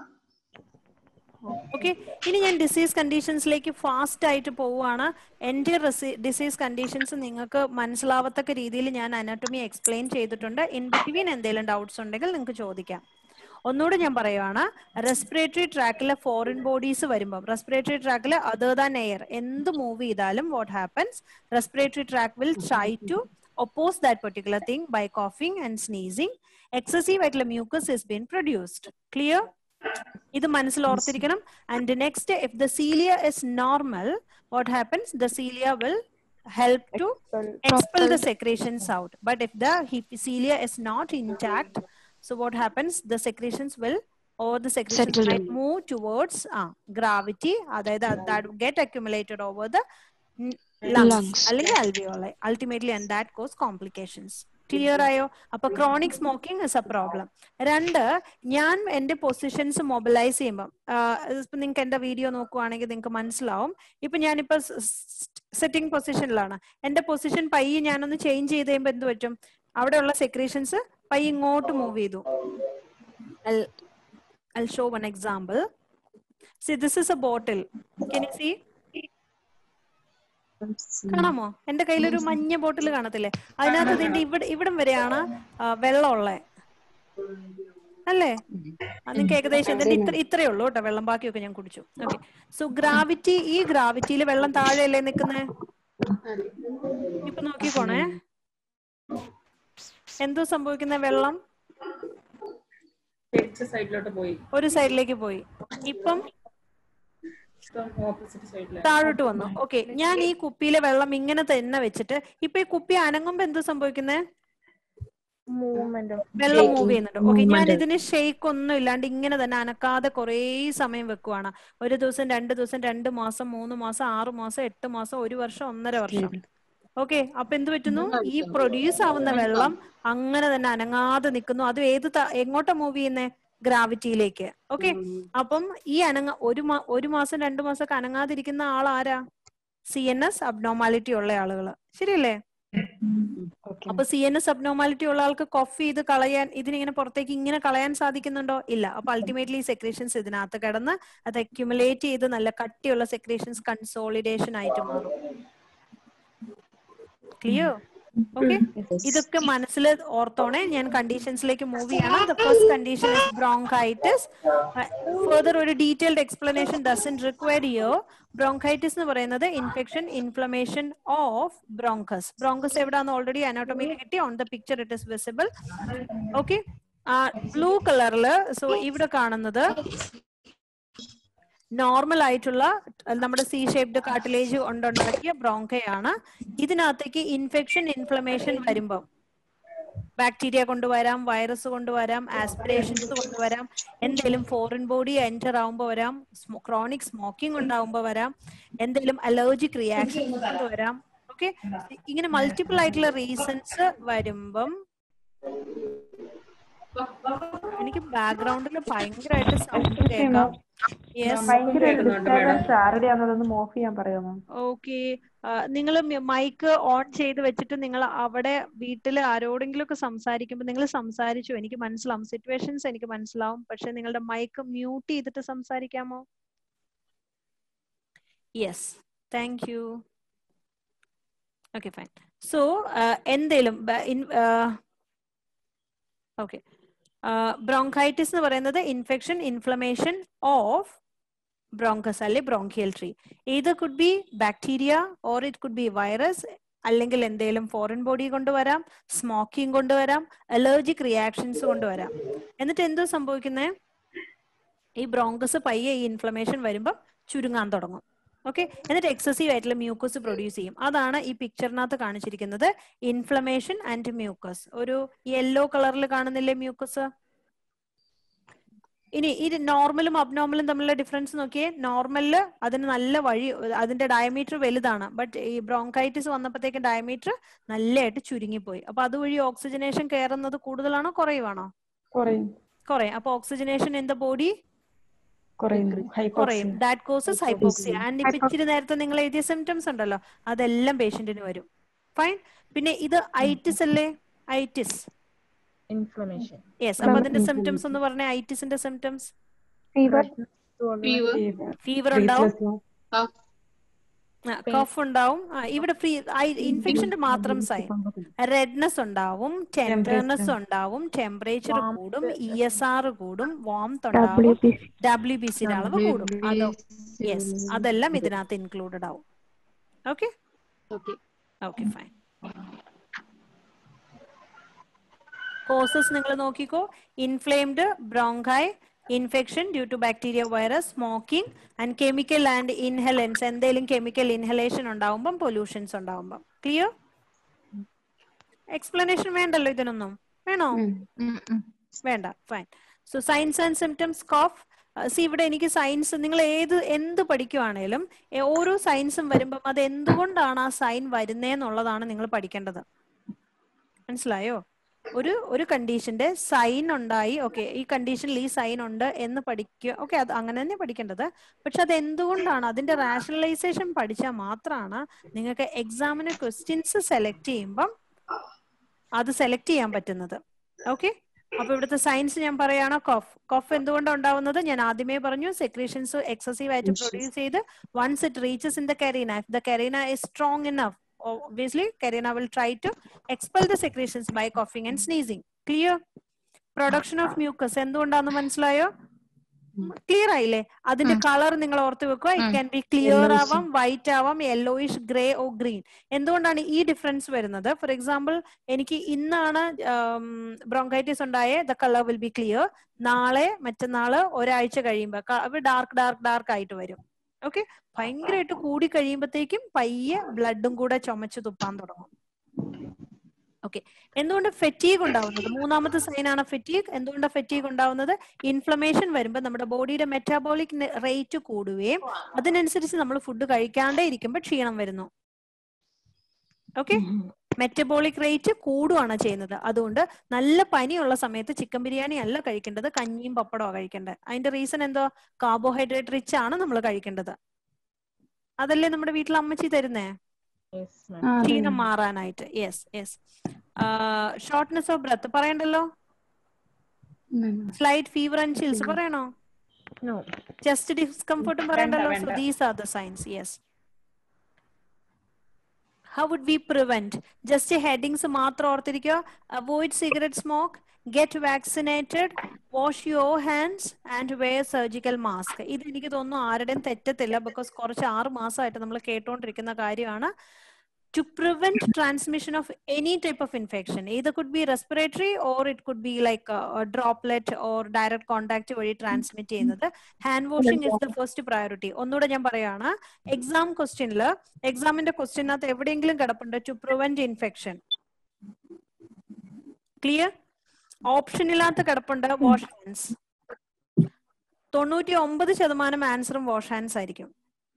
ഓക്കെ ഇനി ഞാൻ ഡിസീസ് കണ്ടീഷൻസിലേക്ക് ഫാസ്റ്റ് ആയിട്ട് പോവുകയാണ് എൻ്റെ ഡിസീസ് കണ്ടീഷൻസ് നിങ്ങൾക്ക് മനസ്സിലാവത്തക്ക രീതിയിൽ ഞാൻ അനാട്ടമി എക്സ്പ്ലെയിൻ ചെയ്തിട്ടുണ്ട് ഇൻ ബിറ്റ്വീൻ എന്തെങ്കിലും ഡൗട്ട്സ് ഉണ്ടെങ്കിൽ നിങ്ങൾക്ക് ചോദിക്കാം ഒന്നുകൂടെ ഞാൻ പറയുവാണ് റെസ്പിറേറ്ററി ട്രാക്കിലെ ഫോറിൻ ബോഡീസ് വരുമ്പോൾ റെസ്പിറേറ്ററി ട്രാക്കിൽ അതർ ദാൻ എയർ എന്ത് മൂവ് ചെയ്താലും what happens respiratory tract will try to oppose that particular thing by coughing and sneezing excessive ആയിട്ടുള്ള mucus is being produced clear ഇത് മനസ്സിൽ ഓർത്തിരിക്കണം and next if the cilia is normal what happens the cilia will help to expel the secretions out but if the he- cilia is not intact so what happens the secretions will or the secretions Settle might down. move towards uh, gravity അതായത് that, that will get accumulated over the mm, lungs Lungs. അല്ലെങ്കിൽ alveoli ultimately and that cause complications clear ആയോ അപ്പൊ chronic smoking is a problem രണ്ട് ഞാൻ എന്റെ positions mobilise ചെയ്യുമ്പോൾ നിങ്ങൾക്ക് എന്റെ വീഡിയോ നോക്കുവാണെങ്കിൽ നിങ്ങൾക്ക് മനസ്സിലാവും ഇപ്പൊ ഞാനിപ്പോ സെറ്റിംഗ് പൊസിഷനിലാണ് എന്റെ പൊസിഷൻ പയ്യെ ഞാനൊന്ന് ചേഞ്ച് ചെയ്ത് കഴിയുമ്പോൾ എന്ത് പറ്റും അവിടെയുള്ള സെക്രീഷൻസ് പയ്യെ ഇങ്ങോട്ട് മൂവ് ചെയ്തു I'll, I'll show one example. See, this is a bottle. Can you see? കാണാമോ എന്റെ കയ്യിലൊരു മഞ്ഞ ബോട്ടിൽ കാണത്തില്ലേ അതിനകത്ത് ഇതിന്റെ ഇവിടെ ഇവിടം വരെയാണ് ആ, വെള്ളമുള്ളേ അല്ലേ നിങ്ങൾക്ക് ഏകദേശം ഇതിന്റെ ഇത്ര ഇത്രയേ ഉള്ളൂ കേട്ടോ വെള്ളം ബാക്കിയൊക്കെ ഞാൻ കുടിച്ചു ഓക്കെ സോ ഗ്രാവിറ്റി ഈ ഗ്രാവിറ്റിയിൽ വെള്ളം താഴെയല്ലേ നിൽക്കുന്നേ ഇപ്പൊ നോക്കിക്കോണേ എന്തോ സംഭവിക്കുന്ന വെള്ളം തിരിച്ച സൈഡിലോട്ട് പോയി ഒരു സൈഡിലേക്ക് പോയി ഇപ്പം ഓപ്പോസിറ്റ് സൈഡില് താഴോട്ട് വന്നു ഓക്കെ ഞാൻ ഈ കുപ്പിയിലെ വെള്ളം ഇങ്ങനെ തന്നെ വെച്ചിട്ട് ഇപ്പൊ ഈ കുപ്പി അനങ്ങുമ്പോ എന്ത് സംഭവിക്കുന്നേ വെള്ളം മൂവ് ചെയ്യുന്നുണ്ട് ഓക്കെ ഞാൻ ഇതിന് ഷെയ്ക്ക് ഒന്നും ഇല്ലാണ്ട് ഇങ്ങനെ തന്നെ അനക്കാതെ കുറേ സമയം വെക്കുവാണ് ഒരു ദിവസം രണ്ട് ദിവസം രണ്ട് മാസം മൂന്ന് മാസം ആറ് മാസം എട്ട് മാസം ഒരു വർഷം ഒന്നര വർഷം ഓക്കെ അപ്പൊ എന്ത് പറ്റുന്നു ഈ പ്രൊഡ്യൂസ് ആവുന്ന വെള്ളം അങ്ങനെ തന്നെ അനങ്ങാതെ നിൽക്കുന്നു അത് ഏത് ത- എങ്ങോട്ടാ മൂവ് ചെയ്യുന്നേ ഗ്രാവിറ്റിയിലേക്ക് ഓക്കെ അപ്പം ഈ അനങ്ങ ഒരു മാ ഒരു മാസം രണ്ടു മാസം ഒക്കെ അനങ്ങാതിരിക്കുന്ന ആൾ ആരാ സി എൻ എസ് അബ്നോമാലിറ്റി ഉള്ള ആളുകള് ശരിയല്ലേ അപ്പൊ സി എൻ എസ് അബ്നോമാലിറ്റി ഉള്ള ആൾക്ക് കോഫ് ചെയ്ത് കളയാൻ ഇതിനിങ്ങനെ പുറത്തേക്ക് ഇങ്ങനെ കളയാൻ സാധിക്കുന്നുണ്ടോ ഇല്ല അപ്പൊ അൾട്ടിമേറ്റ്ലി സെക്രീഷൻസ് ഇതിനകത്ത് കിടന്ന് അത് അക്യുമുലേറ്റ് ചെയ്ത് നല്ല കട്ടിയുള്ള സെക്രീഷൻസ് കൺസോളിഡേഷൻ ആയിട്ട് മാറും ക്ലിയർ ഓക്കെ ഇതൊക്കെ മനസ്സിൽ ഓർത്തോണേ ഞാൻ കണ്ടീഷൻസിലേക്ക് മൂവ് ചെയ്യണം the first condition is bronchitis further ഒരു ഡീറ്റെയിൽഡ് എക്സ്പ്ലനേഷൻ ഡസൻ റിക്വയർ യോ ബ്രോങ്കൈറ്റിസ് എന്ന് പറയുന്നത് infection inflammation of bronchus bronchus എവിടെയാണെന്ന് ഓൾറെഡി അനോട്ടമിയിൽ കിട്ടി on the picture it is visible okay blue കളറില് സോ ഇവിടെ കാണുന്നത് നോർമൽ ആയിട്ടുള്ള അഹ് നമ്മുടെ സി ഷേപ്ഡ് കാർട്ടിലേജ് കൊണ്ടുണ്ടാക്കിയ ബ്രോങ്കയാണ് ഇതിനകത്തേക്ക് ഇൻഫെക്ഷൻ ഇൻഫ്ലമേഷൻ വരുമ്പം ബാക്ടീരിയ കൊണ്ടുവരാം വൈറസ് കൊണ്ടുവരാം ആസ്പിറേഷൻസ് കൊണ്ടുവരാം എന്തെങ്കിലും ഫോറിൻ ബോഡി എൻറ്റർ ആവുമ്പോൾ വരാം ക്രോണിക് സ്മോക്കിംഗ് ഉണ്ടാവുമ്പോൾ വരാം എന്തെങ്കിലും അലർജിക് റിയാക്ഷൻ കൊണ്ടുവരാം ഓക്കെ ഇങ്ങനെ മൾട്ടിപ്പിൾ ആയിട്ടുള്ള റീസൺസ് വരുമ്പം എനിക്ക് ബാക്ക്ഗ്രൗണ്ടിൽ ഭയങ്കരമായിട്ട് സൗണ്ട് കേൾക്കാം യെസ് ഭയങ്കര ഡിസ്റ്റർബൻസ് ആരുടെയാണെന്നതൊന്ന് ഓഫ് ചെയ്യാൻ പറയുമോ ഓക്കെ നിങ്ങൾ മൈക്ക് ഓൺ ചെയ്ത് വെച്ചിട്ട് നിങ്ങൾ അവിടെ വീട്ടിൽ ആരോടെങ്കിലും ഒക്കെ സംസാരിക്കുമ്പോൾ നിങ്ങൾ സംസാരിച്ചു എനിക്ക് മനസ്സിലാവും സിറ്റുവേഷൻസ് എനിക്ക് മനസ്സിലാവും പക്ഷെ നിങ്ങളുടെ മൈക്ക് മ്യൂട്ട് ചെയ്തിട്ട് സംസാരിക്കാമോ yes thank you okay fine so എന്തേലും ഓക്കെ ബ്രോങ്കൈറ്റിസ് എന്ന് പറയുന്നത് ഇൻഫെക്ഷൻ ഇൻഫ്ലമേഷൻ ഓഫ് ബ്രോങ്കസ് അല്ലെ ബ്രോങ്കിയൽ ട്രീ ഇത് could be bacteria or it could be virus അല്ലെങ്കിൽ എന്തെങ്കിലും ഫോറിൻ ബോഡി കൊണ്ടുവരാം സ്മോക്കിംഗ് കൊണ്ടുവരാം അലർജിക് റിയാക്ഷൻസ് കൊണ്ടുവരാം എന്നിട്ട് എന്തോ സംഭവിക്കുന്നത് ഈ ബ്രോങ്കസ് പയ്യെ ഈ ഇൻഫ്ലമേഷൻ വരുമ്പോൾ ചുരുങ്ങാൻ തുടങ്ങും ഓക്കെ എന്നിട്ട് എക്സസീവ് ആയിട്ടുള്ള മ്യൂക്കസ് പ്രൊഡ്യൂസ് ചെയ്യും അതാണ് ഈ പിക്ചറിനകത്ത് കാണിച്ചിരിക്കുന്നത് ഇൻഫ്ലമേഷൻ ആൻഡ് മ്യൂക്കസ് ഒരു യെല്ലോ കളറിൽ കാണുന്നില്ലേ മ്യൂക്കസ് ഇനി ഇത് നോർമലും അബ്നോർമലും തമ്മിലുള്ള ഡിഫറൻസ് നോക്കിയേ നോർമലില് അതിന് നല്ല വഴി അതിന്റെ ഡയമീറ്റർ വലുതാണ് ബട്ട് ഈ ബ്രോങ്കൈറ്റിസ് വന്നപ്പോഴത്തേക്ക് ഡയമീറ്റർ നല്ലതായിട്ട് ചുരുങ്ങിപ്പോയി അപ്പൊ അതുവഴി ഓക്സിജനേഷൻ കയറുന്നത് കൂടുതലാണോ കുറയുവാണോ കുറയും കുറയും അപ്പൊ ഓക്സിജനേഷൻ ഇൻ ദ ബോഡി കുറയുന്നു കുറയും hypoxia that causes hypoxia and ഇപ്പൊ ഇച്ചിരി നേരത്തെ നിങ്ങൾ എഴുതിയ സിംറ്റംസ് ഉണ്ടല്ലോ അതെല്ലാം പേഷ്യന്റിന് വരും ഫൈൻ പിന്നെ ഇത് ഐറ്റിസ് അല്ലേ ഐറ്റിസ് ഇൻഫ്ലമേഷൻ യെസ് അപ്പൊ അതിന്റെ സിംറ്റംസ് എന്ന് പറഞ്ഞ ഐറ്റിസിന്റെ സിംറ്റംസ് ഫീവർ ഫീവർ ഉണ്ടാവും കഫ് ഉണ്ടാവും ആ, ഇവിടെ ഫ്രീ ഇൻഫെക്ഷന്റെ മാത്രം സൈൻ റെഡ്നെസ് ഉണ്ടാവും ടെൻഡർനെസ് ഉണ്ടാവും ടെമ്പറേച്ചർ കൂടും ഇ എസ് ആർ കൂടും വാംത് ഉണ്ടാവും ഡബ്ല്യു ബി സിയുടെ അളവ് കൂടും അതോ യെസ് അതെല്ലാം ഇതിനകത്ത് ഇൻക്ലൂഡഡ് ആവും okay okay okay fine causes നിങ്ങൾ നോക്കിക്കോ inflamed bronchi infection due to bacteria virus smoking and chemical and inhalants എന്തെങ്കിലും കെമിക്കൽ ഇൻഹലേഷൻ ഉണ്ടാവുമ്പം പൊല്യൂഷൻസ് ഉണ്ടാവുമ്പം ക്ലിയർ എക്സ്പ്ലനേഷൻ വേണ്ടല്ലോ ഇതിനൊന്നും വേണോ വേണ്ട fine so science and symptoms cough C ഇവിടെ എനിക്ക് സയൻസ് നിങ്ങൾ ഏത് എന്ത് പഠിക്കുവാണേലും എ- ഓരോ സയൻസും വരുമ്പം അത് എന്തുകൊണ്ടാണ് ആ സൈൻ വരുന്നേന്നുള്ളതാണ് നിങ്ങൾ പഠിക്കേണ്ടത് മനസ്സിലായോ ഒരു ഒരു കണ്ടീഷന്റെ സൈൻ ഉണ്ടായി ഓക്കെ ഈ കണ്ടീഷനിൽ ഈ സൈൻ ഉണ്ട് എന്ന് പഠിക്കുക ഓക്കെ അത് അങ്ങനെ തന്നെ പഠിക്കേണ്ടത് പക്ഷെ അത് എന്തുകൊണ്ടാണ് അതിന്റെ റാഷണലൈസേഷൻ പഠിച്ചാൽ മാത്രമാണ് നിങ്ങൾക്ക് എക്സാമിന് ക്വസ്റ്റ്യൻസ് സെലക്ട് ചെയ്യുമ്പം അത് സെലക്ട് ചെയ്യാൻ പറ്റുന്നത് ഓക്കെ അപ്പൊ ഇവിടുത്തെ സയൻസ് ഞാൻ പറയാണ് കോഫ് കോഫ് എന്തുകൊണ്ടാണ് ഉണ്ടാവുന്നത് ഞാൻ ആദ്യമേ പറഞ്ഞു സെക്രീഷൻസ് എക്സസീവ് ആയിട്ട് പ്രൊഡ്യൂസ് ചെയ്ത് once it reaches in the carina if the carina is strong enough obviously carina will try to expel the secretions by coughing and sneezing clear production of mucus എന്തുകൊണ്ടാന്ന് മനസ്സിലായോ clear ആയില്ലേ അതിന്റെ colour നിങ്ങൾ ഓർത്ത് വെക്കുക it can be clear ആവാം white ആവാം yellowish grey or green എന്തുകൊണ്ടാണ് ഈ ഡിഫറൻസ് വരുന്നത് ഫോർ എക്സാമ്പിൾ എനിക്ക് ഇന്നാണ് ബ്രോങ്കൈറ്റിസ് ഉണ്ടായ the colour will be clear നാളെ മറ്റന്നാള് ഒരാഴ്ച കഴിയുമ്പോൾ ഡാർക്ക് ഡാർക്ക് ഡാർക്ക് ആയിട്ട് വരും ഓക്കെ ഭയങ്കരമായിട്ട് കൂടി കഴിയുമ്പോഴത്തേക്കും പയ്യെ ബ്ലഡും കൂടെ ചുമച്ച് തുപ്പാൻ തുടങ്ങും ഓക്കെ എന്തുകൊണ്ട് ഫെറ്റീഗ് ഉണ്ടാവുന്നത് മൂന്നാമത്തെ സൈൻ ആണ് ഫെറ്റീഗ് എന്തുകൊണ്ടാണ് ഫെറ്റീഗ് ഉണ്ടാവുന്നത് ഇൻഫ്ലമേഷൻ വരുമ്പോൾ നമ്മുടെ ബോഡിയുടെ മെറ്റാബോളിക് റേറ്റ് കൂടുകയും അതിനനുസരിച്ച് നമ്മൾ ഫുഡ് കഴിക്കാണ്ടേ ഇരിക്കുമ്പോൾ ക്ഷീണം വരുന്നു ഓക്കെ മെറ്റബോളിക് റേറ്റ് കൂടുകയാണ് ചെയ്യുന്നത് അതുകൊണ്ട് നല്ല പനിയുള്ള സമയത്ത് ചിക്കൻ ബിരിയാണി അല്ല കഴിക്കേണ്ടത് കഞ്ഞിയും പപ്പടമോ കഴിക്കേണ്ടത് അതിന്റെ റീസൺ എന്തോ കാർബോഹൈഡ്രേറ്റ് റിച്ച് ആണ് നമ്മൾ കഴിക്കേണ്ടത് അതല്ലേ നമ്മുടെ വീട്ടിൽ അമ്മച്ചി തരുന്നേ Yes, ma'am. ക്ഷീണം മാറാനായിട്ട് yes yes shortness of breath പറയണ്ടല്ലോ സ്ലൈറ്റ് ഫീവർ ആൻഡ് ചിൽസ് പറയണോ No. ചെസ്റ്റ് ഡിസ്കംഫർട്ടും പറയണ്ടല്ലോ സോ വേണ്ട. These are the signs yes how would we prevent just headings മാത്രം ഓർത്തിരിക്കുക avoid cigarette smoke get vaccinated wash your hands and wear surgical mask ഇത് എനിക്ക് തോന്നുന്നു ആരുടെയും തെറ്റത്തില്ല ബിക്കോസ് കുറച്ച് ആറ് മാസമായിട്ട് നമ്മൾ കേട്ടോണ്ടിരിക്കുന്ന കാര്യമാണ് to prevent transmission of any type of infection either could be respiratory or it could be like a, a droplet or direct contact വഴി ട്രാൻസ്മിറ്റ് ചെയ്യുന്നത് hand washing is the first priority ഒന്നുകൂടെ ഞാൻ പറയാണ് എക്സാം ക്വസ്റ്റ്യനിൽ എക്സാമിന്റെ ക്വസ്റ്റ്യനകത്ത് എവിടെയെങ്കിലും കിടപ്പുണ്ട് ടു പ്രിവെന്റ് ഇൻഫെക്ഷൻ ക്ലിയർ ഓപ്ഷനില്ലാത്ത കിടപ്പുണ്ട് വാഷ് ഹാൻഡ്സ് തൊണ്ണൂറ്റി ഒമ്പത് ശതമാനം ആൻസറും വാഷ് ഹാൻഡ്സ് ആയിരിക്കും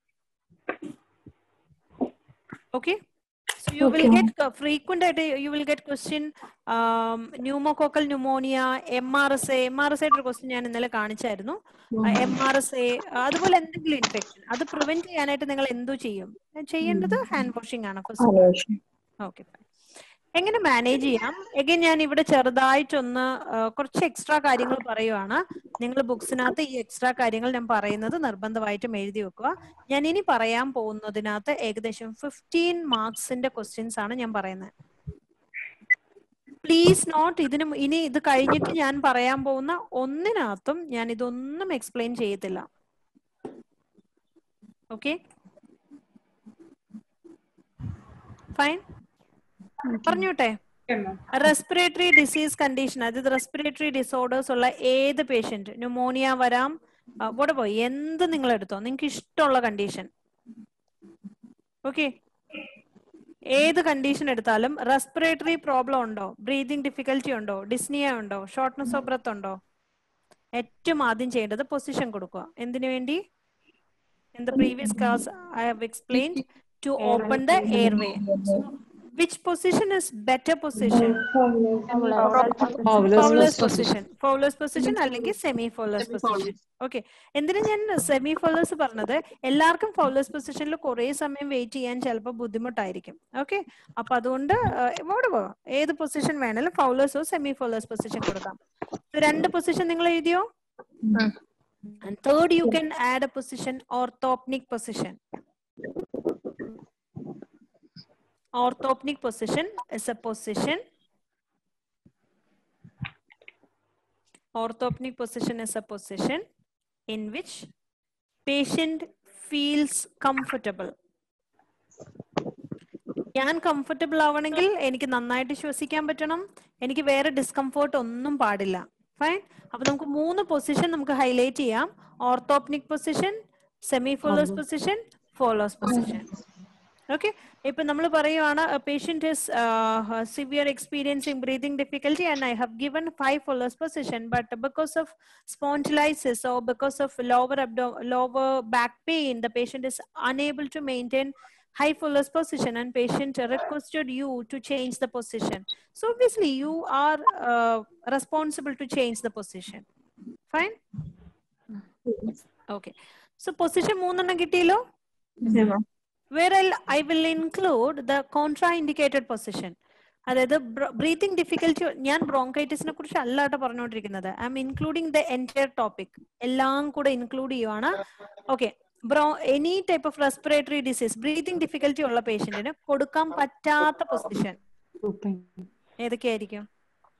okay So you will get uh, frequent at you will get question um, pneumococcal pneumonia, MRSA, MRSA ഒരു ക്വസ്റ്റ്യൻ ഞാൻ ഇന്നലെ കാണിച്ചായിരുന്നു എം ആർ എസ് എ അതുപോലെ എന്തെങ്കിലും ഇൻഫെക്ഷൻ അത് പ്രിവെന്റ് ചെയ്യാനായിട്ട് നിങ്ങൾ എന്തു ചെയ്യും ചെയ്യേണ്ടത് ഹാൻഡ് വാഷിംഗ് ആണ് ഫസ്റ്റ് ഓക്കെ എങ്ങനെ മാനേജ് ചെയ്യാം എഗൈൻ ഞാൻ ഇവിടെ ചെറുതായിട്ടൊന്ന് ആ, കുറച്ച് എക്സ്ട്രാ കാര്യങ്ങൾ പറയുവാണ് നിങ്ങൾ ബുക്സിനകത്ത് ഈ എക്സ്ട്രാ കാര്യങ്ങൾ ഞാൻ പറയുന്നത് നിർബന്ധമായിട്ടും എഴുതി വെക്കുക ഞാൻ ഇനി പറയാൻ പോകുന്നതിനകത്ത് ഏകദേശം ഫിഫ്റ്റീൻ മാർക്സിന്റെ ക്വസ്റ്റ്യൻസ് ആണ് ഞാൻ പറയുന്നത് പ്ലീസ് നോട്ട് ഇതിന് മു- ഇനി ഇത് കഴിഞ്ഞിട്ട് ഞാൻ പറയാൻ പോകുന്ന ഒന്നിനകത്തും ഞാൻ ഇതൊന്നും എക്സ്പ്ലെയിൻ ചെയ്യത്തില്ല ഓക്കെ ഫൈൻ പറഞ്ഞോട്ടെ റെസ്പിറേറ്ററി ഡിസീസ് കണ്ടീഷൻ അതായത് റെസ്പിറേറ്ററി ഡിസോർഡേഴ്സ് ഉള്ള ഏത് പേഷ്യന്റ് ന്യൂമോണിയ വരാം ഇവിടെ പോയി എന്ത് നിങ്ങൾ എടുത്തോ നിങ്ങൾക്ക് ഇഷ്ടമുള്ള കണ്ടീഷൻ ഓക്കെ ഏത് കണ്ടീഷൻ എടുത്താലും റെസ്പിറേറ്ററി പ്രോബ്ലം ഉണ്ടോ ബ്രീതിങ് ഡിഫിക്കൽറ്റി ഉണ്ടോ ഡിസ്നിയ ഉണ്ടോ ഷോർട്ട്നെസ് ഓഫ് ബ്രത്ത് ഉണ്ടോ ഏറ്റവും ആദ്യം ചെയ്യേണ്ടത് പൊസിഷൻ കൊടുക്കുക എന്തിനു വേണ്ടി in the previous class i have explained to open the airway so which position is better position fowler's position fowler's position അല്ലെങ്കിൽ സെമി fowler's position ഓക്കെ എന്തിനാ ഞാൻ സെമി fowler's പറഞ്ഞത് എല്ലാവർക്കും fowler's പൊസിഷനിൽ കുറെ സമയം വെയിറ്റ് ചെയ്യാൻ ചിലപ്പോൾ ബുദ്ധിമുട്ടായിരിക്കും ഓക്കെ അപ്പൊ അതുകൊണ്ട് എവിടെ പോകാം ഏത് പൊസിഷൻ വേണേലും ഫൗലേഴ്സോ സെമി fowler's പൊസിഷൻ കൊടുക്കാം So, രണ്ട് പൊസിഷൻ നിങ്ങൾ എഴുതിയോ And third, you can add a position, orthopnic position. Orthopnic position is a position. Orthopnic position is a position in which patient feels comfortable. ഞാൻ കംഫർട്ടബിൾ ആവണമെങ്കിൽ എനിക്ക് നന്നായിട്ട് ശ്വസിക്കാൻ പറ്റണം എനിക്ക് വേറെ ഡിസ്കംഫോർട്ട് ഒന്നും പാടില്ല ഫൈൻ അപ്പൊ നമുക്ക് മൂന്ന് പൊസിഷൻ നമുക്ക് ഹൈലൈറ്റ് ചെയ്യാം orthopnoeic position semi Fowler's position Fowler's position okay ഇപ്പൊ നമ്മൾ പറയുവാണ് patient is severe experiencing breathing difficulty and I have given five Fowler's position but because of spondylosis or because of lower abdo lower back pain the patient is unable to maintain high fullest position and patient requested you to change the position so obviously you are uh, responsible to change the position fine okay so position മൂന്നെണ്ണം കിട്ടിയല്ലോ where I'll, I will include the contraindicated position അതായത് breathing difficulty ഞാൻ ബ്രോങ്കൈറ്റിസിനെ കുറിച്ച് അല്ലാട്ടോ പറഞ്ഞുകൊണ്ടിരിക്കുന്നത് I'm including the entire topic എല്ലാം കൂടെ ഇൻക്ലൂഡ് ചെയ്യുവാണ് okay bro any type of respiratory disease breathing difficulty ഉള്ള പേഷ്യന്റിന് കൊടുക്കാൻ പറ്റാത്ത പൊസിഷൻ ഏതൊക്കെയായിരിക്കും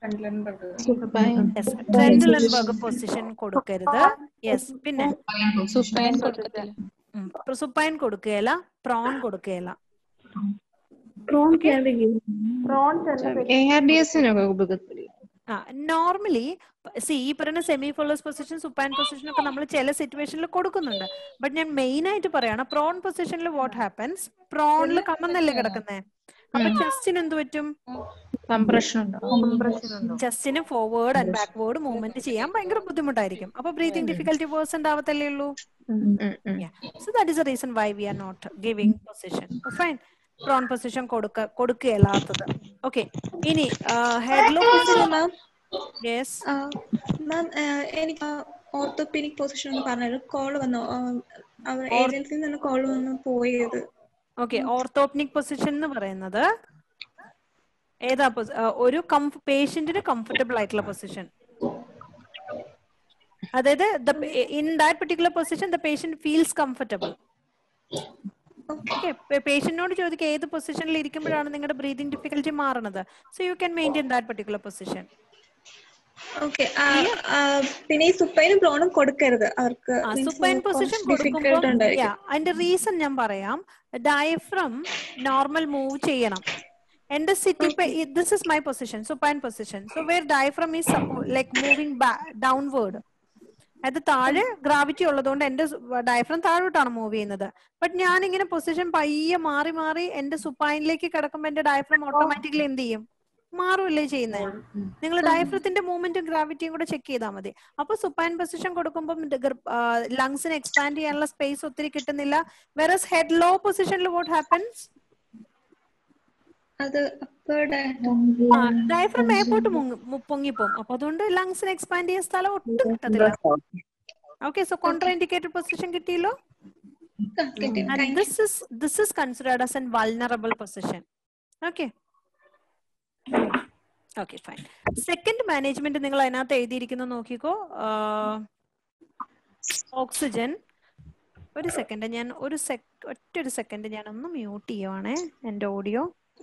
ട്രെൻഡലൻബർഗ് പൊസിഷൻ കൊടുക്കരുത് യെസ് പിന്നെ സുപ്പൈൻ കൊടുക്കത്തില്ല സുപ്പൈൻ കൊടുക്കുകയില്ല പ്രോൺ കൊടുക്കുകയില്ല Prawn can be given. Prones A R D എസിനൊക്കെ ഉപയോഗത്തില്ല ആ നോർമലി സി ഈ പറയുന്ന semi Fowler's position supine position ഒക്കെ നമ്മൾ ചില സിറ്റുവേഷനിൽ കൊടുക്കുന്നുണ്ട് ബട്ട് ഞാൻ മെയിൻ ആയിട്ട് പറയാണ് പ്രോൺ പൊസിഷനിൽ വാട്ട് ഹാപ്പൻസ് പ്രോണിൽ കമന്നല്ലേ കിടക്കുന്നേ അപ്പൊ ചെസ്റ്റിന് എന്ത് പറ്റും കംപ്രഷൻ ഉണ്ടാവും ചെസ്റ്റിന് ഫോർവേഡ് ആൻഡ് ബാക്ക്വേർഡ് മൂവ്മെന്റ് ചെയ്യാൻ ഭയങ്കര ബുദ്ധിമുട്ടായിരിക്കും അപ്പൊ ബ്രീതിങ് ഡിഫിക്കൽറ്റി വേഴ്സ് ഉണ്ടാവത്തല്ലേ ഉള്ളൂ so that is a reason why we are not giving position fine prone position കൊടുക്ക കൊടുക്കുകയല്ലാത്തത് ഓക്കെ ഇനി ഹെഡ്ലോ മാം യെസ് മാം എനിക്ക് ഓർത്തോപീനിക് പൊസിഷൻ എന്ന് പറഞ്ഞൊരു കോൾ വന്നു ആ, അവർ ഏജൻസിയിൽ നിന്ന് കോൾ വന്നു പോയത് ഓക്കെ ഓർത്തോപ്നിക് പൊസിഷൻ എന്ന് പറയുന്നത് ഏതാ പൊസി- ആ, ഒരു പേഷ്യന്റിന് കംഫർട്ടബിൾ ആയിട്ടുള്ള പൊസിഷൻ അതായത് in that particular position the patient feels comfortable okay പേഷ്യന്റിനോട് ചോദിക്കുക ഏത് പൊസിഷനിൽ ഇരിക്കുമ്പോഴാണ് നിങ്ങളുടെ ബ്രീതിങ് ഡിഫിക്കൽറ്റി മാറുന്നത് so you can maintain that particular position okay പിന്നെ ഈ സുപ്പൈനും പ്രോണും കൊടുക്കരുത് അവർക്ക് means സുപ്പൈൻ പൊസിഷൻ കുറച്ച് difficult കൊടുക്കുമ്പോൾ ഉണ്ടായിരിക്കും yeah, അതിന്റെ റീസൺ ഞാൻ പറയാം ഡയഫ്രം നോർമൽ മൂവ് ചെയ്യണം എന്റെ സിറ്റി this is my position supine position so where diaphragm is like moving downward അത് താഴെ ഗ്രാവിറ്റി ഉള്ളതുകൊണ്ട് എന്റെ ഡയഫ്രം താഴോട്ടാണ് മൂവ് ചെയ്യുന്നത് ബട്ട് ഞാൻ ഇങ്ങനെ പൊസിഷൻ പയ്യെ മാറി മാറി എന്റെ സുപ്പൈനിലേക്ക് കിടക്കുമ്പോൾ എന്റെ ഡയഫ്രം ഓട്ടോമാറ്റിക്കലി എന്ത് ചെയ്യും മാറുമല്ലേ ചെയ്യുന്നത് നിങ്ങൾ ഡയഫ്രത്തിന്റെ മൂവ്മെന്റും ഗ്രാവിറ്റിയും കൂടെ ചെക്ക് ചെയ്താൽ മതി അപ്പൊ സുപ്പൈൻ പൊസിഷൻ കൊടുക്കുമ്പോൾ ലങ്സിന് എക്സ്പാൻഡ് ചെയ്യാനുള്ള സ്പേസ് ഒത്തിരി കിട്ടുന്നില്ല വെറസ് ഹെഡ് ലോ പൊസിഷനിൽ വാട്ട് ഹാപ്പൻസ് അത് അപ്പയുടെ ഡയഫ്രം മേപ്പോട്ട് പൊങ്ങിപ്പോവും അപ്പൊ അതുകൊണ്ട് ലങ്സിന് എക്സ്പാൻഡ് ചെയ്യാൻ സ്ഥലം ഒട്ടും കിട്ടത്തില്ല okay so contraindicated position കിട്ടിയല്ലോ and this is this is considered as an vulnerable position okay okay fine second management നിങ്ങൾ അതിനകത്ത് എഴുതിയിരിക്കുന്നത് നോക്കിക്കോ ഓക്സിജൻ ഒരു സെക്കൻഡ് ഞാൻ ഒരു സെക് ഒറ്റ ഒരു സെക്കൻഡ് ഞാൻ ഒന്ന് മ്യൂട്ട് ചെയ്യുവാണേ എൻ്റെ audio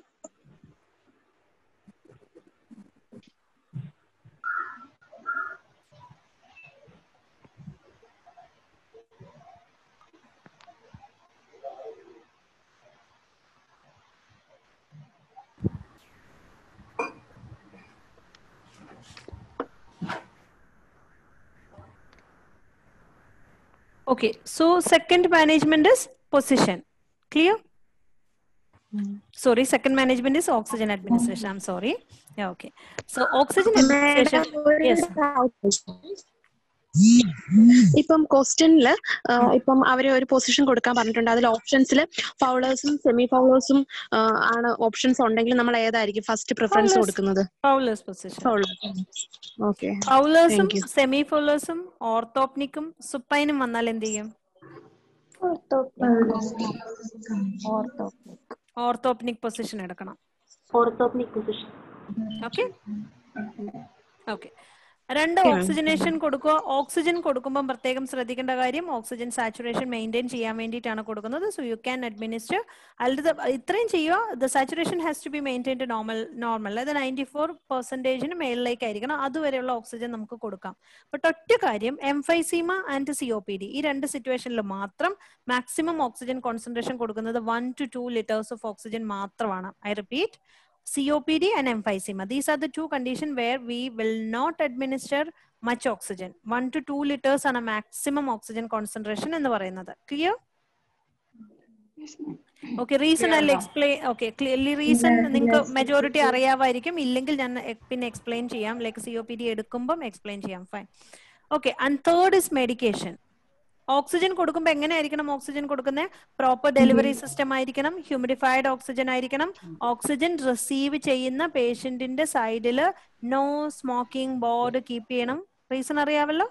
Okay, so second management is position. Clear? Sorry, second management is oxygen administration. I'm sorry. Yeah, okay. So oxygen administration. Yes. ഇപ്പം ക്വസ്റ്റ്യനില് ഇപ്പം അവര് ഒരു പൊസിഷൻ കൊടുക്കാൻ പറഞ്ഞിട്ടുണ്ട് അതിൽ ഓപ്ഷൻസിൽ ഫൗളേഴ്സും സെമി ഫൗളേഴ്സും ആണ് ഓപ്ഷൻസ് ഉണ്ടെങ്കിൽ നമ്മൾ ഏതായിരിക്കും ഫസ്റ്റ് പ്രിഫറൻസ് Fowlers. കൊടുക്കുന്നത് Fowler's position. ഓക്കെ ഫൗളേഴ്സും സെമി ഫൗളേഴ്സും ഓർത്തോപ്നിക്കും സുപ്പൈനും വന്നാൽ എന്ത് ചെയ്യും ഓർത്തോപ്നിക് പൊസിഷൻ എടുക്കണം ഓർത്തോപ്നിക് പൊസിഷൻ ഓക്കെ ഓക്കെ രണ്ട് Yeah. ഓക്സിജനേഷൻ കൊടുക്കുക ഓക്സിജൻ കൊടുക്കുമ്പോൾ പ്രത്യേകം ശ്രദ്ധിക്കേണ്ട കാര്യം ഓക്സിജൻ സാച്ചുറേഷൻ മെയിൻറ്റെയിൻ ചെയ്യാൻ വേണ്ടിയിട്ടാണ് കൊടുക്കുന്നത് സോ യു ക്യാൻ അഡ്മിനിസ്റ്റർ അല്ലാതെ ഇത്രയും ചെയ്യുക the saturation has to be maintain normal normal അതായത് നയൻറ്റി ഫോർ പെർസെൻറ്റേജിന് മേളിലേക്കായിരിക്കണം അതുവരെയുള്ള ഓക്സിജൻ നമുക്ക് കൊടുക്കാം ബട്ട് ഒറ്റ കാര്യം emphysema and C O P D ഈ രണ്ട് സിറ്റുവേഷനിൽ മാത്രം മാക്സിമം ഓക്സിജൻ കോൺസെൻട്രേഷൻ കൊടുക്കുന്നത് one two two litres of oxygen മാത്രമാണ് I repeat COPD and emphysema. These are the two conditions where we will not administer much oxygen. One to two liters ആണ് maximum oxygen concentration എന്ന് പറയുന്നത്. Clear? Okay reason Clear അല്ല ma'am. Explain okay clearly reason Yes, നിങ്ങൾക്ക് yes, majority yes. അറിയാമായിരിക്കും ഇല്ലെങ്കിൽ ഞാൻ എ- പിന്നെ എക്സ്പ്ലെയിൻ ചെയ്യാം like C O P D എടുക്കുമ്പം എക്സ്പ്ലെയിൻ ചെയ്യാം fine okay and third is medication oxygen കൊടുക്കുമ്പോൾ എങ്ങനെയായിരിക്കണം ഓക്സിജൻ കൊടുക്കുന്നത് പ്രോപ്പർ ഡെലിവറി സിസ്റ്റം ആയിരിക്കണം ഹ്യൂമിഡിഫൈഡ് ഓക്സിജൻ ആയിരിക്കണം ഓക്സിജൻ റിസീവ് ചെയ്യുന്ന പേഷ്യന്റിന്റെ സൈഡിൽ നോ സ്മോക്കിംഗ് ബോർഡ് കീപ്പ് ചെയ്യണം റീസൺ അറിയാവല്ലോ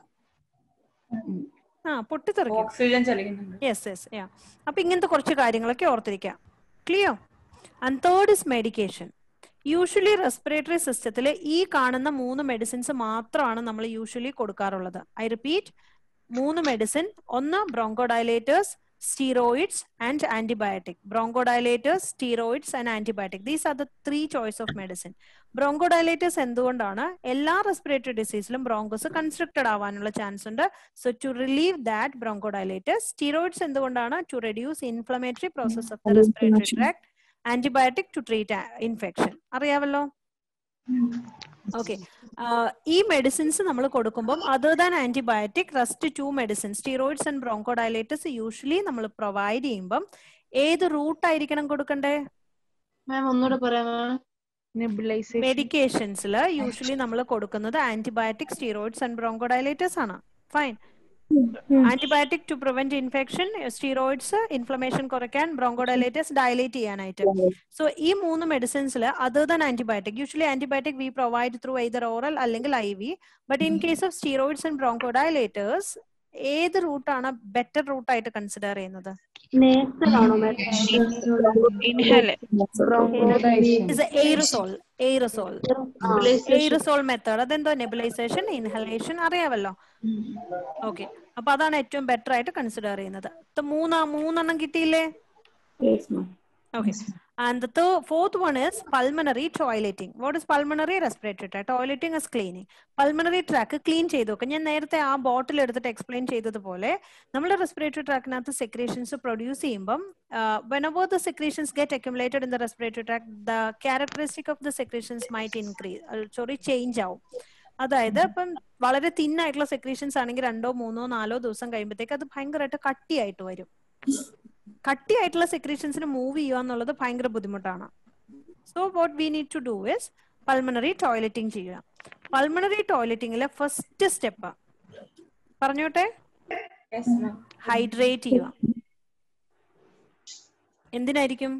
ആ പൊട്ടിത്തെറിക്കും ഓക്സിജൻ ചലിക്കുന്നുണ്ട് യെസ് യെസ് യാ അപ്പൊ ഇങ്ങനത്തെ കുറച്ച് കാര്യങ്ങളൊക്കെ ഓർത്തിരിക്കാം clear and third is medication usually respiratory സിസ്റ്റത്തിൽ ഈ കാണുന്ന മൂന്ന് മെഡിസിൻസ് മാത്രമാണ് നമ്മൾ യൂഷ്വലി കൊടുക്കാറുള്ളത് ഐ റിപ്പീറ്റ് മൂന്ന് മെഡിസിൻ ഒന്ന് bronchodilators steroids and antibiotic bronchodilators steroids and antibiotic these are the three choice of medicine bronchodilators എന്തുകൊണ്ടാണ് എല്ലാ റെസ്പിറേറ്ററി ഡിസീസിലും ബ്രോങ്കോസ് കൺസ്ട്രക്റ്റഡ് ആവാനുള്ള ചാൻസ് ഉണ്ട് so to relieve that bronchodilators steroids എന്തുകൊണ്ടാണ് to reduce inflammatory process of the respiratory tract antibiotic to treat infection അറിയാവല്ലോ okay ഈ medicines നമ്മൾ കൊടുക്കുമ്പോൾ other than antibiotic rest two medicine steroids and bronchodilators usually നമ്മൾ provide ചെയ്യുമ്പം ഏത് root ആയിരിക്കണം കൊടുക്കണ്ടേ മാം ഒന്നുകൂടെ പറയാമോ മെഡിക്കേഷൻസിൽ യൂഷ്വലി നമ്മൾ കൊടുക്കുന്നത് ആന്റിബയോട്ടിക് സ്റ്റീറോയിഡ്സ് ആൻഡ് ബ്രോങ്കോഡൈലേറ്റസ് ആണ് fine antibiotic to prevent infection steroids inflammation കുറയ്ക്കാൻ ബ്രോങ്കോഡൈലേറ്റസ് ഡയലേറ്റ് ചെയ്യാനായിട്ട് സോ ഈ മൂന്ന് മെഡിസിൻസിൽ other than antibiotic usually antibiotic we provide through either oral അല്ലെങ്കിൽ I V but in case of steroids and bronchodilators ഏത് റൂട്ടാണ് better റൂട്ടായിട്ട് കൺസിഡർ ചെയ്യുന്നത് നേസലാണോ എയ്റസോൾ എയ്റസോൾ എയ്റസോൾ മെത്തേഡ് അതെന്തോ നെബുലൈസേഷൻ ഇൻഹലേഷൻ അറിയാമല്ലോ ഓക്കെ അപ്പൊ അതാണ് ഏറ്റവും ബെറ്റർ ആയിട്ട് കൺസിഡർ ചെയ്യുന്നത് ഇത് മൂന്നാ മൂന്നെണ്ണം കിട്ടിയില്ലേ Okay. And the third, fourth one is pulmonary toileting. What is pulmonary respiratory tract? Toileting is cleaning. Pulmonary tract clean ചെയ്ത് നോക്കാം ഞാൻ നേരത്തെ ആ ബോട്ടിൽ എടുത്തിട്ട് എക്സ്പ്ലെയിൻ ചെയ്തതുപോലെ നമ്മുടെ റെസ്പിറേറ്ററി ട്രാക്കിനകത്ത് സെക്രീഷൻസ് പ്രൊഡ്യൂസ് ചെയ്യുമ്പം whenever the secretions get accumulated in the respiratory tract the characteristic of the secretions might increase sorry change ആവും അതായത് ഇപ്പം വളരെ തിന്നായിട്ടുള്ള സെക്രീഷൻസ് ആണെങ്കിൽ രണ്ടോ മൂന്നോ നാലോ ദിവസം കഴിയുമ്പോഴത്തേക്ക് അത് ഭയങ്കരമായിട്ട് കട്ടിയായിട്ട് വരും കട്ടിയായിട്ടുള്ള സെക്രീഷൻസിന് മൂവ് ചെയ്യുക എന്നുള്ളത് ഭയങ്കര ബുദ്ധിമുട്ടാണ് so what we need to do is pulmonary toileting ചെയ്യുക പൾമണറി ടോയ്ലറ്റിംഗിലെ ഫസ്റ്റ് സ്റ്റെപ്പ് പറഞ്ഞോട്ടെ ഹൈഡ്രേറ്റ് ചെയ്യുക എന്തിനായിരിക്കും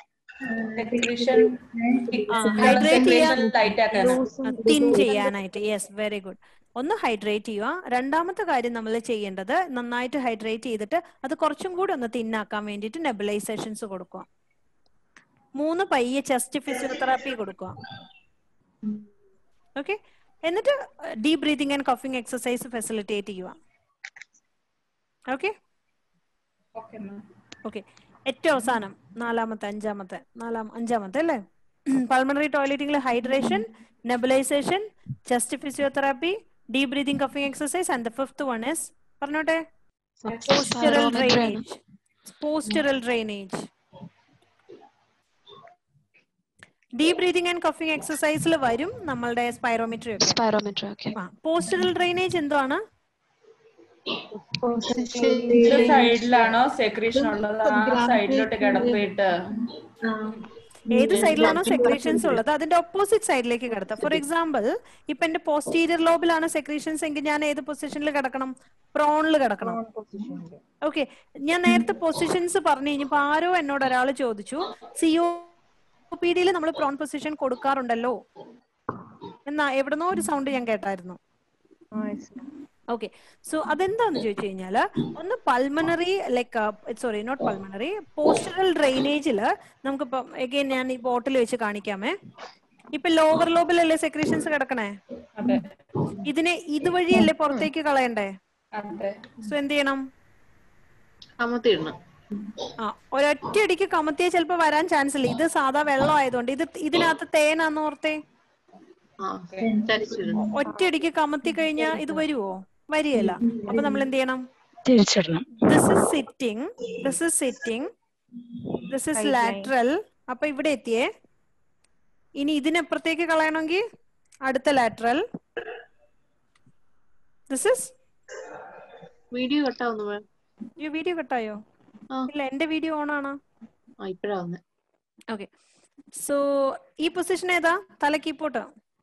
ഹൈഡ്രേറ്റ് ചെയ്യാൻ തിൻ ചെയ്യാനായിട്ട് യെസ് വെരി ഗുഡ് ഒന്ന് ഹൈഡ്രേറ്റ് ചെയ്യുക രണ്ടാമത്തെ കാര്യം നമ്മൾ ചെയ്യേണ്ടത് നന്നായിട്ട് ഹൈഡ്രേറ്റ് ചെയ്തിട്ട് അത് കുറച്ചും കൂടി ഒന്ന് തിന്നാക്കാൻ വേണ്ടിയിട്ട് നെബുലൈസേഷൻസ് കൊടുക്കുക മൂന്ന് പയ്യെ ചെസ്റ്റ് ഫിസിയോതെറാപ്പി കൊടുക്കുക ഓക്കെ എന്നിട്ട് deep breathing and coughing exercise facilitate ചെയ്യുക ഓക്കെ ഓക്കെ ഏറ്റവും അവസാനം നാലാമത്തെ അഞ്ചാമത്തെ നാലാം അഞ്ചാമത്തെ അല്ലേ പൾമണറി ടോയ്ലറ്റിംഗിൽ hydration nebulisation chest physiotherapy deep breathing coughing exercise and the fifth one is പറഞ്ഞോട്ടെ postural drainage postural drainage deep breathing and coughing എക്സസൈസിൽ വരും നമ്മളുടെ സ്പൈറോമെട്രി ഒക്കെ സ്പൈറോമെട്രി ഓക്കെ പോസ്റ്ററൽ ഡ്രെയിനേജ് എന്താണ് സൈഡിലാണോ സെക്രീഷൻ ഉള്ളത് ആ സൈഡിലോട്ട് കിടത്തിയിട്ട് ഏത് സൈഡിലാണോ സെക്രീഷൻസ് ഉള്ളത് അതിന്റെ ഓപ്പോസിറ്റ് സൈഡിലേക്ക് കിടത്താം ഫോർ എക്സാമ്പിൾ ഇപ്പൊ എന്റെ പോസ്റ്റീരിയർ ലോബിലാണ് സെക്രീഷൻസ് എങ്കിൽ ഞാൻ ഏത് പൊസിഷനിൽ കിടക്കണം പ്രോണിൽ കിടക്കണം ഓക്കെ ഞാൻ നേരത്തെ പൊസിഷൻസ് പറഞ്ഞു കഴിഞ്ഞപ്പോ ആരോ എന്നോട് ഒരാൾ ചോദിച്ചു സിഒ പി ഡിയിൽ നമ്മൾ പ്രോൺ പൊസിഷൻ കൊടുക്കാറുണ്ടല്ലോ എന്നാ എവിടുന്നോ ഒരു സൗണ്ട് ഞാൻ കേട്ടായിരുന്നു ഓക്കെ സോ അതെന്താന്ന് ചോദിച്ചു കഴിഞ്ഞാല് ഒന്ന് pulmonary like sorry not pulmonary postural ഡ്രെയിനേജിൽ നമുക്കിപ്പം എഗെയിൻ ഞാൻ ഈ ബോട്ടിൽ വെച്ച് കാണിക്കാമേ ഇപ്പൊ ലോവർ ലോബിലല്ലേ സെക്രീഷൻസ് കിടക്കണേ അതെ ഇതിനെ ഇതുവഴിയല്ലേ പുറത്തേക്ക് കളയണ്ടേ അതെ സോ എന്ത് ചെയ്യണം അമർത്തിയിടണം ആ ഒരൊറ്റയടിക്ക് കമത്തിയ ചിലപ്പോ വരാൻ ചാൻസ് ഇല്ല ഇത് സാധാ വെള്ളം ആയതുകൊണ്ട് ഇത് ഇതിനകത്ത് തേനാന്ന് ഓർത്തേ ആ ചരിച്ചിടണം ഒറ്റയടിക്ക് കമത്തി കഴിഞ്ഞാൽ ഇത് വരുവോ വരികയില്ല അപ്പൊ നമ്മൾ എന്ത് ചെയ്യണം തിരിച്ചിടണം this is sitting this is sitting this is lateral അപ്പൊ ഇവിടെ എത്തിയേ ഇനി ഇതിനപ്പുറത്തേക്ക് കളയണമെങ്കിൽ അടുത്ത ലാറ്ററൽ ദിസ് ഇസ് വീഡിയോ കട്ടാവുന്നു മാം ഈ വീഡിയോ കട്ടായോ ഇല്ല എന്റെ വീഡിയോ ഓൺ ആണ് ആ ഇപ്പഴാ വന്നെ ഓക്കെ സോ ഈ പൊസിഷൻ ഏതാ തല കീപ്പോട്ട്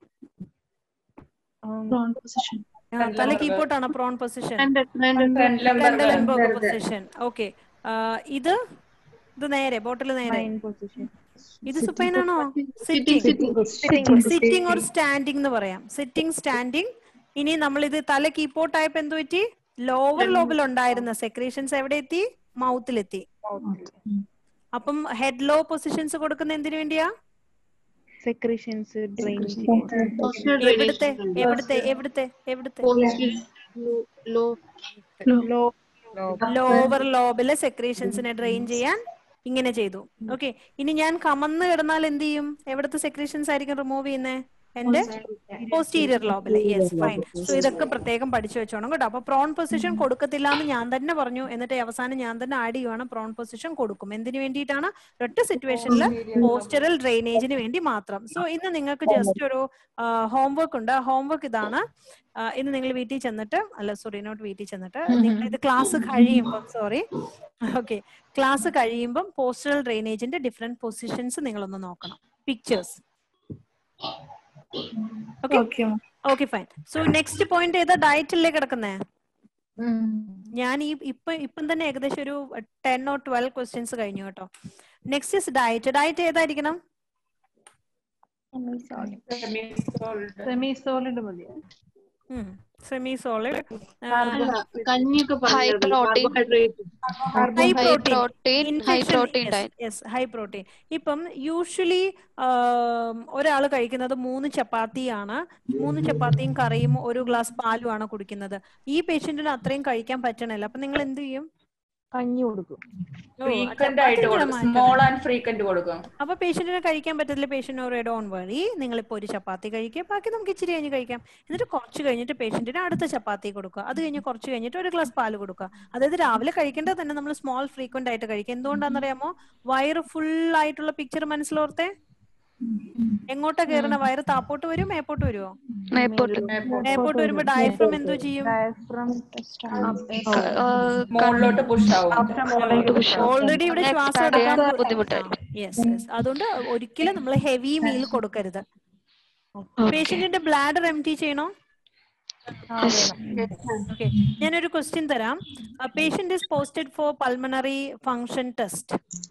പൊസിഷൻ തല കീപ്പോട്ടാണ് prone position Front lumbar position okay ഇത് ഇത് നേരെ ബോട്ടിൽ നേരെ ഇത് സുപ്പൈൻ ആണോ സിറ്റിംഗ് സിറ്റിംഗ് ഓർ സ്റ്റാൻഡിംഗ് എന്ന് പറയാം സിറ്റിംഗ് സ്റ്റാൻഡിംഗ് ഇനി നമ്മൾ ഇത് തല കീപ്പോട്ട് ആയപ്പോ എന്ത് പറ്റി ലോവർ ലോബിൽ ഉണ്ടായിരുന്ന സെക്രീഷൻസ് എവിടെ എത്തി മൗത്തിലെത്തി അപ്പം ഹെഡ് ലോ പൊസിഷൻസ് കൊടുക്കുന്ന എന്തിനു വേണ്ടിയാ സെക്രീഷൻസ് ഡ്രെയിൻ എവിടുത്തെ എവിടുത്തെ എവിടുത്തെ എവിടുത്തെ ലോ ലോവർ ലോബിലെ സെക്രീഷൻസിനെ ഡ്രെയിൻ ചെയ്യാൻ ഇങ്ങനെ ചെയ്തു ഓക്കെ ഇനി ഞാൻ കമന്ന് കിടന്നാൽ എന്ത് ചെയ്യും എവിടുത്തെ സെക്രീഷൻസ് ആയിരിക്കും റിമൂവ് ചെയ്യുന്നത് എന്റെ പോസ്റ്റീരിയർ ലോബില് യെസ് ഫൈൻ സോ ഇതൊക്കെ പ്രത്യേകം പഠിച്ചു വെച്ചോണം കേട്ടോ അപ്പൊ പ്രോൺ പൊസിഷൻ കൊടുക്കത്തില്ല എന്ന് ഞാൻ തന്നെ പറഞ്ഞു എന്നിട്ട് അവസാനം ഞാൻ തന്നെ ആഡ് ചെയ്യുവാണ് പ്രോൺ പൊസിഷൻ കൊടുക്കും എന്തിനു വേണ്ടിയിട്ടാണ് ഒറ്റ സിറ്റുവേഷനിൽ പോസ്റ്ററൽ ഡ്രെയിനേജിന് വേണ്ടി മാത്രം സോ ഇന്ന് നിങ്ങൾക്ക് ജസ്റ്റ് ഒരു ഹോംവർക്ക് ഉണ്ട് ഹോംവർക്ക് ഇതാണ് ആ, ഇന്ന് നിങ്ങൾ വീട്ടിൽ ചെന്നിട്ട് അല്ല സോറി നോട്ട് വീട്ടിൽ ചെന്നിട്ട് നിങ്ങൾ ഇത് ക്ലാസ് കഴിയുമ്പം സോറി ഓക്കെ ക്ലാസ് കഴിയുമ്പം പോസ്റ്ററൽ ഡ്രെയിനേജിന്റെ ഡിഫറെന്റ് പൊസിഷൻസ് നിങ്ങളൊന്ന് നോക്കണം pictures okay okay fine so next point ഏതാ ഡയറ്റിലേ കിടക്കുന്നേ ഞാൻ ഈ ഇപ്പൊ ഇപ്പം തന്നെ ഏകദേശം ഒരു ടെൻ ഓർ ട്വൽവ് ക്വസ്റ്റ്യൻസ് കഴിഞ്ഞു കേട്ടോ നെക്സ്റ്റ് ഇസ് ഡയറ്റ് ഡയറ്റ് ഏതായിരിക്കണം സെമി സോളിഡ് മതി സെമി സോളിഡ് കഞ്ഞിയൊക്കെ high protein high high protein high protein diet yes high protein ഇപ്പം യൂഷ്വലി ഒരാൾ കഴിക്കുന്നത് മൂന്ന് ചപ്പാത്തിയാണ് മൂന്ന് ചപ്പാത്തിയും കറിയും ഒരു ഗ്ലാസ് പാലുമാണ് കുടിക്കുന്നത് ഈ പേഷ്യന്റിന് അത്രയും കഴിക്കാൻ പറ്റണില്ല അപ്പൊ നിങ്ങൾ എന്ത് ചെയ്യും കഞ്ഞി കൊടുക്കും ഓ, ഫ്രീക്വന്റ് ചപ്പാത്തി ആയിട്ട് എന്തിനാ കൊടുക്കും മാറ്റണേ? സ്മോൾ ആൻഡ് ഫ്രീക്വന്റ് കൊടുക്കും അപ്പൊ പേഷ്യന്റിനെ കഴിക്കാൻ പറ്റത്തില്ല പേഷ്യന്റ് ഒരു ഡോൺ വഴി നിങ്ങൾ ഇപ്പൊ ഒരു ചപ്പാത്തി കഴിക്കുക ബാക്കി നമുക്ക് ഇച്ചിരി കഴിഞ്ഞ് കഴിക്കാം എന്നിട്ട് കുറച്ച് കഴിഞ്ഞിട്ട് പേഷ്യന്റിന് അടുത്ത ചപ്പാത്തി കൊടുക്കുക അത് കഴിഞ്ഞ് കുറച്ച് കഴിഞ്ഞിട്ട് ഒരു ഗ്ലാസ് പാല് കൊടുക്കുക അതായത് രാവിലെ കഴിക്കേണ്ടത് തന്നെ നമ്മൾ സ്മോൾ ഫ്രീക്വന്റ് ആയിട്ട് കഴിക്കുക എന്തുകൊണ്ടാണെന്നറിയാമോ വയറ് ഫുൾ ആയിട്ടുള്ള പിക്ചർ മനസ്സിലോർത്തേ എങ്ങോട്ടാ കയറണ വയറ് താപ്പോട്ട് വരും മേപ്പോട്ട് വരുമോ മേപ്പോട്ട് മേപ്പോട്ട് വരുമ്പോ ഡയഫ്രം എന്തോ ചെയ്യും മുകളിലോട്ട് പുഷ് ആവും ഓൾറെഡി ഇവിടെ ശ്വാസം Expand ചെയ്യാൻ എടുക്കാൻ ബുദ്ധിമുട്ടായിരിക്കും. യെസ് യെസ് അതുകൊണ്ട് ഒരിക്കലും നമ്മൾ ഹെവി മീൽ കൊടുക്കരുത് പേഷ്യന്റിന്റെ ബ്ലാഡർ എം ടി ചെയ്യണോ ഓക്കെ ഞാനൊരു ക്വസ്റ്റ്യൻ തരാം patient is posted for pulmonary function test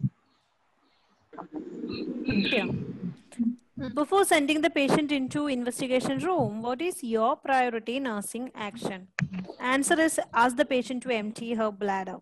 Before sending the patient into investigation room, what is your priority nursing action? Answer is ask the patient to empty her bladder.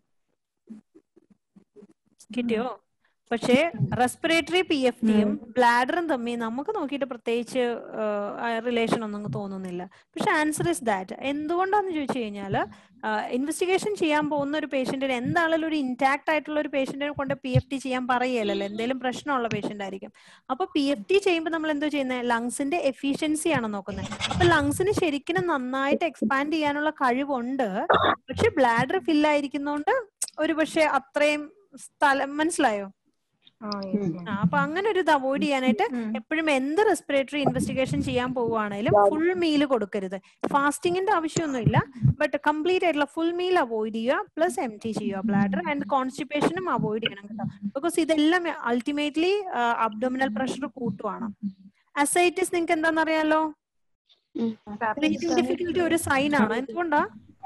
കിട്ടിയോ പക്ഷേ respiratory P F ടിയും ബ്ലാഡറും തമ്മിൽ നമുക്ക് നോക്കിയിട്ട് പ്രത്യേകിച്ച് relation ഒന്നും തോന്നുന്നില്ല പക്ഷെ ആൻസർ ഇസ് ദാറ്റ് എന്തുകൊണ്ടാന്ന് ചോദിച്ചു കഴിഞ്ഞാൽ ഇൻവെസ്റ്റിഗേഷൻ ചെയ്യാൻ പോകുന്ന ഒരു പേഷ്യന്റിന് എന്താണെങ്കിലും ഒരു ഇന്റാക്ട് ആയിട്ടുള്ള ഒരു പേഷ്യന്റിനെ കൊണ്ട് പി എഫ് ടി ചെയ്യാൻ പറയല്ലോ എന്തെങ്കിലും പ്രശ്നമുള്ള പേഷ്യന്റ് ആയിരിക്കും അപ്പൊ പി എഫ് ടി ചെയ്യുമ്പോൾ നമ്മൾ എന്തോ ചെയ്യുന്നത് ലങ്സിന്റെ എഫിഷ്യൻസി ആണ് നോക്കുന്നത് അപ്പൊ ലങ്സിന് ശരിക്കും നന്നായിട്ട് എക്സ്പാൻഡ് ചെയ്യാനുള്ള കഴിവുണ്ട് പക്ഷെ ബ്ലാഡർ ഫില്ലായിരിക്കുന്നോണ്ട് ഒരു പക്ഷെ അത്രയും സ്ഥലം മനസ്സിലായോ ആ, അപ്പൊ അങ്ങനെ ഒരു ഇത് അവോയ്ഡ് ചെയ്യാനായിട്ട് എപ്പോഴും എന്ത് റെസ്പിറേറ്ററി ഇൻവെസ്റ്റിഗേഷൻ ചെയ്യാൻ പോവുകയാണെങ്കിലും ഫുൾ മീൽ കൊടുക്കരുത് ഫാസ്റ്റിങ്ങിന്റെ ആവശ്യമൊന്നുമില്ല ബട്ട് കംപ്ലീറ്റ് ആയിട്ടുള്ള ഫുൾ മീൽ അവോയ്ഡ് ചെയ്യുക പ്ലസ് എം ടി ചെയ്യുക ബ്ലാഡർ ആൻഡ് കോൺസ്റ്റിപ്പേഷനും അവോയ്ഡ് ചെയ്യണം കേട്ടോ ബിക്കോസ് ഇതെല്ലാം അൾട്ടിമേറ്റ്ലി അബ്ഡോമിനൽ പ്രഷർ കൂട്ടുവാണ് അസൈറ്റിസ് നിങ്ങൾക്ക് എന്താണെന്നറിയാലോ ബ്രീതിങ് ഡിഫിക്കൽറ്റി ഒരു സൈൻ ആണ് എന്തുകൊണ്ടാ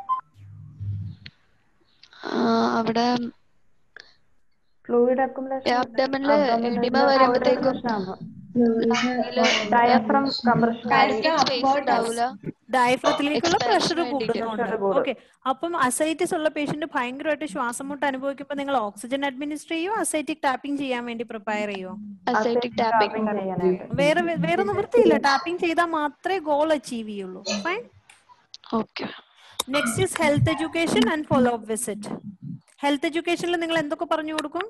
അവിടെ ഫ്ലൂയിഡ് അക്കുമുലേഷൻ അബ്ഡമിനില് എഡിമ വരുമ്പോഴത്തേക്കും ഡയഫ്രം കംപ്രഷൻ സ്പേസ് ഉണ്ടാവൂല ഡയഫ്രത്തിലേക്കുള്ള പ്രഷർ Expansion വേണ്ടിയിട്ട്. കൂടുന്നുണ്ട് Pressure കൂടും. ഓക്കെ അപ്പം അസൈറ്റിസ് ഉള്ള പേഷ്യന്റ് ഭയങ്കരമായിട്ട് ശ്വാസം മുട്ട് അനുഭവിക്കുമ്പോൾ നിങ്ങൾ ഓക്സിജൻ അഡ്മിനിസ്റ്റർ ചെയ്യോ അസൈറ്റിക് ടാപ്പിംഗ് ചെയ്യാൻ വേണ്ടി പ്രിപ്പയർ ചെയ്യോ അസൈറ്റിക് ടാപ്പിംഗ് ചെയ്യാനായിട്ട് വേറെ വേ- വേറെ നിവൃത്തിയില്ല ടാപ്പിംഗ് ചെയ്താൽ മാത്രമേ ഗോൾ അച്ചീവ് ചെയ്യുള്ളൂ fine okay next is health education and follow up visit health എഡ്യൂക്കേഷനിൽ നിങ്ങൾ എന്തൊക്കെ പറഞ്ഞു കൊടുക്കും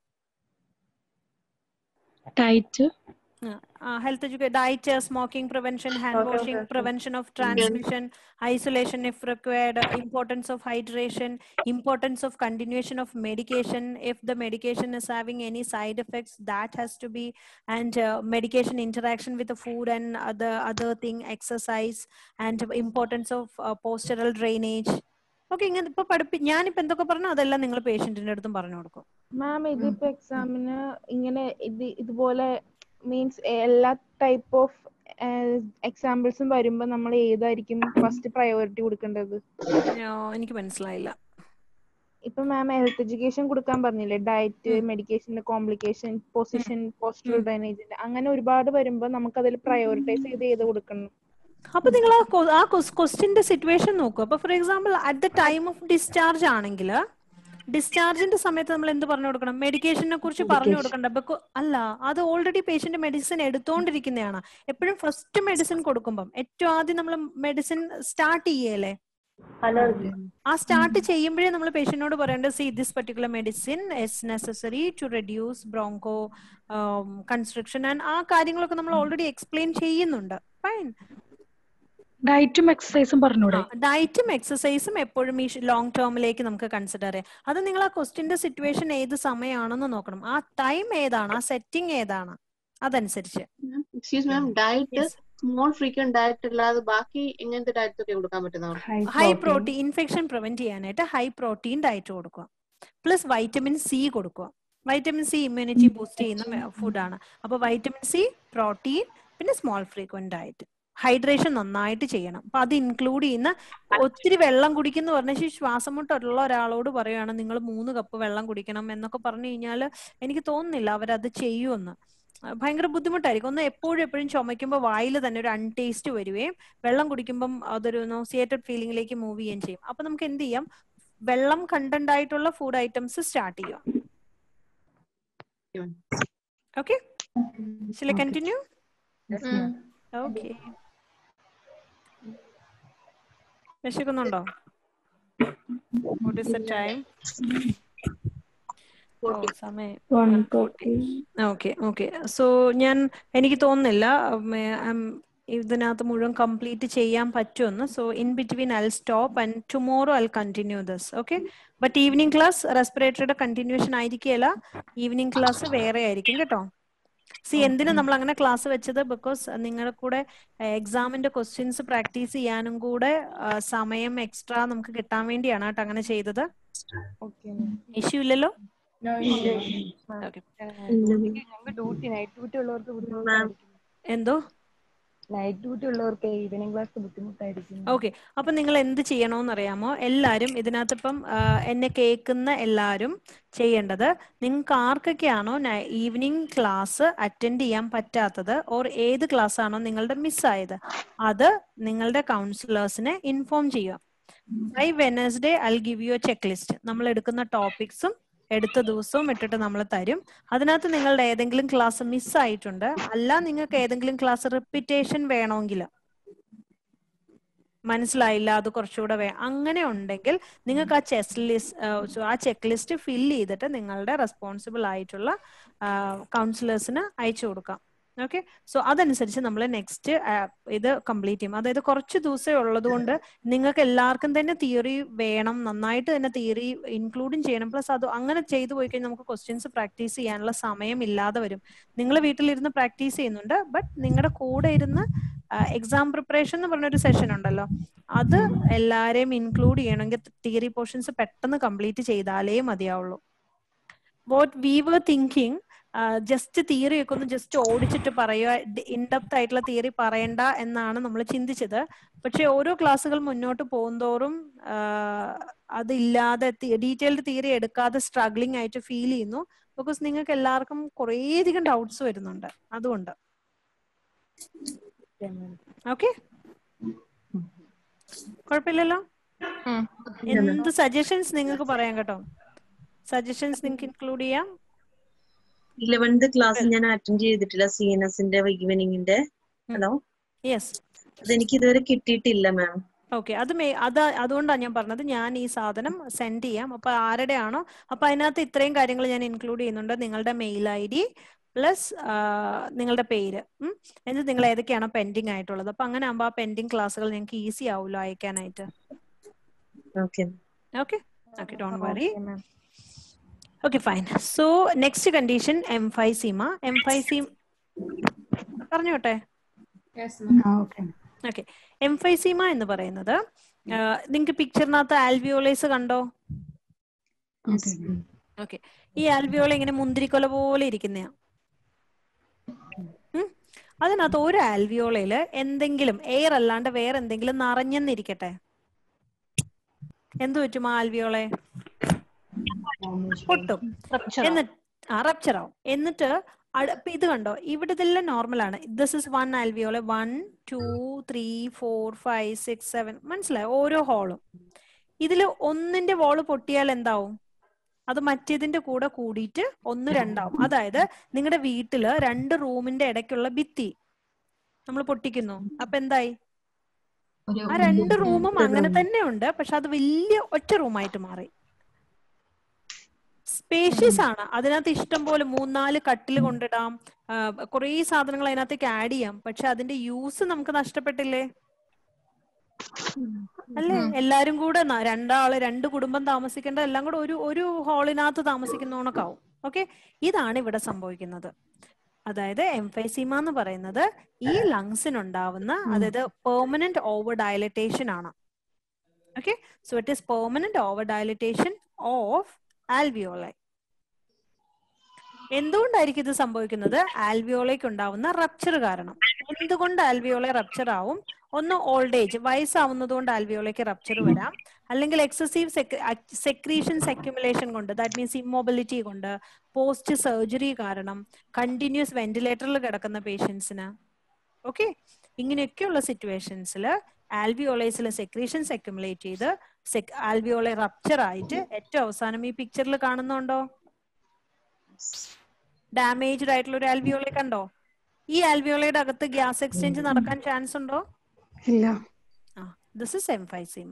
diet health education, diet, uh, smoking prevention, hand Smoking washing, prevention. prevention of transmission, isolation if required, uh, importance of hydration, importance of continuation of medication. If the medication is having any side effects, that has to be, and uh, medication interaction with the food and other other thing, exercise, and importance of uh, postural drainage. Okay ഇങ്ങനെ ഇപ്പൊ പഠിപ്പി ഞാനിപ്പോ എന്തൊക്കെ പറഞ്ഞു അതെല്ലാം നിങ്ങൾ പേഷ്യന്റിന്റെ അടുത്തും പറഞ്ഞു കൊടുക്കും മാം ഇതിപ്പോ എക്സാമിന് ഇങ്ങനെ ഇത് ഇതുപോലെ മീൻസ് എല്ലാ ടൈപ്പ് ഓഫ് എക്സാമ്പിൾസും വരുമ്പോ നമ്മൾ ഏതായിരിക്കും ഫസ്റ്റ് പ്രയോറിറ്റി കൊടുക്കേണ്ടത് ഞാ- എനിക്ക് മനസ്സിലായില്ല ഇപ്പൊ മാം ഹെൽത്ത് എഡ്യൂക്കേഷൻ കൊടുക്കാൻ പറഞ്ഞില്ലേ ഡയറ്റ് മെഡിക്കേഷന്റെ കോംപ്ലിക്കേഷൻ പൊസിഷൻ പോസ്റ്റർ ഡ്രൈനേജിന്റെ അങ്ങനെ ഒരുപാട് വരുമ്പോ നമുക്ക് അതിൽ പ്രയോറിറ്റൈസ് ചെയ്ത് ഏത് കൊടുക്കണം അപ്പൊ നിങ്ങൾ ആ കൊ- ആ ക്വസ്റ്റിന്റെ സിറ്റുവേഷൻ നോക്കൂ അപ്പൊ for example at the time of discharge ആണെങ്കിൽ ഡിസ്ചാർജിന്റെ സമയത്ത് നമ്മൾ എന്ത് പറഞ്ഞു കൊടുക്കണം മെഡിക്കേഷനെ കുറിച്ച് പറഞ്ഞു കൊടുക്കണ്ട ബെക്കോ അല്ല അത് ഓൾറെഡി പേഷ്യന്റ് മെഡിസിൻ എടുത്തോണ്ടിരിക്കുന്നതാണ് എപ്പോഴും ഫസ്റ്റ് മെഡിസിൻ കൊടുക്കുമ്പം ഏറ്റവും ആദ്യം നമ്മൾ മെഡിസിൻ സ്റ്റാർട്ട് ചെയ്യല്ലേ അലർജി ആ സ്റ്റാർട്ട് ചെയ്യുമ്പോഴേ നമ്മൾ പേഷ്യന്റിനോട് പറയേണ്ടത് see this particular medicine is necessary to reduce bronchoconstriction and ആ കാര്യങ്ങളൊക്കെ നമ്മൾ ഓൾറെഡി എക്സ്പ്ലെയിൻ ചെയ്യുന്നുണ്ട് ഫൈൻ ഡയറ്റും എക്സസൈസും പറഞ്ഞൂടെ ഡയറ്റും എക്സസൈസും എപ്പോഴും ഈ ലോങ് ടേമിലേക്ക് നമുക്ക് കൺസിഡർ ചെയ്യാം അത് നിങ്ങൾ ആ ക്വസ്റ്റിന്റെ സിറ്റുവേഷൻ ഏത് സമയമാണെന്ന് നോക്കണം ആ ടൈം ഏതാണ് ആ സെറ്റിംഗ് ഏതാണ് അതനുസരിച്ച് excuse ma'am diet small frequent diet അല്ലാതെ ബാക്കി എങ്ങനത്തെ ഡയറ്റ് ഒക്കെ കൊടുക്കാൻ പറ്റുന്നവർക്ക് ഹൈ പ്രോട്ടീൻ ഇൻഫെക്ഷൻ പ്രിവെന്റ് ചെയ്യാനായിട്ട് ഹൈ പ്രോട്ടീൻ ഡയറ്റ് കൊടുക്കുക പ്ലസ് വൈറ്റമിൻ സി കൊടുക്കുക വൈറ്റമിൻ സി ഇമ്മ്യൂണിറ്റി ബൂസ്റ്റ് ചെയ്യുന്ന ഫുഡാണ് അപ്പൊ വൈറ്റമിൻ സി പ്രോട്ടീൻ പിന്നെ സ്മോൾ ഫ്രീക്വന്റ് ഡയറ്റ് ഹൈഡ്രേഷൻ നന്നായിട്ട് ചെയ്യണം അപ്പൊ അത് ഇൻക്ലൂഡ് ചെയ്യുന്ന ഒത്തിരി വെള്ളം കുടിക്കുന്നു പറഞ്ഞ ശ്വാസം മുട്ടുള്ള ഒരാളോട് പറയുകയാണ് നിങ്ങൾ മൂന്ന് കപ്പ് വെള്ളം കുടിക്കണം എന്നൊക്കെ പറഞ്ഞു കഴിഞ്ഞാൽ എനിക്ക് തോന്നുന്നില്ല അവരത് ചെയ്യുമെന്ന് ആ, ഭയങ്കര ബുദ്ധിമുട്ടായിരിക്കും ഒന്ന് എപ്പോഴും എപ്പോഴും ചുമയ്ക്കുമ്പോൾ വായിൽ തന്നെ ഒരു അൺടേസ്റ്റ് വരികയും വെള്ളം കുടിക്കുമ്പം അതൊരു നോസിയേറ്റഡ് ഫീലിംഗിലേക്ക് മൂവ് ചെയ്യുകയും ചെയ്യും അപ്പൊ നമുക്ക് എന്ത് ചെയ്യാം വെള്ളം കണ്ടന്റ് ആയിട്ടുള്ള ഫുഡ് ഐറ്റംസ് സ്റ്റാർട്ട് ചെയ്യാം ഓക്കെ ശില കണ്ടിന്യൂ ഓക്കെ വിശക്കുന്നുണ്ടോ what is the time oh സമയം ഓക്കെ ഓക്കെ സോ ഞാൻ എനിക്ക് തോന്നുന്നില്ല ഉം, ഏ, ഉം, ഇതിനകത്ത് മുഴുവൻ കംപ്ലീറ്റ് ചെയ്യാൻ പറ്റുമെന്ന് so in between I stop and tomorrow I continue this okay but evening class റെസ്പിറേറ്ററിയുടെ കണ്ടിന്യൂഷൻ ആയിരിക്കുകയല്ല ഈവനിങ് ക്ലാസ് വേറെ ആയിരിക്കും കേട്ടോ സി എന്തിനാ നമ്മൾ അങ്ങനെ ക്ലാസ് വെച്ചത് ബിക്കോസ് നിങ്ങളുടെ കൂടെ എക്സാമിന്റെ ക്വസ്റ്റ്യൻസ് പ്രാക്ടീസ് ചെയ്യാനും കൂടെ ആ, സമയം എക്സ്ട്രാ നമുക്ക് കിട്ടാൻ വേണ്ടിയാണ് കേട്ടോ അങ്ങനെ ചെയ്തത് ഇഷ്യൂ ഇല്ലല്ലോ Okay. ഞങ്ങൾക്ക് ഡ്യൂട്ടി നൈറ്റ് ഡ്യൂട്ടി ഉള്ളവർക്ക് ബുദ്ധിമുട്ടായിരിക്കും എന്തോ നൈറ്റ് ഡ്യൂട്ടി ഉള്ളവർക്ക് ഈവനിങ് ക്ലാസ് ബുദ്ധിമുട്ടായിരിക്കും ഓക്കെ അപ്പൊ നിങ്ങൾ എന്ത് ചെയ്യണമെന്ന് അറിയാമോ എല്ലാരും ഇതിനകത്ത് ഇപ്പം ആ, എന്നെ കേൾക്കുന്ന എല്ലാരും ചെയ്യേണ്ടത് നിങ്ങൾക്ക് ആർക്കൊക്കെയാണോ ഈവനിങ് ക്ലാസ് അറ്റൻഡ് ചെയ്യാൻ പറ്റാത്തത് ഓർ ഏത് ക്ലാസ് ആണോ നിങ്ങളുടെ മിസ്സായത് അത് നിങ്ങളുടെ കൗൺസിലേഴ്സിനെ ഇൻഫോം ചെയ്യുക by Wednesday I give you checklist നമ്മൾ എടുക്കുന്ന ടോപ്പിക്സും എടുത്ത ദിവസവും ഇട്ടിട്ട് നമ്മൾ തരും അതിനകത്ത് നിങ്ങളുടെ ഏതെങ്കിലും ക്ലാസ് മിസ്സായിട്ടുണ്ട് അല്ല നിങ്ങൾക്ക് ഏതെങ്കിലും ക്ലാസ് റിപ്പീറ്റേഷൻ വേണമെങ്കിൽ മനസ്സിലായില്ല അത് കുറച്ചുകൂടെ വേ അങ്ങനെ ഉണ്ടെങ്കിൽ നിങ്ങൾക്ക് ആ ചെസ് ലിസ്റ്റ് ആ ചെക്ക് ലിസ്റ്റ് ഫില്ല് ചെയ്തിട്ട് നിങ്ങളുടെ റെസ്പോൺസിബിൾ ആയിട്ടുള്ള കൗൺസിലേഴ്സിന് അയച്ചു കൊടുക്കാം ഓക്കെ സോ അതനുസരിച്ച് നമ്മൾ നെക്സ്റ്റ് ഇത് കംപ്ലീറ്റ് ചെയ്യും അതായത് കുറച്ച് ദിവസമേ ഉള്ളത് കൊണ്ട് നിങ്ങൾക്ക് എല്ലാവർക്കും തന്നെ തിയറി വേണം നന്നായിട്ട് തന്നെ തിയറി ഇൻക്ലൂഡും ചെയ്യണം പ്ലസ് അത് അങ്ങനെ ചെയ്തു പോയി കഴിഞ്ഞാൽ നമുക്ക് ക്വസ്റ്റ്യൻസ് പ്രാക്ടീസ് ചെയ്യാനുള്ള സമയം ഇല്ലാതെ വരും നിങ്ങൾ വീട്ടിലിരുന്ന് പ്രാക്ടീസ് ചെയ്യുന്നുണ്ട് ബട്ട് നിങ്ങളുടെ കൂടെ ഇരുന്ന് എക്സാം പ്രിപ്പറേഷൻ എന്ന് പറഞ്ഞൊരു സെഷൻ ഉണ്ടല്ലോ അത് എല്ലാരെയും ഇൻക്ലൂഡ് ചെയ്യണമെങ്കിൽ തിയറി പോർഷൻസ് പെട്ടെന്ന് കംപ്ലീറ്റ് ചെയ്താലേ മതിയാവുള്ളൂ what we were thinking just theory ഒക്കെ ഒന്ന് ജസ്റ്റ് ഓടിച്ചിട്ട് പറയുക ഇൻഡെപ്ത് ആയിട്ടുള്ള തിയറി പറയണ്ട എന്നാണ് നമ്മൾ ചിന്തിച്ചത് പക്ഷെ ഓരോ ക്ലാസ്സുകൾ മുന്നോട്ട് പോകുന്തോറും അതില്ലാതെ ഡീറ്റെയിൽഡ് തിയറി എടുക്കാതെ സ്ട്രഗ്ലിംഗ് ആയിട്ട് ഫീൽ ചെയ്യുന്നു ബിക്കോസ് നിങ്ങൾക്ക് എല്ലാവർക്കും കുറേയധികം ഡൗട്ട്സ് വരുന്നുണ്ട് അതുകൊണ്ട് ഓക്കെ കുഴപ്പമില്ലല്ലോ എന്ത് സജഷൻസ് നിങ്ങൾക്ക് പറയാം കേട്ടോ സജഷൻസ് നിങ്ങൾക്ക് ഇൻക്ലൂഡ് ചെയ്യാം ഇലവൻത് ക്ലാസ് ഞാൻ അറ്റൻഡ് ചെയ്തിട്ടില്ല സി എൻ എസിന്റെ ഈവനിങ്ങിന്റെ ഹലോ യെസ് അതെനിക്ക് ഇതുവരെ കിട്ടിയിട്ടില്ല മാം ഓക്കെ അത് മേ അത് അതുകൊണ്ടാണ് ഞാൻ പറഞ്ഞത് ഞാൻ ഈ സാധനം സെൻഡ് ചെയ്യാം അപ്പൊ ആരുടെ ആണോ അപ്പൊ അതിനകത്ത് ഇത്രയും കാര്യങ്ങൾ ഞാൻ ഇൻക്ലൂഡ് ചെയ്യുന്നുണ്ട് നിങ്ങളുടെ മെയിൽ ഐ ഡി പ്ലസ് നിങ്ങളുടെ പേര് ഉം. എന്നിട്ട് നിങ്ങൾ ഏതൊക്കെയാണോ പെൻഡിങ് ആയിട്ടുള്ളത് അപ്പൊ അങ്ങനെ ആകുമ്പോൾ ആ പെൻഡിങ് ക്ലാസ്സുകൾ ഞങ്ങൾക്ക് ഈസി ആവുമല്ലോ അയക്കാനായിട്ട് okay okay okay don't worry okay fine so next condition emphysema emphysema പറഞ്ഞോട്ടെ ഓക്കെ എം ഫൈവ് സീമ എന്ന് പറയുന്നത് നിങ്ങൾക്ക് പിക്ചറിനകത്ത് ആൽവിയോളേസ് കണ്ടോ ഓക്കെ ഈ ആൽവിയോള ഇങ്ങനെ മുന്തിരിക്കൊല പോലെ ഇരിക്കുന്നയാ ഉം. അതിനകത്ത് ഒരു ആൽവിയോളയില് എന്തെങ്കിലും എയർ അല്ലാണ്ട് വേറെ എന്തെങ്കിലും നിറഞ്ഞെന്നിരിക്കട്ടെ എന്ത് പറ്റും ആ ആൽവിയോളെ പൊട്ടും എന്നിട്ട് ആ റപ്ചർ ആവും എന്നിട്ട് അട- ഇപ്പൊ ഇത് കണ്ടോ ഇവിടെ ഇതെല്ലാം നോർമൽ ആണ് this is one alveoli one two three four five six seven മനസ്സിലായോ ഓരോ ഹോളും ഇതിൽ ഒന്നിന്റെ വോള് പൊട്ടിയാൽ എന്താവും അത് മറ്റേതിന്റെ കൂടെ കൂടിയിട്ട് ഒന്ന് രണ്ടാവും അതായത് നിങ്ങളുടെ വീട്ടില് രണ്ട് റൂമിന്റെ ഇടയ്ക്കുള്ള ഭിത്തി നമ്മൾ പൊട്ടിക്കുന്നു അപ്പൊ എന്തായി ആ രണ്ട് റൂമും അങ്ങനെ തന്നെ ഉണ്ട് പക്ഷെ അത് വലിയ ഒറ്റ റൂമായിട്ട് മാറി സ്പേഷ്യസ് ആണ് അതിനകത്ത് ഇഷ്ടം പോലെ മൂന്നാല് കട്ടിൽ കൊണ്ടിടാം കുറേ സാധനങ്ങൾ അതിനകത്തേക്ക് ആഡ് ചെയ്യാം പക്ഷെ അതിന്റെ യൂസ് നമുക്ക് നഷ്ടപ്പെട്ടില്ലേ അല്ലേ എല്ലാരും കൂടെ ന- രണ്ടാള് രണ്ട് കുടുംബം താമസിക്കേണ്ട എല്ലാം കൂടെ ഒരു ഒരു ഹാളിനകത്ത് താമസിക്കുന്നോണക്കാവും ഓക്കെ ഇതാണ് ഇവിടെ സംഭവിക്കുന്നത് അതായത് എംഫൈസീമ എന്ന് പറയുന്നത് ഈ ലങ്സിനുണ്ടാവുന്ന അതായത് പെർമനന്റ് ഓവർ ഡയലറ്റേഷൻ ആണ് okay so it is permanent over dilatation of alveoli എന്തുകൊണ്ടായിരിക്കും ഇത് സംഭവിക്കുന്നത് ആൽവിയോളയ്ക്ക് ഉണ്ടാവുന്ന റപ്ചർ കാരണം എന്തുകൊണ്ട് ആൽവിയോളെ റപ്ചർ ആവും ഒന്ന് ഓൾഡ് ഏജ് വയസ്സാവുന്നത് കൊണ്ട് ആൽവിയോളയ്ക്ക് റപ്ചർ വരാം അല്ലെങ്കിൽ എക്സസീവ് സെക്രീഷൻസ് അക്യുമുലേഷൻ കൊണ്ട് ദാറ്റ് മീൻസ് ഇമ്മൊബിലിറ്റി കൊണ്ട് പോസ്റ്റ് സർജറി കാരണം കണ്ടിന്യൂസ് വെന്റിലേറ്ററിൽ കിടക്കുന്ന പേഷ്യൻസിന് ഓക്കെ ഇങ്ങനെയൊക്കെയുള്ള സിറ്റുവേഷൻസിൽ ആൽവിയോളൈസിലെ സെക്രീഷൻസ് അക്യുമുലേറ്റ് ചെയ്ത് ആൽവിയോളെ റപ്ചർ ആയിട്ട് ഏറ്റവും അവസാനം ഈ പിക്ചറിൽ കാണുന്നുണ്ടോ ഡാമേജ്ഡ് ആയിട്ടുള്ള ഒരു ആൽവിയോളെ കണ്ടോ ഈ ആൽവിയോളയുടെ അകത്ത് ഗ്യാസ് എക്സ്ചേഞ്ച് നടക്കാൻ ചാൻസ് ഉണ്ടോ ഇല്ല ആ this is emphysema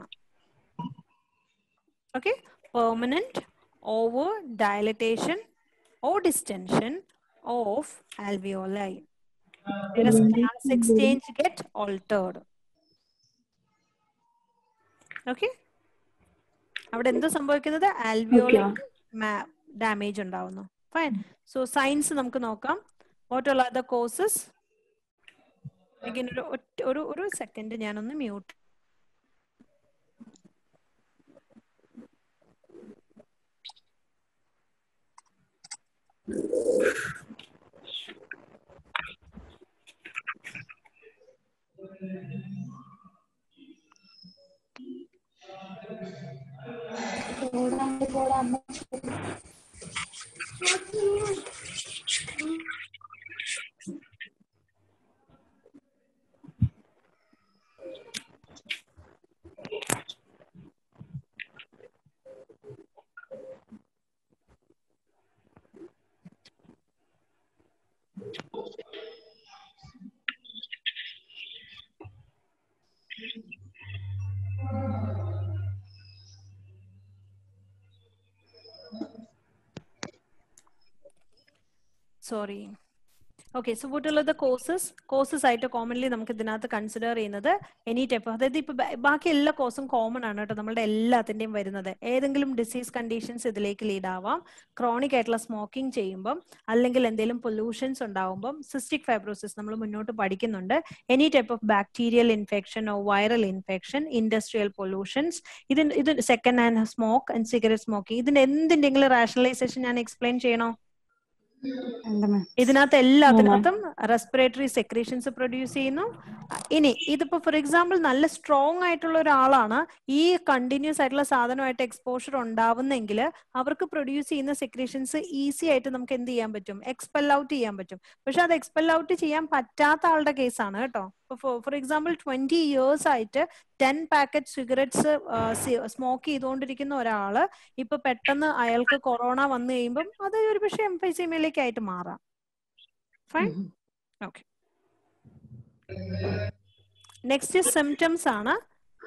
okay permanent over dilatation or distension of alveoli gas exchange get altered okay അവിടെ എന്താ സംഭവിക്കുന്നത് ആൽവിയോളയ്ക്ക് ഡാമേജ് ഉണ്ടാവുന്നു ഫൈൻ സോ സയൻസ് നമുക്ക് നോക്കാം what are the causes again ഒരു ഒറ്റ- ഒരു ഒരു സെക്കൻഡ് ഞാനൊന്ന് mute sorry okay so what the causes causes ആയിട്ട് കോമൺലി നമുക്ക് ഇതിനകത്ത് കൺസിഡർ ചെയ്യുന്നത് എനി ടൈപ്പ് അതായത് ഇപ്പൊ ബ- ബാക്കി എല്ലാ കോഴ്സും കോമൺ ആണ് കേട്ടോ നമ്മുടെ എല്ലാത്തിന്റെയും വരുന്നത് ഏതെങ്കിലും ഡിസീസ് കണ്ടീഷൻസ് ഇതിലേക്ക് ലീഡ് ആവാം ക്രോണിക് ആയിട്ടുള്ള സ്മോക്കിംഗ് ചെയ്യുമ്പം അല്ലെങ്കിൽ എന്തെങ്കിലും പൊല്യൂഷൻസ് ഉണ്ടാവുമ്പം സിസ്റ്റിക് ഫൈബ്രോസിസ് നമ്മൾ മുന്നോട്ട് പഠിക്കുന്നുണ്ട് any type of bacterial infection or viral infection industrial pollutions ഇതിന് ഇത് second hand smoke and cigarette smoking ഇതിന്റെ എന്തിന്റെങ്കിലും റാഷണലൈസേഷൻ ഞാൻ എക്സ്പ്ലെയിൻ ചെയ്യണോ ഇതിനകത്ത് എല്ലാത്തിനകത്തും റെസ്പിറേറ്ററി സെക്രീഷൻസ് പ്രൊഡ്യൂസ് ചെയ്യുന്നു ഇനി ഇതിപ്പോ ഫോർ എക്സാമ്പിൾ നല്ല സ്ട്രോങ് ആയിട്ടുള്ള ഒരാളാണ് ഈ കണ്ടിന്യൂസ് ആയിട്ടുള്ള സാധനമായിട്ട് എക്സ്പോഷർ ഉണ്ടാവുന്നെങ്കിൽ അവർക്ക് പ്രൊഡ്യൂസ് ചെയ്യുന്ന സെക്രീഷൻസ് ഈസി ആയിട്ട് നമുക്ക് എന്ത് ചെയ്യാൻ പറ്റും എക്സ്പെൽ ഔട്ട് ചെയ്യാൻ പറ്റും പക്ഷെ അത് എക്സ്പെൽ ഔട്ട് ചെയ്യാൻ പറ്റാത്ത ആളുടെ കേസാണ് കേട്ടോ ഇപ്പൊ ഫോർ എക്സാമ്പിൾ ട്വന്റി ഇയേഴ്സ് ആയിട്ട് ടെൻ പാക്കറ്റ് സിഗരറ്റ്സ് സ്മോക്ക് ചെയ്തുകൊണ്ടിരിക്കുന്ന ഒരാള് ഇപ്പൊ പെട്ടെന്ന് അയാൾക്ക് കൊറോണ വന്നു കഴിയുമ്പം അത് ഒരു പക്ഷേ എംഫൈസീമയിലേക്ക് ആയിട്ട് മാറാം ഫൈൻ ഓക്കെ നെക്സ്റ്റ് സിംറ്റംസ് ആണ്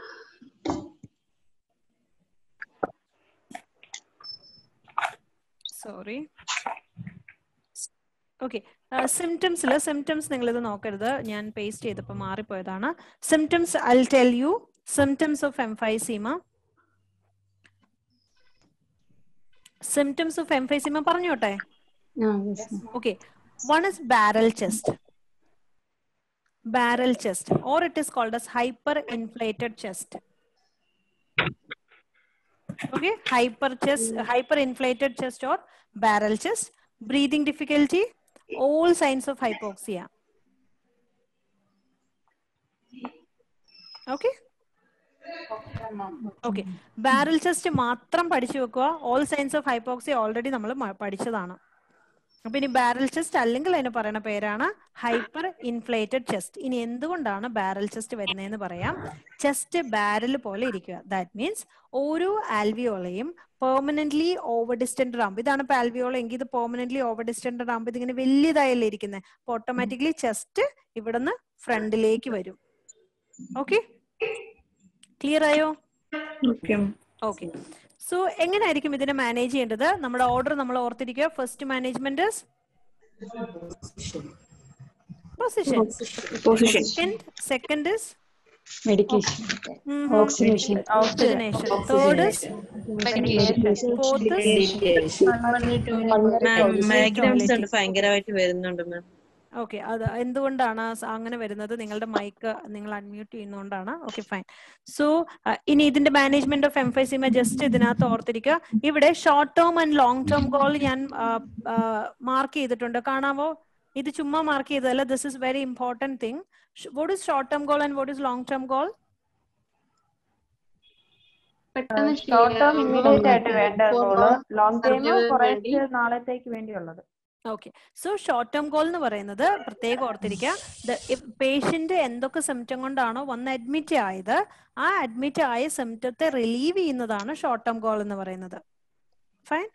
സോറി ഓക്കെ സിംറ്റംസിൽ സിംറ്റംസ് നിങ്ങൾ ഇത് നോക്കരുത് ഞാൻ പേസ്റ്റ് ചെയ്തപ്പോൾ മാറിപ്പോയതാണ് symptoms I tell you symptoms of emphysema symptoms of emphysema പറഞ്ഞോട്ടെ okay one is barrel chest barrel chest or it is called as hyperinflated chest okay hyper chest hyperinflated chest or barrel chest breathing difficulty all signs of hypoxia okay okay barrel chest മാത്രം പഠിച്ചു വെക്കുക all signs of hypoxia already നമ്മൾ പഠിച്ചതാണ് അപ്പൊ ഇനി barrel chest അല്ലെങ്കിൽ അതിന് പറയുന്ന പേരാണ് ഹൈപ്പർ ഇൻഫ്ലേറ്റഡ് ചെസ്റ്റ് ഇനി എന്തുകൊണ്ടാണ് ബാരൽ ചെസ്റ്റ് വരുന്നതെന്ന് പറയാം ചെസ്റ്റ് ബാരൽ പോലെ ഇരിക്കുക ദാറ്റ് മീൻസ് ഓരോ ആൽവിയോളയും പെർമനന്റ്ലി ഓവർ ഡിസ്റ്റൻഡ് ആകുമ്പോൾ ഇതാണ് ഇപ്പൊ ആൽവിയോള എങ്കിൽ ഇത് പെർമനന്റ്ലി ഓവർ ഡിസ്റ്റൻഡ് ആകുമ്പോൾ ഇതിങ്ങനെ വലിയതായല്ലേ ഇരിക്കുന്നത് അപ്പൊ ഓട്ടോമാറ്റിക്കലി ചെസ്റ്റ് ഇവിടുന്ന് ഫ്രണ്ടിലേക്ക് വരും ഓക്കെ ക്ലിയർ ആയോ ഓക്കെ സോ എങ്ങനെയായിരിക്കും ഇതിനെ മാനേജ് ചെയ്യേണ്ടത് നമ്മുടെ ഓർഡർ നമ്മൾ ഓർത്തിരിക്കുക first management position Position. Second second is Medication. Oxygenation. oxygenation third is fourth is migraines ഉണ്ട് ഭയങ്കരമായിട്ട് വരുന്നുണ്ട് മാം ഓക്കെ അത് എന്തുകൊണ്ടാണ് സ- അങ്ങനെ വരുന്നത് നിങ്ങളുടെ മൈക്ക് നിങ്ങൾ അൺമ്യൂട്ട് ചെയ്യുന്നതുകൊണ്ടാണ് ഓക്കെ ഫൈൻ സോ ഇനി ഇതിന്റെ മാനേജ്മെന്റ് ഓഫ് എംഫൈസിമ ജസ്റ്റ് ഇതിനകത്ത് ഓർത്തിരിക്കുക ഇവിടെ short term and long term goal ഞാൻ മാർക്ക് ചെയ്തിട്ടുണ്ട് കാണാമോ ഇത് ചുമ്മാ മാർക്ക് ചെയ്തതല്ല this is very important thing what is short term goal and what is long term goal short term immediate ആയിട്ട് വേണ്ട ഗോള് ലോങ് ടൈം survival കുറച്ച് വേണ്ടി. നാളത്തേക്ക് വേണ്ടിയുള്ളത് okay so short term goal എന്ന് പറയുന്നത് പ്രത്യേകം ഓർത്തിരിക്കുക പേഷ്യന്റ് എന്തൊക്കെ സിംറ്റം കൊണ്ടാണോ വന്ന് അഡ്മിറ്റ് ആയത് ആ അഡ്മിറ്റ് ആയ സിംറ്റത്തെ റിലീവ് ചെയ്യുന്നതാണ് ഷോർട്ട് ടേം ഗോൾ എന്ന് പറയുന്നത് ഫൈൻ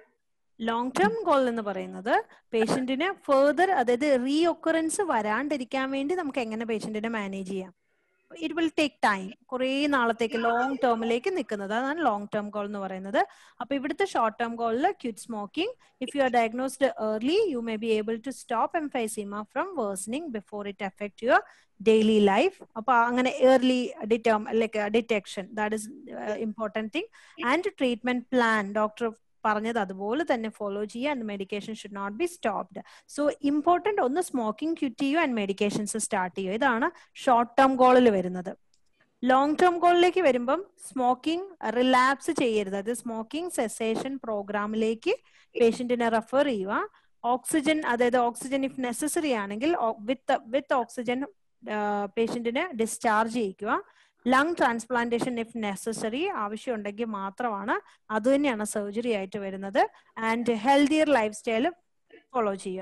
ലോങ് ടേം ഗോൾ എന്ന് പറയുന്നത് പേഷ്യന്റിന് ഫെർദർ അതായത് റീ ഒക്കറൻസ് വരാണ്ടിരിക്കാൻ വേണ്ടി നമുക്ക് എങ്ങനെ പേഷ്യന്റിനെ മാനേജ് ചെയ്യാം ഇറ്റ് വിൽ ടേക്ക് ടൈം കുറേ നാളത്തേക്ക് ലോങ് ടേമിലേക്ക് നിൽക്കുന്നത് അതാണ് ലോങ് ടേം ഗോൾ എന്ന് പറയുന്നത് അപ്പൊ ഇവിടുത്തെ ഷോർട്ട് ടേം ഗോളിൽ quit smoking if you are diagnosed early you may be able to stop emphysema from worsening before it affect your daily life അപ്പൊ അങ്ങനെ ഏർലി ഡിറ്റേം like detection that is important thing and treatment plan doctor പറഞ്ഞത് അതുപോലെ തന്നെ follow ചെയ്യുക and medication should not be stopped so important ഒന്ന് smoking quit ചെയ്യുക and medications start ചെയ്യുക ഇതാണ് ഷോർട്ട് ടേം ഗോളിൽ വരുന്നത് ലോങ് ടേം ഗോളിലേക്ക് വരുമ്പം സ്മോക്കിംഗ് റിലാപ്സ് ചെയ്യരുത് അത് സ്മോക്കിംഗ് സെസേഷൻ പ്രോഗ്രാമിലേക്ക് പേഷ്യന്റിനെ റെഫർ ചെയ്യുക ഓക്സിജൻ അതായത് ഓക്സിജൻ ഇഫ് നെസസറി ആണെങ്കിൽ വിത്ത് വിത്ത് ഓക്സിജൻ പേഷ്യന്റിനെ ഡിസ്ചാർജ് ചെയ്യിക്കുക ലങ് ട്രാൻസ്പ്ലാന്റേഷൻ ഇഫ് നെസസറി ആവശ്യമുണ്ടെങ്കിൽ മാത്രമാണ് അത് തന്നെയാണ് സർജറി ആയിട്ട് വരുന്നത് and healthier lifestyle follow ചെയ്യുക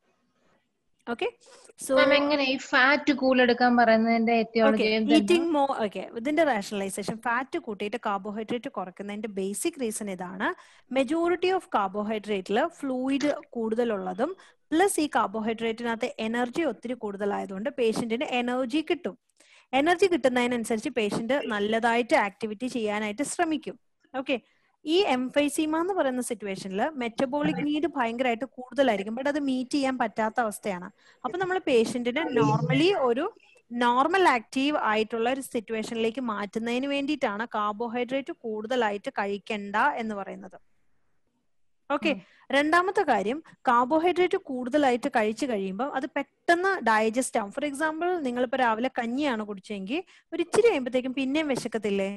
ഓക്കെ സോ മാം എങ്ങനെ ഈ ഫാറ്റ് കൂടുതലെടുക്കാൻ പറയുന്നതിന്റെ എത്തിയോളജി ഈറ്റിംഗ് മോ ഓക്കെ ഇതിന്റെ റാഷണലൈസേഷൻ ഫാറ്റ് കൂട്ടിയിട്ട് കാർബോഹൈഡ്രേറ്റ് കുറയ്ക്കുന്നതിന്റെ ബേസിക് റീസൺ ഇതാണ് മെജോറിറ്റി ഓഫ് കാർബോഹൈഡ്രേറ്റിൽ ഫ്ലൂയിഡ് കൂടുതലുള്ളതും പ്ലസ് ഈ കാർബോഹൈഡ്രേറ്റിനകത്ത് എനർജി ഒത്തിരി കൂടുതലായതുകൊണ്ട് പേഷ്യന്റിന് എനർജി കിട്ടും എനർജി കിട്ടുന്നതിനനുസരിച്ച് പേഷ്യന്റ് നല്ലതായിട്ട് ആക്ടിവിറ്റി ചെയ്യാനായിട്ട് ശ്രമിക്കും ഓക്കെ ഈ എംഫൈസീമ എന്ന് പറയുന്ന സിറ്റുവേഷനിൽ മെറ്റബോളിക് നീഡ് ഭയങ്കരമായിട്ട് കൂടുതലായിരിക്കും ബട്ട് അത് മീറ്റ് ചെയ്യാൻ പറ്റാത്ത അവസ്ഥയാണ് അപ്പൊ നമ്മൾ പേഷ്യന്റിനെ നോർമലി ഒരു നോർമൽ ആക്റ്റീവ് ആയിട്ടുള്ള ഒരു സിറ്റുവേഷനിലേക്ക് മാറ്റുന്നതിന് വേണ്ടിയിട്ടാണ് കാർബോഹൈഡ്രേറ്റ് കൂടുതലായിട്ട് കഴിക്കണ്ട എന്ന് പറയുന്നത് ഓക്കെ രണ്ടാമത്തെ കാര്യം കാർബോഹൈഡ്രേറ്റ് കൂടുതലായിട്ട് കഴിച്ചു കഴിയുമ്പോൾ അത് പെട്ടെന്ന് ഡൈജസ്റ്റ് ആവും ഫോർ എക്സാമ്പിൾ നിങ്ങളിപ്പോ രാവിലെ കഞ്ഞിയാണ് കുടിച്ചെങ്കിൽ ഒരു ഇച്ചിരി കഴിയുമ്പോഴത്തേക്കും പിന്നെയും വിശക്കത്തില്ലേ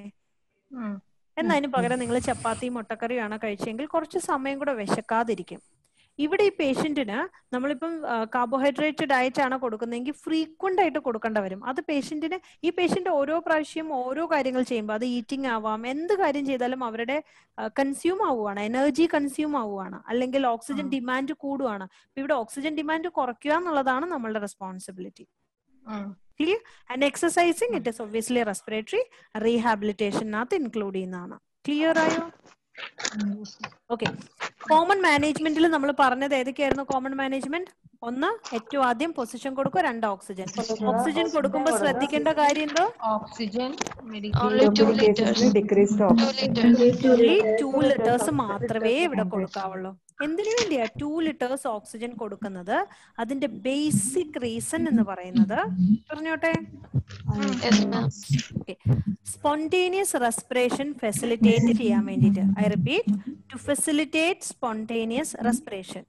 എന്നതിന് പകരം നിങ്ങൾ ചപ്പാത്തി മുട്ടക്കറിയാണ് കഴിച്ചെങ്കിൽ കുറച്ച് സമയം കൂടെ വിശക്കാതിരിക്കും ഇവിടെ ഈ പേഷ്യന്റിന് നമ്മളിപ്പം കാർബോഹൈഡ്രേറ്റ് ഡയറ്റ് ആണ് കൊടുക്കുന്നതെങ്കിൽ ഫ്രീക്വന്റ് ആയിട്ട് കൊടുക്കേണ്ട വരും അത് പേഷ്യന്റിന് ഈ പേഷ്യന്റ് ഓരോ പ്രാവശ്യം ഓരോ കാര്യങ്ങൾ ചെയ്യുമ്പോൾ അത് ഈറ്റിംഗ് ആവാം എന്ത് കാര്യം ചെയ്താലും അവരുടെ കൺസ്യൂം ആവുകയാണ് എനർജി കൺസ്യൂം ആവുകയാണ് അല്ലെങ്കിൽ ഓക്സിജൻ ഡിമാൻഡ് കൂടുകയാണ് ഇവിടെ ഓക്സിജൻ ഡിമാൻഡ് കുറയ്ക്കുക എന്നുള്ളതാണ് നമ്മളുടെ responsibility clear and exercising it is obviously respiratory റീഹാബിലിറ്റേഷനകത്ത് ഇൻക്ലൂഡ് ചെയ്യുന്നതാണ് ക്ലിയർ ആയോ ഓക്കെ കോമൺ മാനേജ്മെന്റിൽ നമ്മൾ പറഞ്ഞത് ഏതൊക്കെയായിരുന്നു കോമൺ മാനേജ്മെന്റ് ഒന്ന് ഏറ്റവും ആദ്യം പൊസിഷൻ കൊടുക്കുക രണ്ട് ഓക്സിജൻ ഓക്സിജൻ കൊടുക്കുമ്പോൾ ശ്രദ്ധിക്കേണ്ട കാര്യം എന്തോ oxygen Only two liters. decreased Two liters. Only two litres മാത്രമേ ഇവിടെ കൊടുക്കാവുള്ളൂ എന്തിനു വേണ്ടിയാ ടു ലിറ്റേഴ്സ് ഓക്സിജൻ കൊടുക്കുന്നത് അതിന്റെ ബേസിക് റീസൺ എന്ന് പറയുന്നത് പറഞ്ഞോട്ടെ Yes, ma'am. Spontaneous respiration facilitate ചെയ്യാൻ വേണ്ടിയിട്ട് I repeat to facilitate spontaneous respiration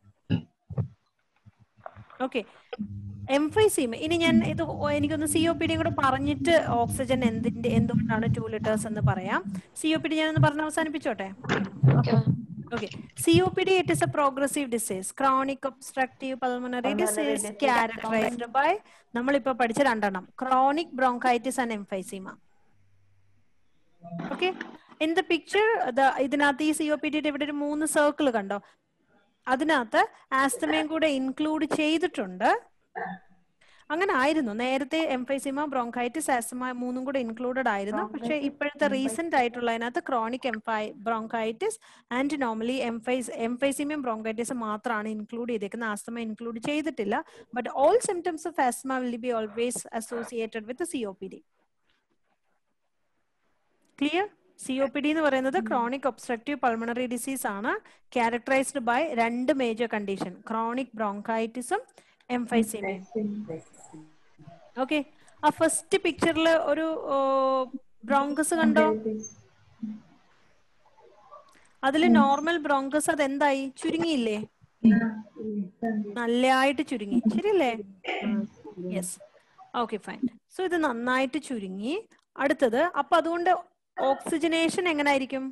okay emphysema ഇനി ഞാൻ ഇത് ഒ- എനിക്കൊന്ന് സി ഒ പി ഡിയും കൂടെ പറഞ്ഞിട്ട് ഓക്സിജൻ എന്തിന്റെ എന്തുകൊണ്ടാണ് ടു ലിറ്റേഴ്സ് എന്ന് പറയാം സി ഒ പി ഡി ഞാനൊന്ന് പറഞ്ഞ് അവസാനിപ്പിച്ചോട്ടെ okay C O P D it is a progressive disease chronic obstructive pulmonary disease characterised by നമ്മളിപ്പോ പഠിച്ച രണ്ടെണ്ണം chronic bronchitis and emphysema okay in the picture ഇതിനകത്ത് ഈ സി ഒ പി ഡിയുടെ ഇവിടെ ഒരു മൂന്ന് സർക്കിൾ കണ്ടോ അതിനകത്ത് ആസ്തമയും കൂടെ ഇൻക്ലൂഡ് ചെയ്തിട്ടുണ്ട് അങ്ങനെ ആയിരുന്നു നേരത്തെ എംഫൈസിമ ബ്രോങ്കൈറ്റിസ് ആസ്തമ മൂന്നും കൂടെ ഇൻക്ലൂഡഡ് ആയിരുന്നു പക്ഷെ ഇപ്പോഴത്തെ റീസെന്റ് ആയിട്ടുള്ളതിനകത്ത് ക്രോണിക് എംഫൈ ബ്രോങ്കൈറ്റിസ് ആൻഡ് നോർമലി എംഫൈസ് എംഫൈസിമിയം ബ്രോങ്കൈറ്റിസ് മാത്രമാണ് ഇൻക്ലൂഡ് ചെയ്തേക്കുന്നത് ആസ്തമ ഇൻക്ലൂഡ് ചെയ്തിട്ടില്ല but all symptoms of asthma will be always associated with C O P D clear C O P D എന്ന് പറയുന്നത് ക്രോണിക് ഒബ്സ്ട്രക്റ്റീവ് പൾമണറി ഡിസീസ് ആണ് characterised by രണ്ട് major condition chronic ബ്രോങ്കൈറ്റിസും എംഫൈസീമിയും okay ആ first പിക്ചറിൽ ഒരു ബ്രോങ്കസ് കണ്ടോ അതിൽ നോർമൽ ബ്രോങ്കസ് അത് എന്തായി ചുരുങ്ങിയില്ലേ നല്ലതായിട്ട് ചുരുങ്ങി ശരിയല്ലേ യെസ് ഓക്കെ ഫൈൻ സോ ഇത് നന്നായിട്ട് ചുരുങ്ങി അടുത്തത് അപ്പൊ അതുകൊണ്ട് ഓക്സിജനേഷൻ എങ്ങനായിരിക്കും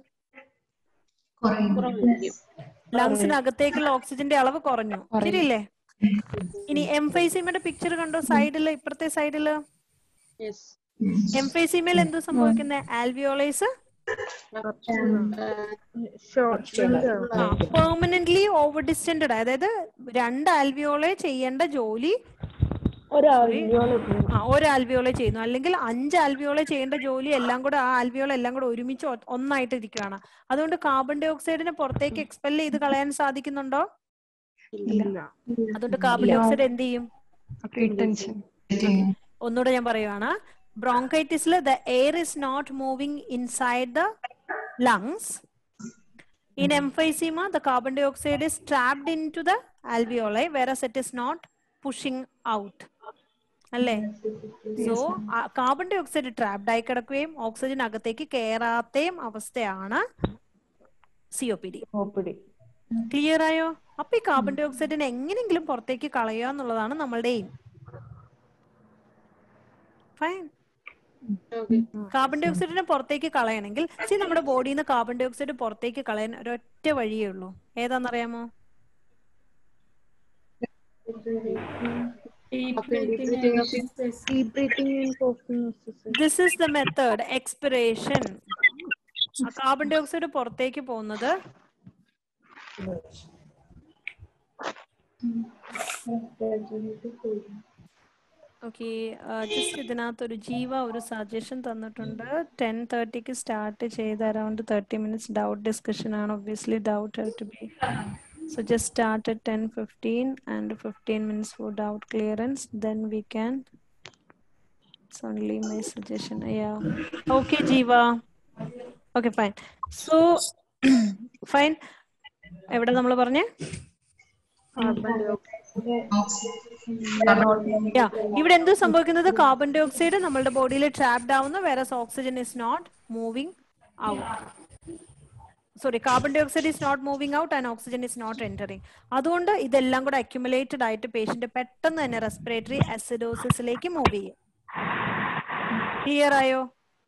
ലങ്സിനകത്തേക്കുള്ള ഓക്സിജന്റെ അളവ് കുറഞ്ഞു ശരിയല്ലേ ഇനി എംഫൈസീമയുടെ പിക്ചർ കണ്ടോ സൈഡില് ഇപ്പുറത്തെ സൈഡില് എംഫൈസീമയിൽ എന്ത് സംഭവിക്കുന്നത് ആൽവിയോളൈസ് പെർമനന്റ്ലി ഓവർ ഡിസ്റ്റൻഡ് അതായത് രണ്ട് ആൽവിയോളെ ചെയ്യേണ്ട ജോലി ആ ഒരു ആൽവിയോളെ ചെയ്യുന്നു അല്ലെങ്കിൽ അഞ്ച് ആൽവിയോളെ ചെയ്യേണ്ട ജോലി എല്ലാം കൂടെ ആ ആൽവിയോളെ എല്ലാം കൂടെ ഒരുമിച്ച് ഒ- ഒന്നായിട്ട് ഇരിക്കുകയാണ് അതുകൊണ്ട് കാർബൺ ഡൈ ഓക്സൈഡിനെ പുറത്തേക്ക് എക്സ്പെൽ ചെയ്ത് കളയാൻ സാധിക്കുന്നുണ്ടോ അതുകൊണ്ട് കാർബൺ ഡൈ ഓക്സൈഡ് എന്ത് ചെയ്യും Retention. ഒന്നുകൂടെ ഞാൻ പറയുവാണ് ബ്രോങ്കൈറ്റിസിൽ the air is not moving inside the lungs in emphysema the carbon dioxide is trapped into the alveoli whereas it is not pushing out അല്ലേ so carbon dioxide trapped ആയി കിടക്കുകയും oxygen അകത്തേക്ക് കയറാത്തയും അവസ്ഥയാണ് C O P D clear ആയോ അപ്പൊ ഈ carbon ഡൈ ഓക്സൈഡിനെ എങ്ങനെയെങ്കിലും പുറത്തേക്ക് കളയുക എന്നുള്ളതാണ് നമ്മളുടെ എയിം ഫൈൻ കാർബൺ ഡൈ ഓക്സൈഡിനെ പുറത്തേക്ക് കളയണമെങ്കിൽ സി നമ്മുടെ ബോഡിയിൽ നിന്ന് കാർബൺ ഡൈ ഓക്സൈഡ് പുറത്തേക്ക് കളയാൻ ഒരൊറ്റ വഴിയേ ഉള്ളൂ ഏതാണെന്നറിയാമോ this is the method expiration carbon dioxide പുറത്തേക്ക് പോകുന്നത് ഓക്കെ ജസ്റ്റ് ഇതിനകത്ത് ഒരു ജീവ ഒരു സജഷൻ തന്നിട്ടുണ്ട് ടെൻ തേർട്ടിക്ക് സ്റ്റാർട്ട് ചെയ്ത് around thirty minutes doubt discussion ആണ് obviously doubt have to be so just start at ten fifteen and fifteen minutes for doubt clearance then we can it's only my suggestion yeah okay Jeeva okay fine so fine എവിടെ നമ്മൾ പറഞ്ഞേ Yeah. ഇവിടെ എന്ത് സംഭവിക്കുന്നത് carbon dye oxide നമ്മളുടെ ബോഡിയിൽ trapped ആവുന്നു വേറെ oxygen is not moving out sorry carbon dioxide is not moving out and oxygen is not entering അതുകൊണ്ട് ഇതെല്ലാം കൂടെ അക്യുമുലേറ്റഡ് ആയിട്ട് പേഷ്യന്റ് പെട്ടെന്ന് തന്നെ റെസ്പിറേറ്ററി അസിഡോസിസിലേക്ക് മൂവ് ചെയ്യും ക്ലിയർ ആയോ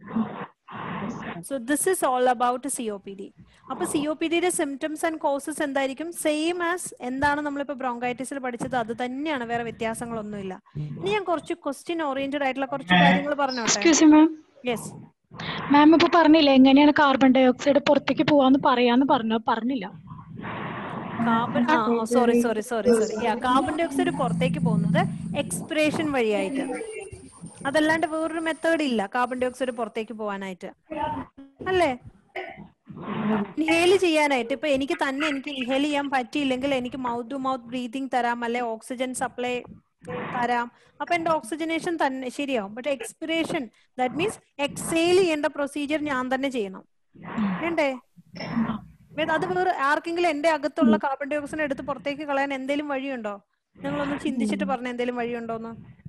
so this is all about C O P D അപ്പൊ സി ഒ പി ഡിയുടെ സിംറ്റംസ് ആൻഡ് കോസസ് എന്തായിരിക്കും സെയിം ആസ് എന്താണ് നമ്മളിപ്പോ ബ്രോങ്കൈറ്റിസിൽ പഠിച്ചത് അത് തന്നെയാണ് വേറെ വ്യത്യാസങ്ങളൊന്നുമില്ല ഇനി ഞാൻ കുറച്ച് ക്വസ്റ്റ്യൻ ഓറിയന്റഡ് ആയിട്ടുള്ള കുറച്ച് കാര്യങ്ങൾ പറഞ്ഞോട്ടെ എക്സ്ക്യൂസ് മാം യെസ് മാം ഇപ്പൊ പറഞ്ഞില്ലേ എങ്ങനെയാണ് കാർബൺ ഡൈ ഓക്സൈഡ് പുറത്തേക്ക് പോവാന്ന് പറയാന്ന് പറഞ്ഞു പറഞ്ഞില്ല കാർബൺ ആ sorry sorry sorry sorry carbon dioxide പുറത്തേക്ക് പോകുന്നത് എക്സ്പിറേഷൻ വഴിയായിട്ട് അതല്ലാണ്ട് വേറൊരു മെത്തേഡ് ഇല്ല കാർബൺ ഡൈ ഓക്സൈഡ് പുറത്തേക്ക് പോകാനായിട്ട് അല്ലേ ഇൻഹേൽ ചെയ്യാനായിട്ട് ഇപ്പൊ എനിക്ക് തന്നെ എനിക്ക് ഇൻഹേൽ ചെയ്യാൻ പറ്റിയില്ലെങ്കിൽ എനിക്ക് മൗത്ത് ടു മൗത്ത് ബ്രീതിങ് തരാം അല്ലെ ഓക്സിജൻ സപ്ലൈ തരാം അപ്പൊ എന്റെ ഓക്സിജനേഷൻ തന്നെ ശരിയാവും പക്ഷെ എക്സ്പിറേഷൻ ദാറ്റ് മീൻസ് എക്സേൽ ചെയ്യേണ്ട പ്രൊസീജിയർ ഞാൻ തന്നെ ചെയ്യണം വേണ്ടേ വേണ്ട, അത് വേറെ ആർക്കെങ്കിലും എന്റെ അകത്തുള്ള കാർബൺ ഡൈ ഓക്സൈഡ് എടുത്ത് പുറത്തേക്ക് കളയാൻ എന്തെങ്കിലും വഴിയുണ്ടോ നിങ്ങളൊന്ന് ചിന്തിച്ചിട്ട് പറഞ്ഞ എന്തെങ്കിലും വഴിയുണ്ടോന്ന്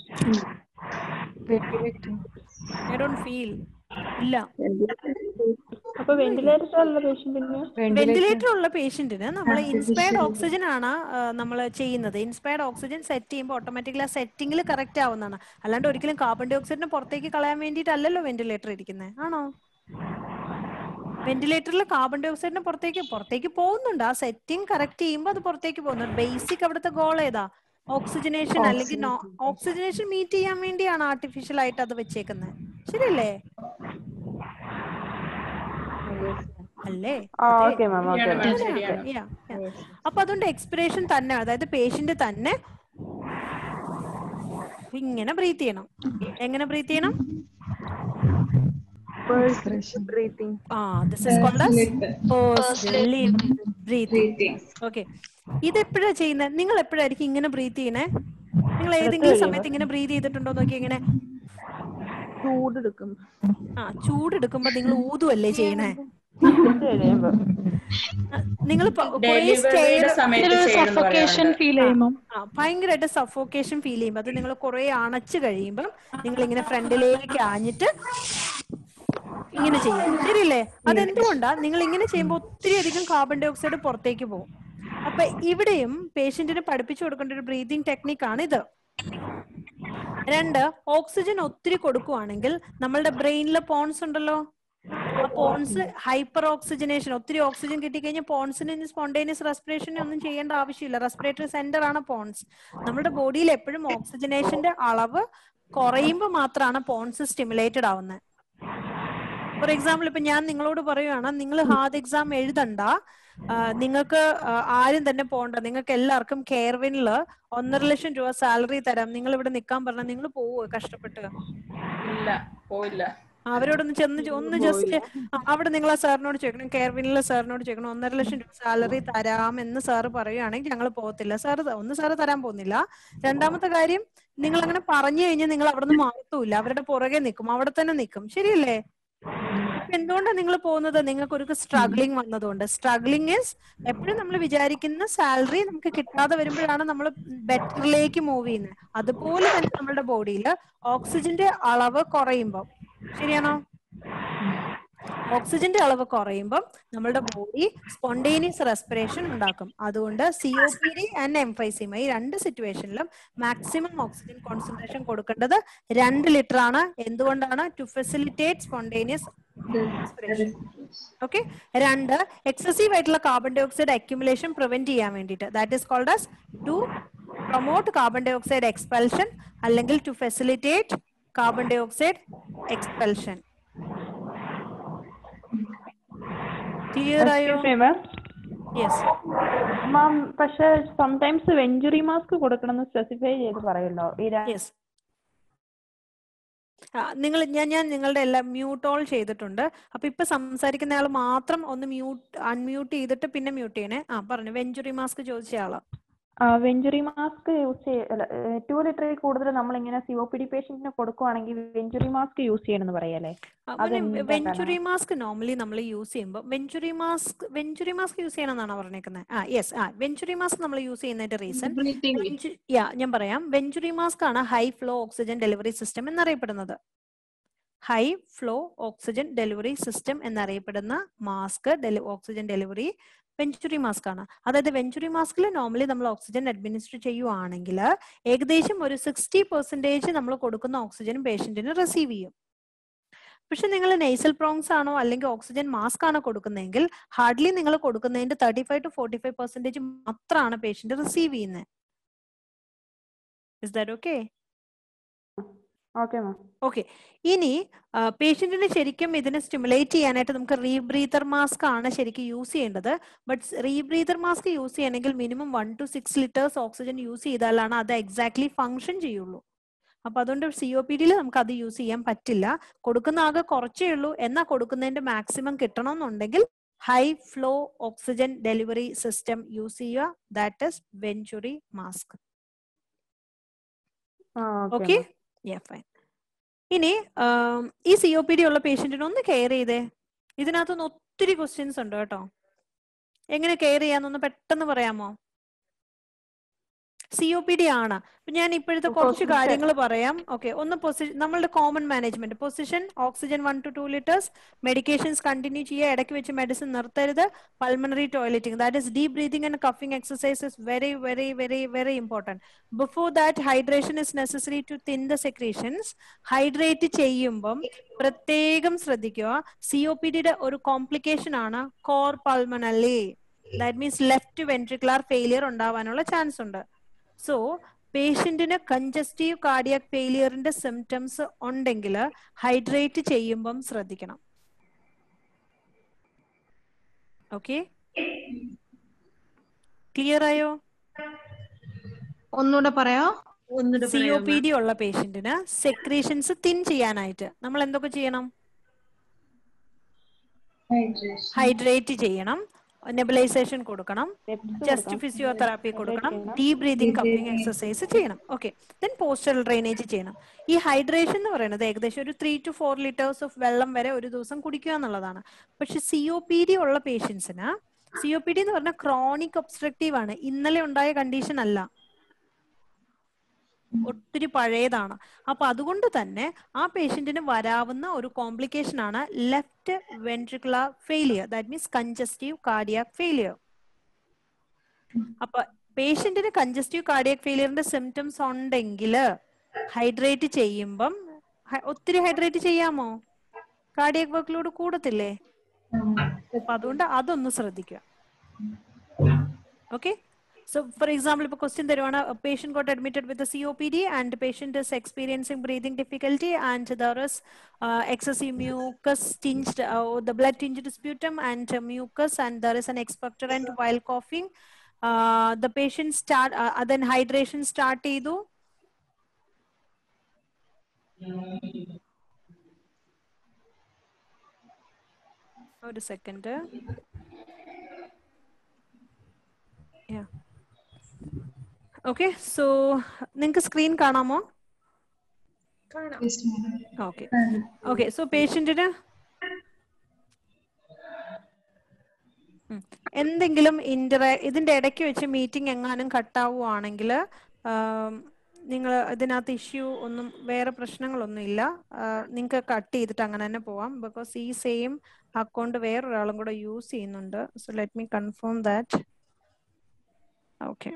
ഐ ഡോണ്ട് ഫീൽ ഇല്ല അപ്പൊ വെന്റിലേറ്റർ ഉള്ള പേഷ്യന്റിന് വെന്റിലേറ്റർ ഉള്ള പേഷ്യന്റിന് നമ്മൾ ഇൻസ്പയർഡ് ഓക്സിജൻ ആണ് നമ്മൾ ചെയ്യുന്നത് ഇൻസ്പയർഡ് ഓക്സിജൻ സെറ്റ് ചെയ്യുമ്പോൾ ഓട്ടോമാറ്റിക്കലി ആ സെറ്റിംഗിൽ കറക്റ്റ് ആവുന്നതാണ് അല്ലാണ്ട് ഒരിക്കലും കാർബൺ ഡൈ ഓക്സൈഡിനെ പുറത്തേക്ക് കളയാൻ വേണ്ടിയിട്ടല്ലല്ലോ വെന്റിലേറ്റർ ഇരിക്കുന്നത് ആണോ വെന്റിലേറ്ററിൽ കാർബൺ ഡൈ ഓക്സൈഡിനെ പുറത്തേക്ക് പുറത്തേക്ക് പോകുന്നുണ്ട് ആ സെറ്റിംഗ് കറക്റ്റ് ചെയ്യുമ്പോൾ അത് പുറത്തേക്ക് പോകുന്നുണ്ട് ബേസിക് അവിടുത്തെ ഗോൾ ഏതാ ഓക്സിജനേഷൻ അല്ലെങ്കിൽ ഓക്സിജനേഷൻ മീറ്റ് ചെയ്യാൻ വേണ്ടിയാണ് ആർട്ടിഫിഷ്യൽ ആയിട്ട് അത് വെച്ചേക്കുന്നത് ശരിയല്ലേ അല്ലേ ആ അതെ. ഓക്കെ മാം ഓക്കെ ശരിയാണ് മാം മാം ശരിയാണ് Yeah, yeah. അപ്പൊ അതുകൊണ്ട് എക്സ്പിറേഷൻ തന്നെ അതായത് പേഷ്യന്റ് തന്നെ ഇങ്ങനെ ബ്രീത്ത് ചെയ്യണം എങ്ങനെ ബ്രീത്ത് ചെയ്യണം ബ്രീത്തിങ് ആ this is called breathing okay ഇത് എപ്പോഴാ ചെയ്യുന്നത് നിങ്ങൾ എപ്പോഴായിരിക്കും ഇങ്ങനെ ബ്രീത്ത് ചെയ്യണേ നിങ്ങൾ ഏതെങ്കിലും സമയത്ത് ഇങ്ങനെ ബ്രീത്ത് ചെയ്തിട്ടുണ്ടോ നോക്കി ഇങ്ങനെ ചൂടെടുക്കും ആ ചൂടെടുക്കുമ്പോ നിങ്ങൾ ഊതുവല്ലേ ചെയ്യണേ കഴിയുമ്പോ നിങ്ങൾ ഡെലിവറിയുടെ സമയത്ത് ചെയ്യണം എന്ന് സഫോക്കേഷൻ പറയാറുണ്ട് ഫീൽ ചെയ്യുമ്പോൾ ആ ഭയങ്കരമായിട്ട് സഫോക്കേഷൻ ഫീൽ ചെയ്യുമ്പോൾ അത് നിങ്ങൾ കുറെ അണച്ചു കഴിയുമ്പോൾ നിങ്ങൾ ഇങ്ങനെ ഫ്രണ്ടിലേക്ക് ആഞ്ഞിട്ട് ഇങ്ങനെ ചെയ്യും ശരിയല്ലേ അതെന്തുകൊണ്ടാ നിങ്ങൾ ഇങ്ങനെ ചെയ്യുമ്പോൾ ഒത്തിരി അധികം കാർബൺ ഡൈ ഓക്സൈഡ് പുറത്തേക്ക് പോകും അപ്പൊ ഇവിടെയും പേഷ്യന്റിന് പഠിപ്പിച്ചു കൊടുക്കേണ്ട ഒരു ബ്രീതിങ് ടെക്നിക്കാണ് ഇത് രണ്ട് ഓക്സിജൻ ഒത്തിരി കൊടുക്കുവാണെങ്കിൽ നമ്മളുടെ ബ്രെയിനിലെ പോൺസ് ഉണ്ടല്ലോ ആ പോൺസ് ഹൈപ്പർ ഓക്സിജനേഷൻ ഒത്തിരി ഓക്സിജൻ കിട്ടിക്കഴിഞ്ഞാൽ പോൺസിന് സ്പോണ്ടേനിയസ് റെസ്പിറേഷൻ ഒന്നും ചെയ്യേണ്ട ആവശ്യമില്ല റെസ്പിറേറ്ററി സെന്റർ ആണ് പോൺസ് നമ്മുടെ ബോഡിയിൽ എപ്പോഴും ഓക്സിജനേഷന്റെ അളവ് കുറയുമ്പോൾ മാത്രമാണ് പോൺസ് സ്റ്റിമുലേറ്റഡ് ആവുന്നത് ഫോർ എക്സാമ്പിൾ ഇപ്പൊ ഞാൻ നിങ്ങളോട് പറയുകയാണ് നിങ്ങൾ ഹാർഡ് എക്സാം എഴുതണ്ട ആ, നിങ്ങൾക്ക് ആ, ആരും തന്നെ പോണ്ട നിങ്ങൾക്ക് എല്ലാവർക്കും കെയർവിനില് ഒന്നര ലക്ഷം രൂപ സാലറി തരാം നിങ്ങൾ ഇവിടെ നിൽക്കാൻ പറഞ്ഞാൽ നിങ്ങൾ പോവോ കഷ്ടപ്പെട്ട് ഇല്ല പോയില്ല അവരോടൊന്ന് ചെന്ന് ചോ- ഒന്ന് ജസ്റ്റ് അവിടെ നിങ്ങൾ ആ സാറിനോട് ചോദിക്കണം കെയർവിനിലെ സാറിനോട് ചോദിക്കണം ഒന്നര ലക്ഷം രൂപ സാലറി തരാം എന്ന് സാറ് പറയുകയാണെങ്കിൽ ഞങ്ങൾ പോകത്തില്ല സാറ് ത- ഒന്ന് സാറ് തരാൻ പോകുന്നില്ല രണ്ടാമത്തെ കാര്യം നിങ്ങൾ അങ്ങനെ പറഞ്ഞു കഴിഞ്ഞാൽ നിങ്ങൾ അവിടെ നിന്ന് മാറത്തുമില്ല അവരുടെ പുറകെ നിൽക്കും അവിടെ തന്നെ നിൽക്കും ശരിയല്ലേ അപ്പൊ എന്തുകൊണ്ടാണ് നിങ്ങൾ പോകുന്നത് നിങ്ങൾക്ക് ഒരു സ്ട്രഗ്ലിംഗ് വന്നതുകൊണ്ട് സ്ട്രഗ്ലിംഗ് ഇസ് എപ്പോഴും നമ്മൾ വിചാരിക്കുന്ന സാലറി നമുക്ക് കിട്ടാതെ വരുമ്പോഴാണ് നമ്മൾ ബെറ്ററിലേക്ക് മൂവ് ചെയ്യുന്നത് അതുപോലെ തന്നെ നമ്മുടെ ബോഡിയിൽ ഓക്സിജന്റെ അളവ് കുറയുമ്പോൾ ശരിയാണോ ഓക്സിജന്റെ അളവ് കുറയുമ്പോൾ നമ്മുടെ ബോഡി സ്പോണ്ടേനിയസ് റെസ്പിറേഷൻ ഉണ്ടാക്കും അതുകൊണ്ട് C O P D and emphysema ഈ രണ്ട് സിറ്റുവേഷനിലും മാക്സിമം ഓക്സിജൻ കോൺസെൻട്രേഷൻ കൊടുക്കേണ്ടത് രണ്ട് ലിറ്റർ ആണ് എന്തുകൊണ്ടാണ് to facilitate spontaneous respiration okay രണ്ട് എക്സസീവ് ആയിട്ടുള്ള carbon dioxide accumulation prevent ചെയ്യാൻ വേണ്ടിയിട്ട് that is called as to promote carbon dioxide expulsion അല്ലെങ്കിൽ to facilitate carbon dioxide expulsion clear ആയോ യെസ് മാം പക്ഷെ sometimes venturi mask കൊടുക്കണമെന്ന് specify ചെയ്ത് പറയല്ലോ ഈ ര- യെസ് നിങ്ങൾ ഞാൻ ഞാൻ നിങ്ങളുടെ എല്ലാം മ്യൂട്ട് ഓൾ ചെയ്തിട്ടുണ്ട് അപ്പൊ ഇപ്പൊ സംസാരിക്കുന്ന ആൾ മാത്രം ഒന്ന് മ്യൂട്ട് അൺമ്യൂട്ട് ചെയ്തിട്ട് പിന്നെ മ്യൂട്ട് ചെയ്യണേ ആ പറഞ്ഞു വെഞ്ചുറി മാസ്ക് ചോദിച്ച ആളാ ആ വെഞ്ചുറി മാസ്ക് യൂസ് ചെയ്യ അല്ല ടു ലിറ്ററിൽ കൂടുതൽ നമ്മൾ ഇങ്ങനെ സി ഒ പി ഡി പേഷ്യന്റിന് കൊടുക്കുവാണെങ്കിൽ വെഞ്ചുറി മാസ്ക് യൂസ് ചെയ്യണമെന്ന് പറയല്ലേ അതെന്താ വെഞ്ചുറി മാസ്ക് നോർമലി നമ്മൾ യൂസ് ചെയ്യുമ്പോൾ venturi mask venturi mask use ചെയ്യണമെന്നാണ് പറഞ്ഞേക്കുന്നത് ആ യെസ് ആ വെഞ്ചുറി മാസ്ക് നമ്മൾ യൂസ് ചെയ്യുന്നതിന്റെ റീസൺ യാ ഞാൻ പറയാം വെഞ്ചുറി മാസ്ക് ആണ് high flow oxygen delivery system എന്നറിയപ്പെടുന്നത് high flow oxygen delivery system എന്നറിയപ്പെടുന്ന mask oxygen delivery venturi mask ആണ് അതായത് വെഞ്ചുറി മാസ്കിൽ നോർമലി നമ്മൾ ഓക്സിജൻ അഡ്മിനിസ്റ്റർ ചെയ്യുവാണെങ്കിൽ ഏകദേശം ഒരു സിക്സ്റ്റി പെർസെന്റേജ് നമ്മൾ കൊടുക്കുന്ന ഓക്സിജൻ പേഷ്യന്റിന് റിസീവ് ചെയ്യും പക്ഷെ നിങ്ങൾ നെയ്സൽ പ്രോങ്സ് ആണോ അല്ലെങ്കിൽ ഓക്സിജൻ മാസ്ക് ആണോ കൊടുക്കുന്നതെങ്കിൽ ഹാർഡ്ലി നിങ്ങൾ കൊടുക്കുന്നതിന്റെ thirty five to forty five percentage മാത്രമാണ് പേഷ്യന്റ് റിസീവ് ചെയ്യുന്നത് is that okay okay ma'am okay ഇനി പേഷ്യന്റിന് ശരിക്കും ഇതിനെ സ്റ്റിമുലേറ്റ് ചെയ്യാനായിട്ട് നമുക്ക് റീബ്രീതർ മാസ്ക് ആണ് ശരിക്കും യൂസ് ചെയ്യേണ്ടത് ബട്ട് റീബ്രീതർ മാസ്ക് യൂസ് ചെയ്യണമെങ്കിൽ minimum one two six litres oxygen use ചെയ്താലാണ് അത് എക്സാക്ട്ലി ഫങ്ഷൻ ചെയ്യുള്ളൂ അപ്പൊ അതുകൊണ്ട് സി ഒ പി ഡിയിൽ നമുക്ക് അത് യൂസ് ചെയ്യാൻ പറ്റില്ല കൊടുക്കുന്ന ആകെ കുറച്ചേ ഉള്ളൂ എന്നാൽ കൊടുക്കുന്നതിന്റെ മാക്സിമം കിട്ടണമെന്നുണ്ടെങ്കിൽ high flow oxygen delivery system use ചെയ്യുക that is venturi mask okay fine ഇനി ആം, ഈ സി ഒ പി ഡി ഉള്ള പേഷ്യന്റിനെ ഒന്ന് കെയർ ചെയ്തേ ഇതിനകത്തുനിന്ന് ഒത്തിരി ക്വസ്റ്റ്യൻസ് ഉണ്ട് കേട്ടോ എങ്ങനെ കെയർ ചെയ്യാന്നൊന്ന് പെട്ടെന്ന് പറയാമോ സി ഒ പി ഡി ആണ് അപ്പൊ ഞാൻ ഇപ്പോഴത്തെ കുറച്ച് Position. കാര്യങ്ങൾ പറയാം ഓക്കെ ഒന്ന് പൊസിഷൻ നമ്മളുടെ common management position oxygen one two two litres medications continue ചെയ്യുക ഇടയ്ക്ക് വെച്ച് മെഡിസിൻ നിർത്തരുത് pulmonary toileting that is deep breathing and coughing exercise is very very very very important before that hydration is necessary to thin the secretions hydrate ചെയ്യുമ്പം പ്രത്യേകം ശ്രദ്ധിക്കുക C O P ഡിയുടെ ഒരു complication ആണ് cor pulmonale that means left ventricular failure ഉണ്ടാവാനുള്ള chance ഉണ്ട് so പേഷ്യന്റിന് congestive cardiac ഫെയിലിയറിന്റെ സിംറ്റംസ് ഉണ്ടെങ്കിൽ ഹൈഡ്രേറ്റ് ചെയ്യുമ്പം ശ്രദ്ധിക്കണം ഓക്കെ ക്ലിയർ ആയോ ഒന്നുകൂടെ പറയാ ഒന്നുകൂടെ സി ഒ പറയാമോ പി ഡി ഉള്ള പേഷ്യന്റിന് സെക്രീഷൻസ് തിൻ ചെയ്യാനായിട്ട് നമ്മൾ എന്തൊക്കെ ചെയ്യണം ഹൈഡ്രേറ്റ് ചെയ്യണം നെബിലൈസേഷൻ കൊടുക്കണം ജസ്റ്റ് ഫിസിയോതെറാപ്പി കൊടുക്കണം ഡീപ് ബ്രീതിങ് കപ്പിംഗ് എക്സസൈസ് ചെയ്യണം ഓക്കെ ദെൻ പോസ്റ്റൽ ഡ്രെയിനേജ് ചെയ്യണം ഈ ഹൈഡ്രേഷൻ എന്ന് പറയുന്നത് ഏകദേശം ഒരു three to four litres of വെള്ളം വരെ ഒരു ദിവസം കുടിക്കുക എന്നുള്ളതാണ് പക്ഷെ സി ഒ പി ഡി ഉള്ള പേഷ്യൻസിന് സി ഒ പി ഡി എന്ന് പറഞ്ഞാൽ ക്രോണിക് ഒബ്സ്ട്രക്റ്റീവ് ആണ് ഇന്നലെ ഉണ്ടായ കണ്ടീഷൻ അല്ല ഒത്തിരി പഴയതാണ് അപ്പൊ അതുകൊണ്ട് തന്നെ ആ പേഷ്യന്റിന് വരാവുന്ന ഒരു കോംപ്ലിക്കേഷൻ ആണ് left ventricular failure that means congestive cardiac failure അപ്പൊ പേഷ്യന്റിന് കൺജസ്റ്റീവ് കാർഡിയാക് ഫെയിലിയറിന്റെ സിംറ്റംസ് ഉണ്ടെങ്കിൽ ഹൈഡ്രേറ്റ് ചെയ്യുമ്പം ഹ- ഒത്തിരി ഹൈഡ്രേറ്റ് ചെയ്യാമോ കാർഡിയാക് വർക്ക് ലോഡ് കൂടത്തില്ലേ അപ്പൊ അതുകൊണ്ട് അതൊന്ന് ശ്രദ്ധിക്കുക okay So, for example, if a question there one, a patient got admitted with a COPD and the patient is experiencing breathing difficulty and there is uh, excessive mucus tinged, uh, the blood tinged sputum and uh, mucus and there is an expectorant while coughing. Uh, the patient start, uh, then hydration start ചെയ്തു ഒരു second yeah okay so നിങ്ങൾക്ക് screen കാണാമോ okay okay so പേഷ്യന്റിന് എന്തെങ്കിലും ഇന്ററാ ഇതിന്റെ ഇടയ്ക്ക് വെച്ച് മീറ്റിംഗ് എങ്ങാനും കട്ടാവുകയാണെങ്കിൽ നിങ്ങൾ ഇതിനകത്ത് ഇഷ്യൂ ഒന്നും വേറെ പ്രശ്നങ്ങളൊന്നും ഇല്ല നിങ്ങൾക്ക് കട്ട് ചെയ്തിട്ട് അങ്ങനെ തന്നെ പോവാം ബിക്കോസ് ഈ സെയിം അക്കൗണ്ട് വേറൊരാളും കൂടെ യൂസ് ചെയ്യുന്നുണ്ട് so let me confirm that okay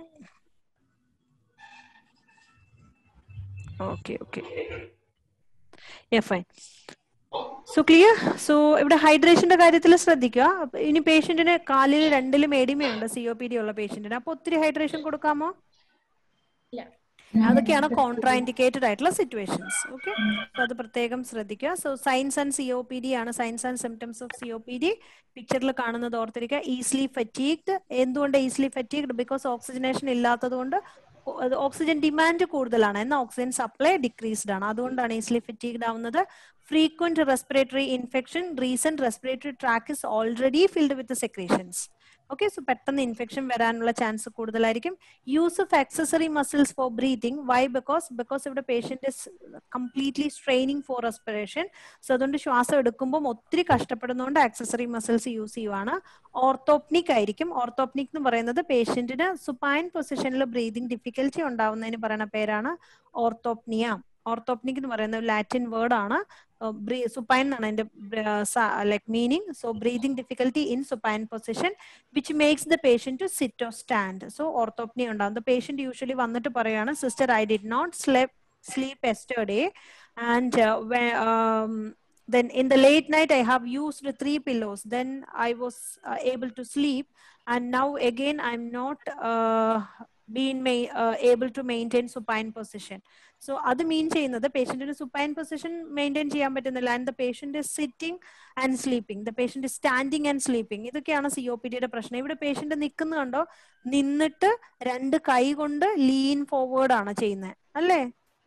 okay okay fine so clear so ഇവിടെ ഹൈഡ്രേഷന്റെ കാര്യത്തിൽ ശ്രദ്ധിക്കുക അപ്പൊ ഇനി പേഷ്യന്റിന് കാലിൽ രണ്ടിലും എഡിമയുണ്ട് സി ഒ പി ഡി ഉള്ള പേഷ്യന്റിന് അപ്പൊ ഒത്തിരി ഹൈഡ്രേഷൻ കൊടുക്കാമോ അതൊക്കെയാണ് കോൺട്രാ ഇൻഡിക്കേറ്റഡ് ആയിട്ടുള്ള സിറ്റുവേഷൻസ് ഓക്കെ സോ അത് പ്രത്യേകം ശ്രദ്ധിക്കുക so signs and C O P D ആണ് signs and symptoms of C O P D പിക്ചറിൽ കാണുന്നത് ഓർത്തിരിക്കുക ഈസിലി ഫറ്റീഗ്ഡ് എന്തുകൊണ്ട് ഈസിലി ഫറ്റീഗ്ഡ് ബിക്കോസ് ഓക്സിജനേഷൻ ഇല്ലാത്തത് കൊണ്ട് ഓക്സിജൻ ഡിമാൻഡ് കൂടുതലാണ് എന്നാൽ ഓക്സിജൻ സപ്ലൈ ഡിക്രീസ്ഡ് ആണ് അതുകൊണ്ടാണ് ഈസിലി ഫറ്റീഗ്ഡ് ആവുന്നത് frequent respiratory infection recent respiratory tract is already filled with secretions okay so പെട്ടെന്ന് ഇൻഫെക്ഷൻ വരാനുള്ള ചാൻസ് കൂടുതലായിരിക്കും use of accessory muscles for breathing why because because ഇവിടെ patient is completely straining for respiration so അതുകൊണ്ട് ശ്വാസം എടുക്കുമ്പോൾ ഒത്തിരി കഷ്ടപ്പെടുന്നതുകൊണ്ട് accessory muscles use ചെയ്യുവാണ് ഓർത്തോപ്നിക് ആയിരിക്കും ഓർത്തോപ്നിക് എന്ന് പറയുന്നത് പേഷ്യന്റിന് സുപ്പൈൻ പൊസിഷനിൽ ബ്രീതിങ് ഡിഫിക്കൽറ്റി ഉണ്ടാവുന്നതിന് പറയുന്ന പേരാണ് ഓർത്തോപ്നിയ ഓർത്തോപ്നിക് എന്ന് പറയുന്ന ലാറ്റിൻ വേർഡ് ആണ് സുപ്പൈൻ എന്നാണ് അതിന്റെ like meaning so breathing difficulty in supine position which makes the patient to sit or stand so orthopnea ഉണ്ടാവും ദ പേഷ്യന്റ് യൂഷ്വലി വന്നിട്ട് പറയാണ് sister I did not sleep sleep yesterday and uh, when, um, then in the late night i have used three pillows then i was uh, able to sleep and now again i'm not uh, being ma- uh, able to maintain supine position so അത് mean ചെയ്യുന്നത് പേഷ്യന്റിന് supine position maintain ചെയ്യാൻ പറ്റുന്നില്ല and the patient is sitting and sleeping the patient standing and sleeping ഇതൊക്കെയാണ് C O P ഡിയുടെ പ്രശ്നം ഇവിടെ patient നിൽക്കുന്ന കണ്ടോ നിന്നിട്ട് രണ്ട് കൈ കൊണ്ട് ലീൻ ഫോർവേഡ് ആണ് ചെയ്യുന്നത് അല്ലേ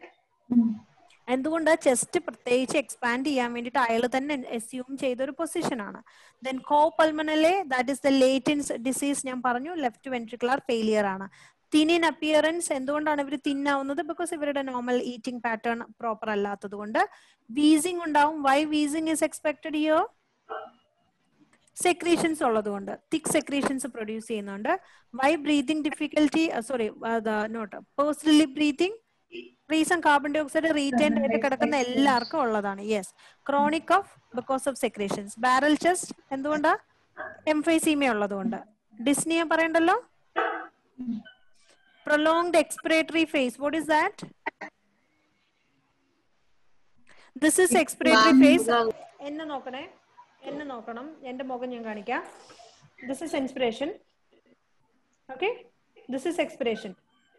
എന്തുകൊണ്ട് ചെസ്റ്റ് പ്രത്യേകിച്ച് എക്സ്പാൻഡ് ചെയ്യാൻ വേണ്ടിയിട്ട് അയാൾ തന്നെ എസ്യൂം ചെയ്ത ഒരു പൊസിഷൻ ആണ് then cor pulmonale that is the latent disease ഞാൻ പറഞ്ഞു ലെഫ്റ്റ് വെൻട്രിക്കുലർ ഫെയിലിയർ ആണ് തിനിൻ അപ്പിയറൻസ് എന്തുകൊണ്ടാണ് ഇവർ തിന്നാവുന്നത് ബിക്കോസ് ഇവരുടെ നോർമൽ ഈറ്റിംഗ് പാറ്റേൺ പ്രോപ്പർ അല്ലാത്തത് കൊണ്ട് വീസിങ് ഉണ്ടാവും വൈ വീസിങ് ഇസ് എക്സ്പെക്ടഡ് ഇയർ സെക്രീഷൻസ് ഉള്ളതുകൊണ്ട് തിക് സെക്രീഷൻസ് പ്രൊഡ്യൂസ് ചെയ്യുന്നുണ്ട് why breathing difficulty sorry not personally breathing reason carbon dioxide retained ആയിട്ട് കിടക്കുന്ന എല്ലാവർക്കും ഉള്ളതാണ് yes chronic of because of secretions barrel chest എന്തുകൊണ്ടാ എംഫൈസീമിയ ഉള്ളതുകൊണ്ട് ഡിസ്നിയ പറയണ്ടല്ലോ prolonged expiratory phase what is that this is expiratory phase എന്നെ നോക്കണേ എന്നെ നോക്കണം എന്റെ മുഖം ഞാൻ കാണിക്കാം this is inspiration okay this is expiration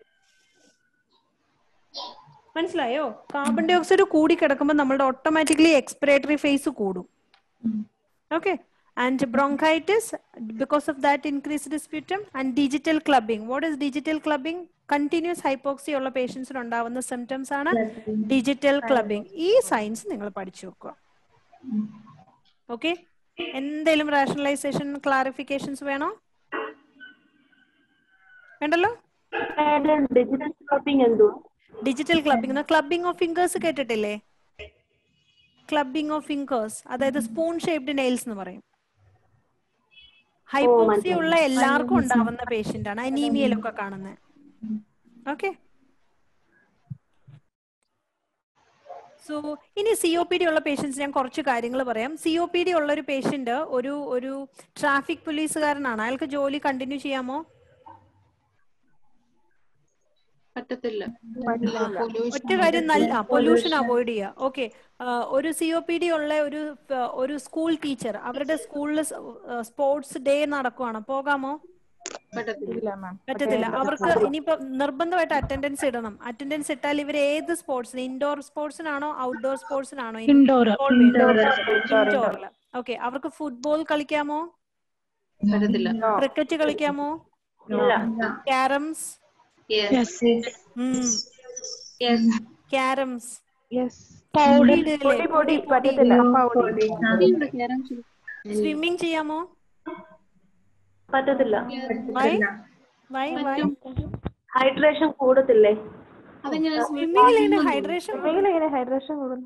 മനസ്സിലായോ കാർബൺ ഡൈ ഓക്സൈഡ് കൂടി കിടക്കുമ്പോൾ നമ്മളുടെ ഓട്ടോമാറ്റിക്കലി എക്സ്പിറേറ്ററി ഫേസ് കൂടും okay and bronchitis because of that increased sputum and digital clubbing what is digital clubbing continuous hypoxia ഉള്ള പേഷ്യൻസിന് ഉണ്ടാവുന്ന സിംറ്റംസ് ആണ് digital clubbing ഈ സയൻസ് നിങ്ങൾ പഠിച്ചു വെക്കുക ഓക്കെ എന്തെങ്കിലും റാഷണലൈസേഷൻ ക്ലാരിഫിക്കേഷൻസ് വേണോ വേണ്ടല്ലോ ഡിജിറ്റൽ ക്ലബിംഗ് എന്തുവാ digital clubbing clubbing of fingers കേട്ടിട്ടില്ലേ ക്ലബിംഗ് ഓഫ് ഫിംഗേഴ്സ് അതായത് സ്പൂൺ ഷേപ്ഡ് നെയിൽസ് എന്ന് പറയും ഹൈപ്പോക്സി ഉള്ള എല്ലാവർക്കും ഉണ്ടാവുന്ന പേഷ്യന്റ് ആണ് അനീമിയയിലൊക്കെ കാണുന്നത് ഓക്കെ സോ ഇനി സി ഒ പി ഡി ഉള്ള പേഷ്യൻസ് ഞാൻ കുറച്ച് കാര്യങ്ങൾ പറയാം സി ഒ പി ഡി ഉള്ള ഒരു പേഷ്യന്റ് ഒരു ഒരു ട്രാഫിക് പോലീസുകാരനാണ് അയാൾക്ക് ജോലി കണ്ടിന്യൂ ചെയ്യാമോ പറ്റത്തില്ല ഒറ്റ കാര്യം നല്ല പൊല്യൂഷൻ അവോയ്ഡ് ചെയ്യുക ഓക്കെ ഒരു സി ഒ പി ഡി ഉള്ള ഒരു ആ, ഒരു സ്കൂൾ ടീച്ചർ അവരുടെ സ്കൂളിൽ സ്പോർട്സ് ഡേ നടക്കുവാണ് പോകാമോ പറ്റത്തില്ല അവർക്ക് ഇനിയിപ്പോ നിർബന്ധമായിട്ട് അറ്റൻഡൻസ് ഇടണം അറ്റൻഡൻസ് ഇട്ടാൽ ഇവർ ഏത് സ്പോർട്സിന് ഇൻഡോർ സ്പോർട്സിനാണോ ഔട്ട്ഡോർ സ്പോർട്സിനാണോ Indoor. Indoor. ഇൻഡോറിൽ ഓക്കെ അവർക്ക് ഫുട്ബോൾ കളിക്കാമോ പറ്റത്തില്ല ക്രിക്കറ്റ് കളിക്കാമോ ക്യാരംസ് Yes. ക്യാരംസ് പൊടി പൊടി പറ്റത്തില്ല പൗഡി സ്വിമ്മിങ് ചെയ്യാമോ പറ്റത്തില്ല വൈ വൈ വൈ ഹൈഡ്രേഷൻ കൂടത്തില്ലേ സ്വിമ്മിങ്ങിൽ എങ്ങനെ ഹൈഡ്രേഷൻ എങ്ങനെ ഹൈഡ്രേഷൻ കൂടുന്നു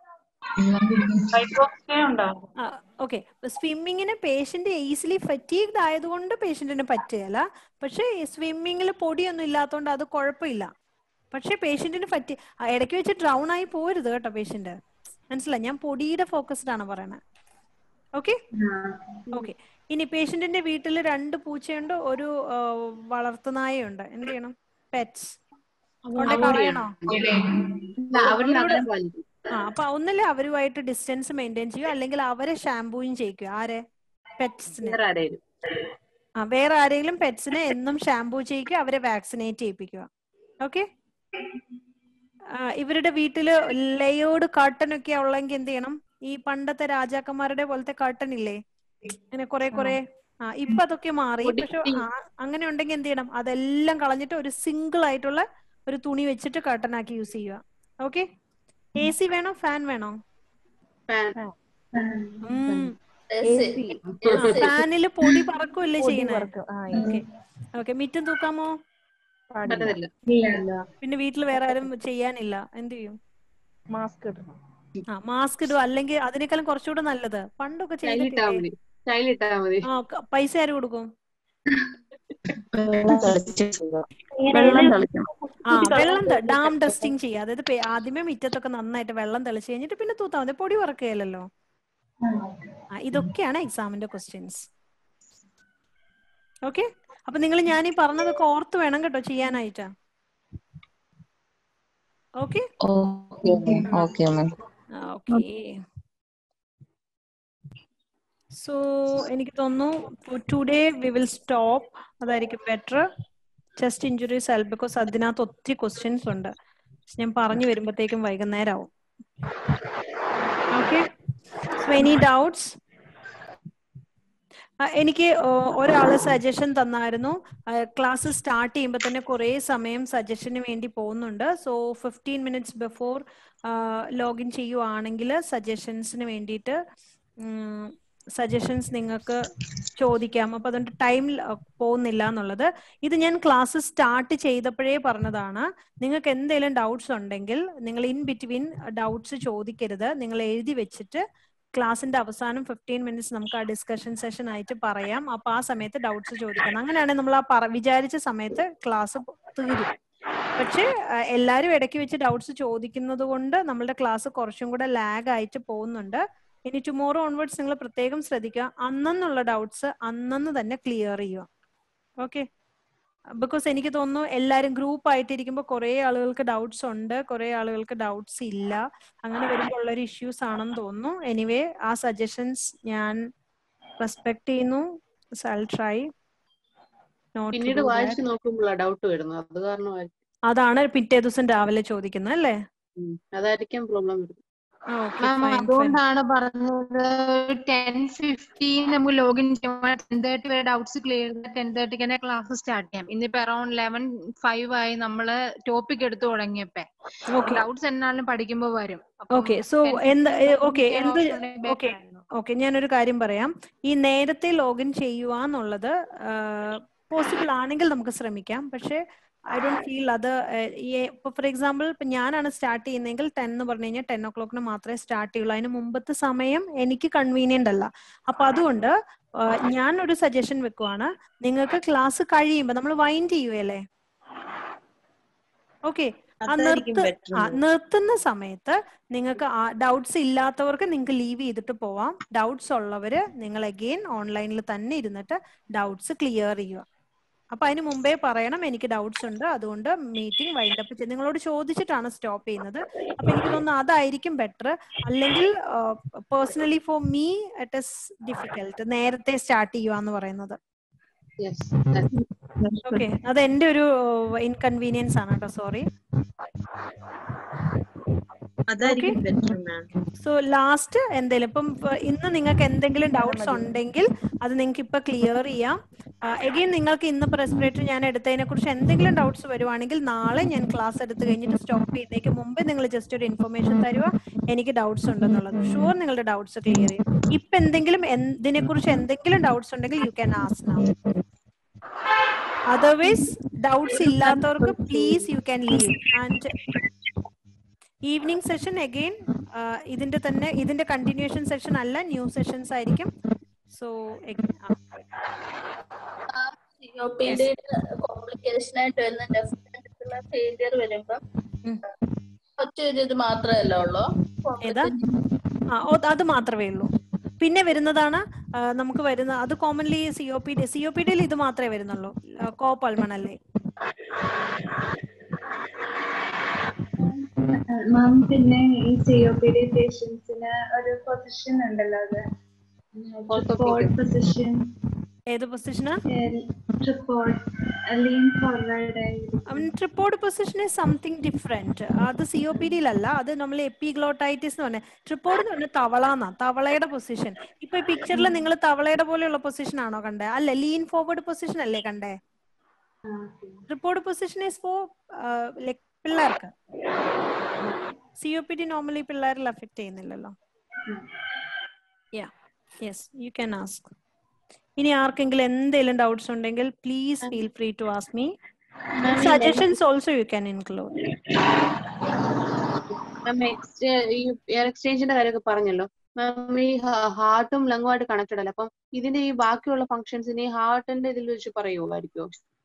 ഓക്കെ സ്വിമ്മിങ്ങിന് പേഷ്യന്റ് ഈസിലി ഫറ്റീഗ്ഡ് ആയതുകൊണ്ട് പേഷ്യന്റിന് പറ്റുകയല്ല പക്ഷെ സ്വിമ്മിങ്ങിൽ പൊടിയൊന്നും ഇല്ലാത്തതുകൊണ്ട് അത് കുഴപ്പമില്ല പക്ഷെ പേഷ്യന്റിന് പറ്റി ആ, ഇടയ്ക്ക് വെച്ച് ഡ്രൗൺ ആയി പോരുത് കേട്ടോ പേഷ്യന്റ് മനസ്സിലായി ഞാൻ പൊടിയുടെ ഫോക്കസ്ഡ് ആണ് പറയണത് ഓക്കെ ഓക്കെ ഇനി പേഷ്യന്റിന്റെ വീട്ടിൽ രണ്ട് പൂച്ചയുണ്ട് ഒരു ആ, വളർത്തുനായയുണ്ട് എന്ത് ചെയ്യണം പെറ്റ്സ് കൊണ്ട് കളയണോ അവരുടെ അങ്ങനെ പാലിക്കും ആ അപ്പൊ ഒന്നല്ലേ അവരുമായിട്ട് ഡിസ്റ്റൻസ് മെയിൻറ്റെയിൻ ചെയ്യുക അല്ലെങ്കിൽ അവരെ ഷാംപൂയും ചെയ്യിക്കുക ആരെ പെറ്റ്സിനെ വേറെ ആരേലും ആ വേറെ ആരെങ്കിലും പെറ്റ്സിനെ എന്നും ഷാംപൂ ചെയ്യിക്കുക അവരെ വാക്സിനേറ്റ് ചെയ്യിപ്പിക്കുക ഓക്കെ ഇവരുടെ വീട്ടില് ലെയേർഡ് കർട്ടൻ ഒക്കെ ഉള്ളെങ്കിൽ എന്ത് ചെയ്യണം ഈ പണ്ടത്തെ രാജാക്കന്മാരുടെ പോലത്തെ കർട്ടൻ ഇല്ലേ അങ്ങനെ കുറെ കുറെ ആ ഇപ്പൊ അതൊക്കെ മാറി പക്ഷെ ആ, അങ്ങനെ ഉണ്ടെങ്കിൽ എന്ത് ചെയ്യണം അതെല്ലാം കളഞ്ഞിട്ട് ഒരു സിംഗിൾ ആയിട്ടുള്ള ഒരു തുണി വെച്ചിട്ട് കർട്ടൻ ആക്കി യൂസ് ചെയ്യുക ഓക്കെ എ സി വേണോ ഫാൻ വേണോ ഫാനില് പൊടി പറക്കുമല്ലേ പൊടി ചെയ്യണേ പറക്കും. ആ, ഓക്കെ ഓക്കെ മിറ്റം തൂക്കാമോ പറ്റത്തില്ല പിന്നെ വീട്ടിൽ വേറെ ആരും ചെയ്യാനില്ല എന്ത് ചെയ്യും മാസ്ക് ഇടണം ആ മാസ്ക് ഇടുക അല്ലെങ്കിൽ അതിനേക്കാളും കുറച്ചുകൂടെ നല്ലത് പണ്ടൊക്കെ സ്റ്റൈലിട്ടാ ചെയ്തിട്ടില്ലേ മതി സ്റ്റൈലിട്ടാ മതി ആ ക- പൈസ ആര് കൊടുക്കും ആ വെള്ളം ഡാം ടെസ്റ്റിംഗ് ചെയ്യുക അതായത് പേ- ആദ്യമേ മുറ്റത്തൊക്കെ നന്നായിട്ട് വെള്ളം തെളിച്ച് കഴിഞ്ഞിട്ട് പിന്നെ തൂത്താൽ മതി പൊടി പറക്കുകയല്ലോ ആ ഇതൊക്കെയാണ് എക്സാമിന്റെ ക്വസ്റ്റ്യൻസ് ഓക്കെ അപ്പൊ നിങ്ങൾ ഞാൻ ഈ പറഞ്ഞതൊക്കെ ഓർത്ത് വേണം കേട്ടോ ചെയ്യാനായിട്ട് okay okay ma'am okay so എനിക്ക് തോന്നുന്നു ടുഡേ വി വിൽ സ്റ്റോപ്പ് അതായിരിക്കും better chest injury cell because അതിനകത്ത് ഒത്തിരി ക്വസ്റ്റ്യൻസ് ഉണ്ട് ഞാൻ പറഞ്ഞു വരുമ്പോഴത്തേക്കും വൈകുന്നേരം ആവും ഓക്കെ സോ എനി ഡൗട്ട്സ് ആ, എനിക്ക് ഓ- ഒരാള് സജഷൻ തന്നായിരുന്നു ക്ലാസ് സ്റ്റാർട്ട് ചെയ്യുമ്പോൾ തന്നെ കുറേ സമയം സജഷന് വേണ്ടി പോകുന്നുണ്ട് so fifteen minutes before login ചെയ്യുവാണെങ്കിൽ സജഷൻസിന് വേണ്ടിയിട്ട് സജഷൻസ് നിങ്ങൾക്ക് ചോദിക്കാം അപ്പൊ അതുകൊണ്ട് ടൈം പോകുന്നില്ല എന്നുള്ളത് ഇത് ഞാൻ ക്ലാസ് സ്റ്റാർട്ട് ചെയ്തപ്പോഴേ പറഞ്ഞതാണ് നിങ്ങൾക്ക് എന്തെങ്കിലും ഡൗട്ട്സ് ഉണ്ടെങ്കിൽ നിങ്ങൾ ഇൻ ബിറ്റ്വീൻ ഡൗട്ട്സ് ചോദിക്കരുത് നിങ്ങൾ എഴുതി വെച്ചിട്ട് ക്ലാസിന്റെ അവസാനം ഫിഫ്റ്റീൻ മിനിറ്റ്സ് നമുക്ക് ആ ഡിസ്കഷൻ സെഷൻ ആയിട്ട് പറയാം അപ്പൊ ആ സമയത്ത് ഡൗട്ട്സ് ചോദിക്കണം അങ്ങനെയാണെങ്കിൽ നമ്മൾ ആ പറ- വിചാരിച്ച സമയത്ത് ക്ലാസ് തീരും പക്ഷേ ആ, എല്ലാവരും ഇടയ്ക്ക് വെച്ച് ഡൗട്ട്സ് ചോദിക്കുന്നത് കൊണ്ട് നമ്മളുടെ ക്ലാസ് കുറച്ചും കൂടെ ലാഗ് ആയിട്ട് പോകുന്നുണ്ട് ഇനി ടുമോറോ ഓൺവേർഡ്സ് നിങ്ങൾ പ്രത്യേകം ശ്രദ്ധിക്കുക അന്നെന്നുള്ള ഡൗട്ട്സ് അന്നന്ന് തന്നെ ക്ലിയർ ചെയ്യുക ഓക്കെ ബിക്കോസ് എനിക്ക് തോന്നുന്നു എല്ലാവരും ഗ്രൂപ്പ് ആയിട്ടിരിക്കുമ്പോൾ കുറേ ആളുകൾക്ക് ഡൗട്ട്സ് ഉണ്ട് കുറേ ആളുകൾക്ക് ഡൗട്ട്സ് ഇല്ല അങ്ങനെ വരുമ്പോൾ ഉള്ളൊരു ഇഷ്യൂസ് ആണെന്ന് തോന്നുന്നു എനിവേ ആ സജഷൻസ് ഞാൻ റെസ്പെക്ട് ചെയ്യുന്നു ട്രൈ നോട്ട് പിന്നീട് വായിച്ചു നോക്കുമ്പോഴാണ് ഡൗട്ട് വരുന്നത് അത് കാരണമായിരിക്കും അതാണ് പിറ്റേ ദിവസം രാവിലെ ചോദിക്കുന്നത് അല്ലേ ഉം. അതായിരിക്കും പ്രോബ്ലം വരുന്നത് ഓക്കെ മാം ഫൈൻ ഫൈൻ അതുകൊണ്ടാണ് പറഞ്ഞത് ടെൻ ഫിഫ്റ്റീൻ നമുക്ക് ലോഗിൻ ചെയ്യുമ്പോൾ ടെൻ തേർട്ടി വരെ ഡൗട്ട്സ് ക്ലിയർ ചെയ്ത് ടെൻ തേർട്ടിക്ക് തന്നെ ക്ലാസ് സ്റ്റാർട്ട് ചെയ്യാം ഇന്നിപ്പോ അറൌണ്ട് ലെവൻ ഫൈവ് ആയി നമ്മള് ടോപ്പിക് എടുത്തു തുടങ്ങിയപ്പോ Okay. ഡൗട്ട്സ് എന്നാലും പഠിക്കുമ്പോ വരും ഓക്കെ സോ എന്ത് ഓക്കെ എന്ത് ഓക്കെ ഓക്കെ ഞാനൊരു കാര്യം പറയാം ഈ നേരത്തെ ലോഗിൻ ചെയ്യുക എന്നുള്ളത് പോസിബിൾ ആണെങ്കിൽ നമുക്ക് ശ്രമിക്കാം പക്ഷേ ഐ ഡോണ്ട് ഫീൽ അത് ഏഹ്, ഈ ഇപ്പൊ ഫോർ എക്സാമ്പിൾ ഇപ്പൊ ഞാനാണ് സ്റ്റാർട്ട് ചെയ്യുന്നതെങ്കിൽ ടെൻ എന്ന് പറഞ്ഞു കഴിഞ്ഞാൽ ടെൻ ഒ ക്ലോക്കിന് മാത്രമേ സ്റ്റാർട്ട് ചെയ്യുള്ളൂ അതിന് മുമ്പത്തെ സമയം എനിക്ക് കൺവീനിയന്റ് അല്ല അപ്പൊ അതുകൊണ്ട് ഏഹ്, ഞാൻ ഒരു സജഷൻ വെക്കുവാണ് നിങ്ങൾക്ക് ക്ലാസ് കഴിയുമ്പോൾ നമ്മൾ വൈൻഡ് ചെയ്യുകയല്ലേ ഓക്കെ ആ അതായിരിക്കും നിർത്ത് better ആ എന്ന് നിർത്തുന്ന സമയത്ത് നിങ്ങൾക്ക് ആ ഡൗട്ട്സ് ഇല്ലാത്തവർക്ക് നിങ്ങൾക്ക് ലീവ് ചെയ്തിട്ട് പോവാം ഡൗട്ട്സ് ഉള്ളവര് നിങ്ങൾ അഗെയിൻ ഓൺലൈനിൽ തന്നെ ഇരുന്നിട്ട് ഡൗട്ട്സ് ക്ലിയർ ചെയ്യുക അപ്പൊ അതിന് മുമ്പേ പറയണം എനിക്ക് ഡൗട്ട്സ് ഉണ്ട് അതുകൊണ്ട് മീറ്റിംഗ് വൈൻഡ് അപ്പ് ചെയ്ത് നിങ്ങളോട് ചോദിച്ചിട്ടാണ് സ്റ്റോപ്പ് ചെയ്യുന്നത് അപ്പൊ എനിക്ക് തോന്നുന്നു അതായിരിക്കും ബെറ്റർ അല്ലെങ്കിൽ personally for me it is difficult നേരത്തെ സ്റ്റാർട്ട് ചെയ്യുക എന്ന് പറയുന്നത് ഓക്കെ അത് എന്റെ ഒരു ഇൻകൺവീനിയൻസ് ആണ് കേട്ടോ സോറി അതായിരിക്കും ബെറ്റർ മാം സോ ലാസ്റ്റ് എന്തെങ്കിലും ഇപ്പം ഫ- ഇന്ന് നിങ്ങൾക്ക് എന്തെങ്കിലും ഡൗട്ട്സ് ഉണ്ടെങ്കിൽ അത് നിങ്ങൾക്ക് ഇപ്പൊ ക്ലിയർ ചെയ്യാം എഗെയിൻ നിങ്ങൾക്ക് ഇന്ന് റെസ്പിറേറ്ററി ഞാൻ എടുത്തതിനെ കുറിച്ച് എന്തെങ്കിലും ഡൗട്ട്സ് വരുവാണെങ്കിൽ നാളെ ഞാൻ ക്ലാസ് എടുത്തു കഴിഞ്ഞിട്ട് സ്റ്റോപ്പ് ചെയ്യുന്നതിന് മുമ്പേ നിങ്ങൾ ജസ്റ്റ് ഒരു ഇൻഫർമേഷൻ തരുക എനിക്ക് ഡൗട്ട്സ് ഉണ്ടെന്നുള്ളത് ഷുവർ നിങ്ങളുടെ ഡൗട്ട്സ് ക്ലിയർ ചെയ്യും ഇപ്പൊ എന്തെങ്കിലും ഇതിനെ കുറിച്ച് എന്തെങ്കിലും ഡൗട്ട്സ് ഉണ്ടെങ്കിൽ you can ask now otherwise doubts ഇല്ലാത്തവർക്ക് please you can leave and evening session again ഇതിന്റെ തന്നെ ഇതിന്റെ കണ്ടിന്യൂഷൻ സെഷൻ അല്ല ന്യൂ സെഷൻസ് ആയിരിക്കും സോ സിഒപിയുടെ കോംപ്ലിക്കേഷൻ ആയിട്ട് വരുന്ന ഡെഫിനറ്റുള്ള ഫെയിലിയർ വരുമ്പം ഒറ്റ ഒരു ഇത് മാത്രമല്ല ഉള്ളൂ ഏതാ ആ ഓ, അത് മാത്രമേ ഉള്ളൂ പിന്നെ വരുന്നതാണ് ആ, നമുക്ക് വരുന്ന അത് commonly C O P D C O P ഡിയിൽ ഇത് മാത്രമേ വരുന്നുള്ളൂ കോ പൾമണല്ലേ മാം പിന്നെ ഈ സി ഒ പി ഡി പേഷ്യൻസിന് ഒരു പൊസിഷൻ ഉണ്ടല്ലോ അത് ട്രിപ്പോർഡ് പൊസിഷൻ ഏത് പൊസിഷനാ tripod lean forward tripod position is something different അത് സി ഒ പി ഡിയിലല്ല അത് നമ്മൾ എപ്പിഗ്ലോട്ടൈറ്റിസ് എന്ന് പറഞ്ഞ ട്രിപ്പോർഡ് എന്ന് പറഞ്ഞാൽ തവള എന്നാ തവളയുടെ പൊസിഷൻ ഇപ്പൊ ഈ പിക്ചറിൽ നിങ്ങൾ തവളയുടെ പോലെയുള്ള പൊസിഷൻ ആണോ കണ്ടേ അല്ല ലീൻ ഫോർവേഡ് പൊസിഷൻ അല്ലേ കണ്ടേ tripod position is for like പിള്ളേർക്ക് C O P D normally പിള്ളേരിൽ അഫക്ട് ചെയ്യുന്നില്ലല്ലോ yeah yes you can ask ഇനി ആർക്കെങ്കിലും എന്തെങ്കിലും ഡൗട്ട്സ് ഉണ്ടെങ്കിൽ please feel free to ask me suggestions also you can include ma'am ഈ എയർ എക്സ്ചേഞ്ചിന്റെ കാര്യമൊക്കെ പറഞ്ഞല്ലോ മാം ഈ ഹാർട്ടും ലങ്ങുമായിട്ട് കണക്റ്റഡ് അല്ല അപ്പം ഇതിന്റെ ഈ ബാക്കിയുള്ള ഫങ്ഷൻസിന് ഈ ഹാർട്ടിന്റെ ഇതിൽ വെച്ച് പറയുമായിരിക്കോ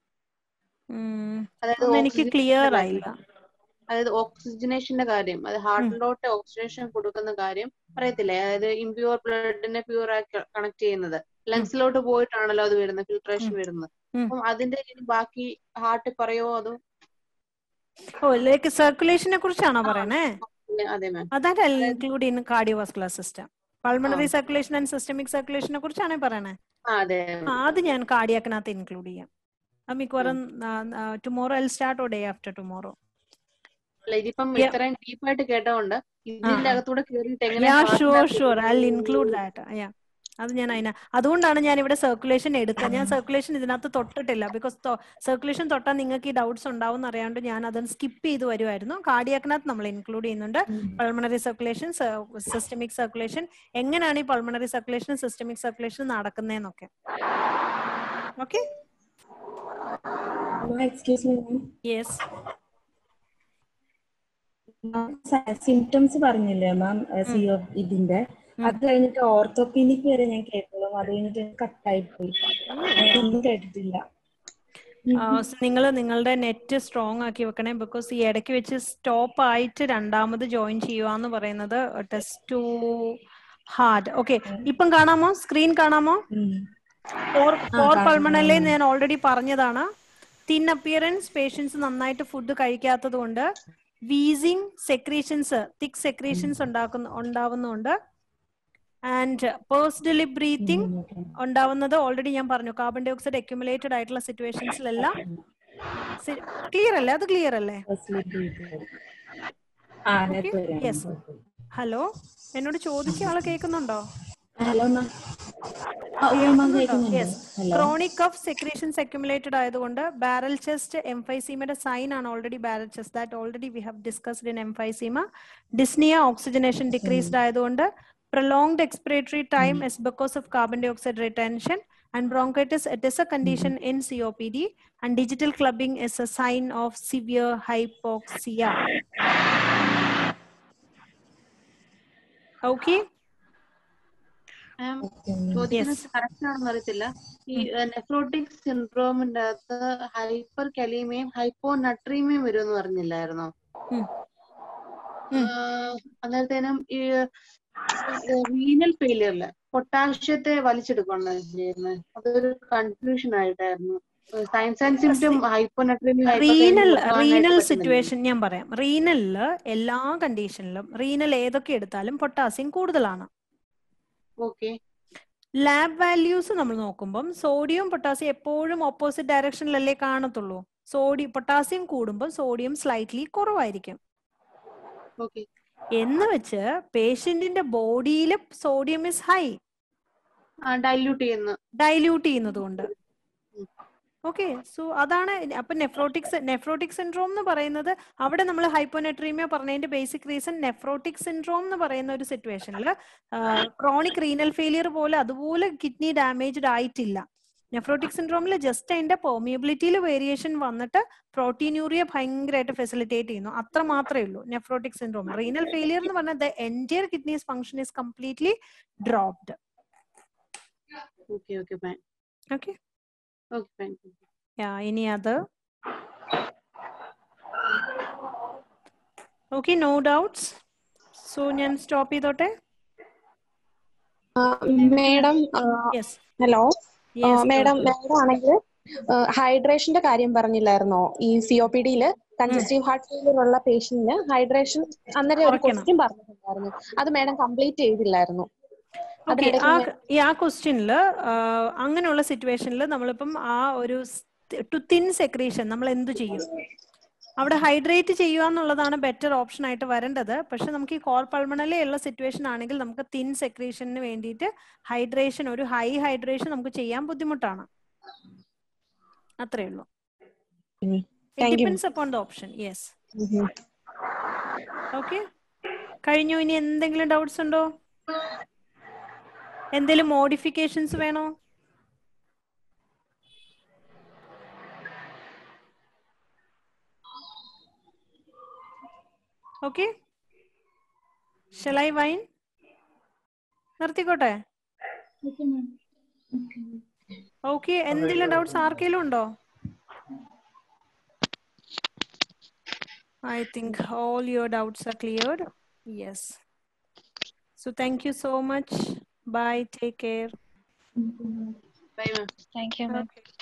അതായത് ഒന്നും എനിക്ക് oxygen ക്ലിയർ ന്റെ ആയില്ല കാര്യം. അതായത് ഓക്സിജനേഷന്റെ കാര്യം അത് ഹാർട്ടിലോട്ട് ഓക്സിജനേഷൻ കൊടുക്കുന്ന കാര്യം പറയത്തില്ലേ അതായത് ഇമ്പ്യൂർ ബ്ലഡിനെ പ്യൂർ ആക്കി കണക്ട് ചെയ്യുന്നത് ലങ്സിലോട്ട് പോയിട്ടാണല്ലോ അത് വരുന്നത് ഫിൽട്രേഷൻ വരുന്നത് ഉം. അപ്പം അതിന്റെ ഇനി ബാക്കി ഹാർട്ടിൽ പറയുമോ അതോ ഓ ലൈക്ക് സർക്കുലേഷനെ കുറിച്ചാണോ പറയണേ അതെ മാം അതായത് include in cardiovascular system pulmonary circulation and systemic സർക്കുലേഷനെ കുറിച്ചാണ് പറയണേ ആ അതെ ആ, അത് ഞാൻ കാർഡിയാക്കിനകത്ത് ഇൻക്ലൂഡ് ചെയ്യാം അത് മിക്കവാറും tomorrow I start oh day after tomorrow അല്ല ഇതിപ്പം Yeah. ഇത്രയും ഡീപ്പായിട്ട് കേട്ടോണ്ട് ഇതിന്റെ അകത്തൂടെ കേറിയിട്ട് എങ്ങനെ യാ heart ഷുവർ ന്റെ sure I include that yeah അത് ഞാൻ അതിന അതുകൊണ്ടാണ് ഞാൻ ഇവിടെ സർക്കുലേഷൻ എടുക്കുക ഞാൻ സർക്കുലേഷൻ ഇതിനകത്ത് തൊട്ടിട്ടില്ല ബിക്കോസ് സർക്കുലേഷൻ തൊട്ടാൽ നിങ്ങൾക്ക് ഈ ഡൗട്ട്സ് ഉണ്ടാവും എന്ന് അറിയാണ്ട് ഞാൻ അതൊന്ന് സ്കിപ്പ് ചെയ്ത് വരുമായിരുന്നു കാർഡിയാക്കിനകത്ത് നമ്മൾ ഇൻക്ലൂഡ് ചെയ്യുന്നുണ്ട് പൾമണറി സർക്കുലേഷൻ സിസ്റ്റമിക് സർക്കുലേഷൻ എങ്ങനെയാണ് ഈ പൾമണറി സർക്കുലേഷൻ സിസ്റ്റമിക് സർക്കുലേഷൻ നടക്കുന്നതെന്നൊക്കെ okay excuse me yes symptoms പറഞ്ഞില്ലേ മാം സിഒ ഇതിന്റെ അത് കഴിഞ്ഞിട്ട് ഓർത്തോപീനിക് വരെ ഞാൻ കേട്ടുള്ളൂ അത് കഴിഞ്ഞിട്ട് കട്ടായി പോയി ഒന്നും കേട്ടിട്ടില്ല നിങ്ങൾ നിങ്ങളുടെ നെറ്റ് സ്ട്രോങ് ആക്കി വെക്കണേ ബിക്കോസ് ഈ ഇടയ്ക്ക് വെച്ച് സ്റ്റോപ്പ് ആയിട്ട് രണ്ടാമത് ജോയിൻ ചെയ്യുക എന്ന് പറയുന്നത് ടെസ്റ്റ് ടു ഹാർഡ് ഓക്കെ ഇപ്പം കാണാമോ സ്ക്രീൻ കാണാമോ ഫോർ ഫോർ പൾമണല്ലേ ഞാൻ ഓൾറെഡി പറഞ്ഞതാണ് തിൻ അപ്പിയറൻസ് പേഷ്യൻസ് നന്നായിട്ട് ഫുഡ് കഴിക്കാത്തത് കൊണ്ട് വീസിങ് സെക്രീഷൻസ് തിക് സെക്രീഷൻസ് ഉണ്ടാക്കുന്ന ഉണ്ടാവുന്നുണ്ട് ആൻഡ് പേഴ്സണലി ബ്രീത്തിങ് ഉണ്ടാവുന്നത് ഓൾറെഡി ഞാൻ പറഞ്ഞു കാർബൺ ഡൈ ഓക്സൈഡ് അക്യുമുലേറ്റഡ് ആയിട്ടുള്ള സിറ്റുവേഷൻസിലെല്ലാം ക്ലിയർ അല്ലേ അത് ക്ലിയർ അല്ലേ യെസ് ഹലോ എന്നോട് ചോദിച്ച ആളെ കേൾക്കുന്നുണ്ടോ hello ma'am yes chronic cough secretions accumulated ആയതുകൊണ്ട് ബാരൽ ചെസ്റ്റ് എംഫൈസീമയുടെ സൈൻ ആണ് already barrel chest that already we have discussed in emphysema dyspnoea oxygenation decreased ആയതുകൊണ്ട് prolonged expiratory time is because of carbon dioxide retention and bronchitis it is a condition in COPD and digital clubbing is a sign of severe hypoxia. Okay. ചോദിക്കുന്നത് correct ആണെന്ന് അറിയത്തില്ല ഈ nephrotic സിൻഡ്രോമിന്റെ അകത്ത് hyper കലീമയും hypo നട്രീമിയും വരും എന്ന് പറഞ്ഞില്ലായിരുന്നോ അന്നേരത്തേനും ഈ renal ഫെയിലിയറില് പൊട്ടാഷ്യത്തെ വലിച്ചെടുക്കണം ചെയ്യുന്നത് അതൊരു കൺഫ്യൂഷൻ ആയിട്ടായിരുന്നു signs and symptom hyponatraemia renal renal situation ഞാൻ പറയാം റീനലില് എല്ലാ കണ്ടീഷനിലും റീനൽ ഏതൊക്കെ എടുത്താലും പൊട്ടാസ്യം കൂടുതലാണ് ഓക്കെ ലാബ് വാല്യൂസ് നമ്മൾ നോക്കുമ്പം സോഡിയം പൊട്ടാസ്യം എപ്പോഴും ഓപ്പോസിറ്റ് ഡയറക്ഷനിലല്ലേ കാണത്തുള്ളൂ സോഡിയം പൊട്ടാസ്യം കൂടുമ്പോൾ സോഡിയം സ്ലൈറ്റ്ലി കുറവായിരിക്കും ഓക്കെ എന്ന് വെച്ച് പേഷ്യന്റിന്റെ ബോഡിയിൽ സോഡിയം ഇസ് ഹൈ ഡൈല്യൂട്ട് ചെയ്യുന്നു ഡൈല്യൂട്ട് ചെയ്യുന്നത് കൊണ്ട് ഓക്കെ സോ അതാണ് അപ്പൊ നെഫ്രോട്ടിക്സ് നെഫ്രോട്ടിക് സിൻഡ്രോം എന്ന് പറയുന്നത് അവിടെ നമ്മൾ ഹൈപ്പോനെട്രീമിയ പറഞ്ഞതിന്റെ ബേസിക് റീസൺ നെഫ്രോട്ടിക് സിൻഡ്രോം എന്ന് പറയുന്ന ഒരു സിറ്റുവേഷനിൽ ക്രോണിക് റീനൽ ഫെയിലിയർ പോലെ അതുപോലെ കിഡ്നി ഡാമേജ്ഡ് ആയിട്ടില്ല നെഫ്രോട്ടിക് സിൻഡ്രോമിൽ ജസ്റ്റ് അതിന്റെ പെർമിയബിലിറ്റിയിൽ വേരിയേഷൻ വന്നിട്ട് പ്രോട്ടീനൂറിയ ഭയങ്കരമായിട്ട് ഫെസിലിറ്റേറ്റ് ചെയ്യുന്നു അത്ര മാത്രമേ ഉള്ളൂ നെഫ്രോട്ടിക് സിൻഡ്രോം റീനൽ ഫെയിലിയർ എന്ന് പറഞ്ഞാൽ the entire kidneys function is completely dropped okay okay fine okay okay fine yeah ഇനി അത് ഓക്കെ നോ ഡൗട്ട്സ് സോ ഞാൻ സ്റ്റോപ്പ് ചെയ്തോട്ടെ മേഡം ഹലോ മേഡം മേഡം ആണെങ്കിൽ ഹൈഡ്രേഷന്റെ കാര്യം പറഞ്ഞില്ലായിരുന്നോ ഈ സി ഒ പി ഡിയിൽ കൺജസ്റ്റീവ് ഹാർട്ട് ഫെയിലിയർ ഉള്ള പേഷ്യന്റിന് ഹൈഡ്രേഷൻ അന്നേരം ഒരു ക്വസ്റ്റ്യൻ പറഞ്ഞിട്ടുണ്ടായിരുന്നു അത് മേഡം കംപ്ലീറ്റ് ചെയ്തില്ലായിരുന്നു ഓക്കെ ആ ഈ ആ ക്വസ്റ്റ്യനിൽ അങ്ങനെയുള്ള സിറ്റുവേഷനിൽ നമ്മളിപ്പം ആ ഒരു ടു തിൻ സെക്രീഷൻ നമ്മൾ എന്ത് ചെയ്യും അവിടെ ഹൈഡ്രേറ്റ് ചെയ്യുക എന്നുള്ളതാണ് ബെറ്റർ ഓപ്ഷൻ ആയിട്ട് വരേണ്ടത് പക്ഷെ നമുക്ക് ഈ കോർ പൾമണലി ഉള്ള സിറ്റുവേഷൻ ആണെങ്കിൽ നമുക്ക് തിൻ സെക്രീഷന് വേണ്ടിയിട്ട് ഹൈഡ്രേഷൻ ഒരു ഹൈ ഹൈഡ്രേഷൻ നമുക്ക് ചെയ്യാൻ ബുദ്ധിമുട്ടാണ് അത്രേ ഉള്ളൂ depends upon the option yes okay കഴിഞ്ഞു ഇനി എന്തെങ്കിലും ഡൗട്ട്സ് ഉണ്ടോ എന്തെങ്കിലും മോഡിഫിക്കേഷൻസ് വേണോ ഓക്കെ ഷെലൈ വൈൻ നിർത്തിക്കോട്ടെ ഓക്കെ എന്തെങ്കിലും ഡൗട്ട്സ് ആർക്കെങ്കിലും ഉണ്ടോ I think all your doubts are cleared. Yes. So thank you so much. Bye. Take care. Bye, ma'am. Thank you, ma'am. Okay.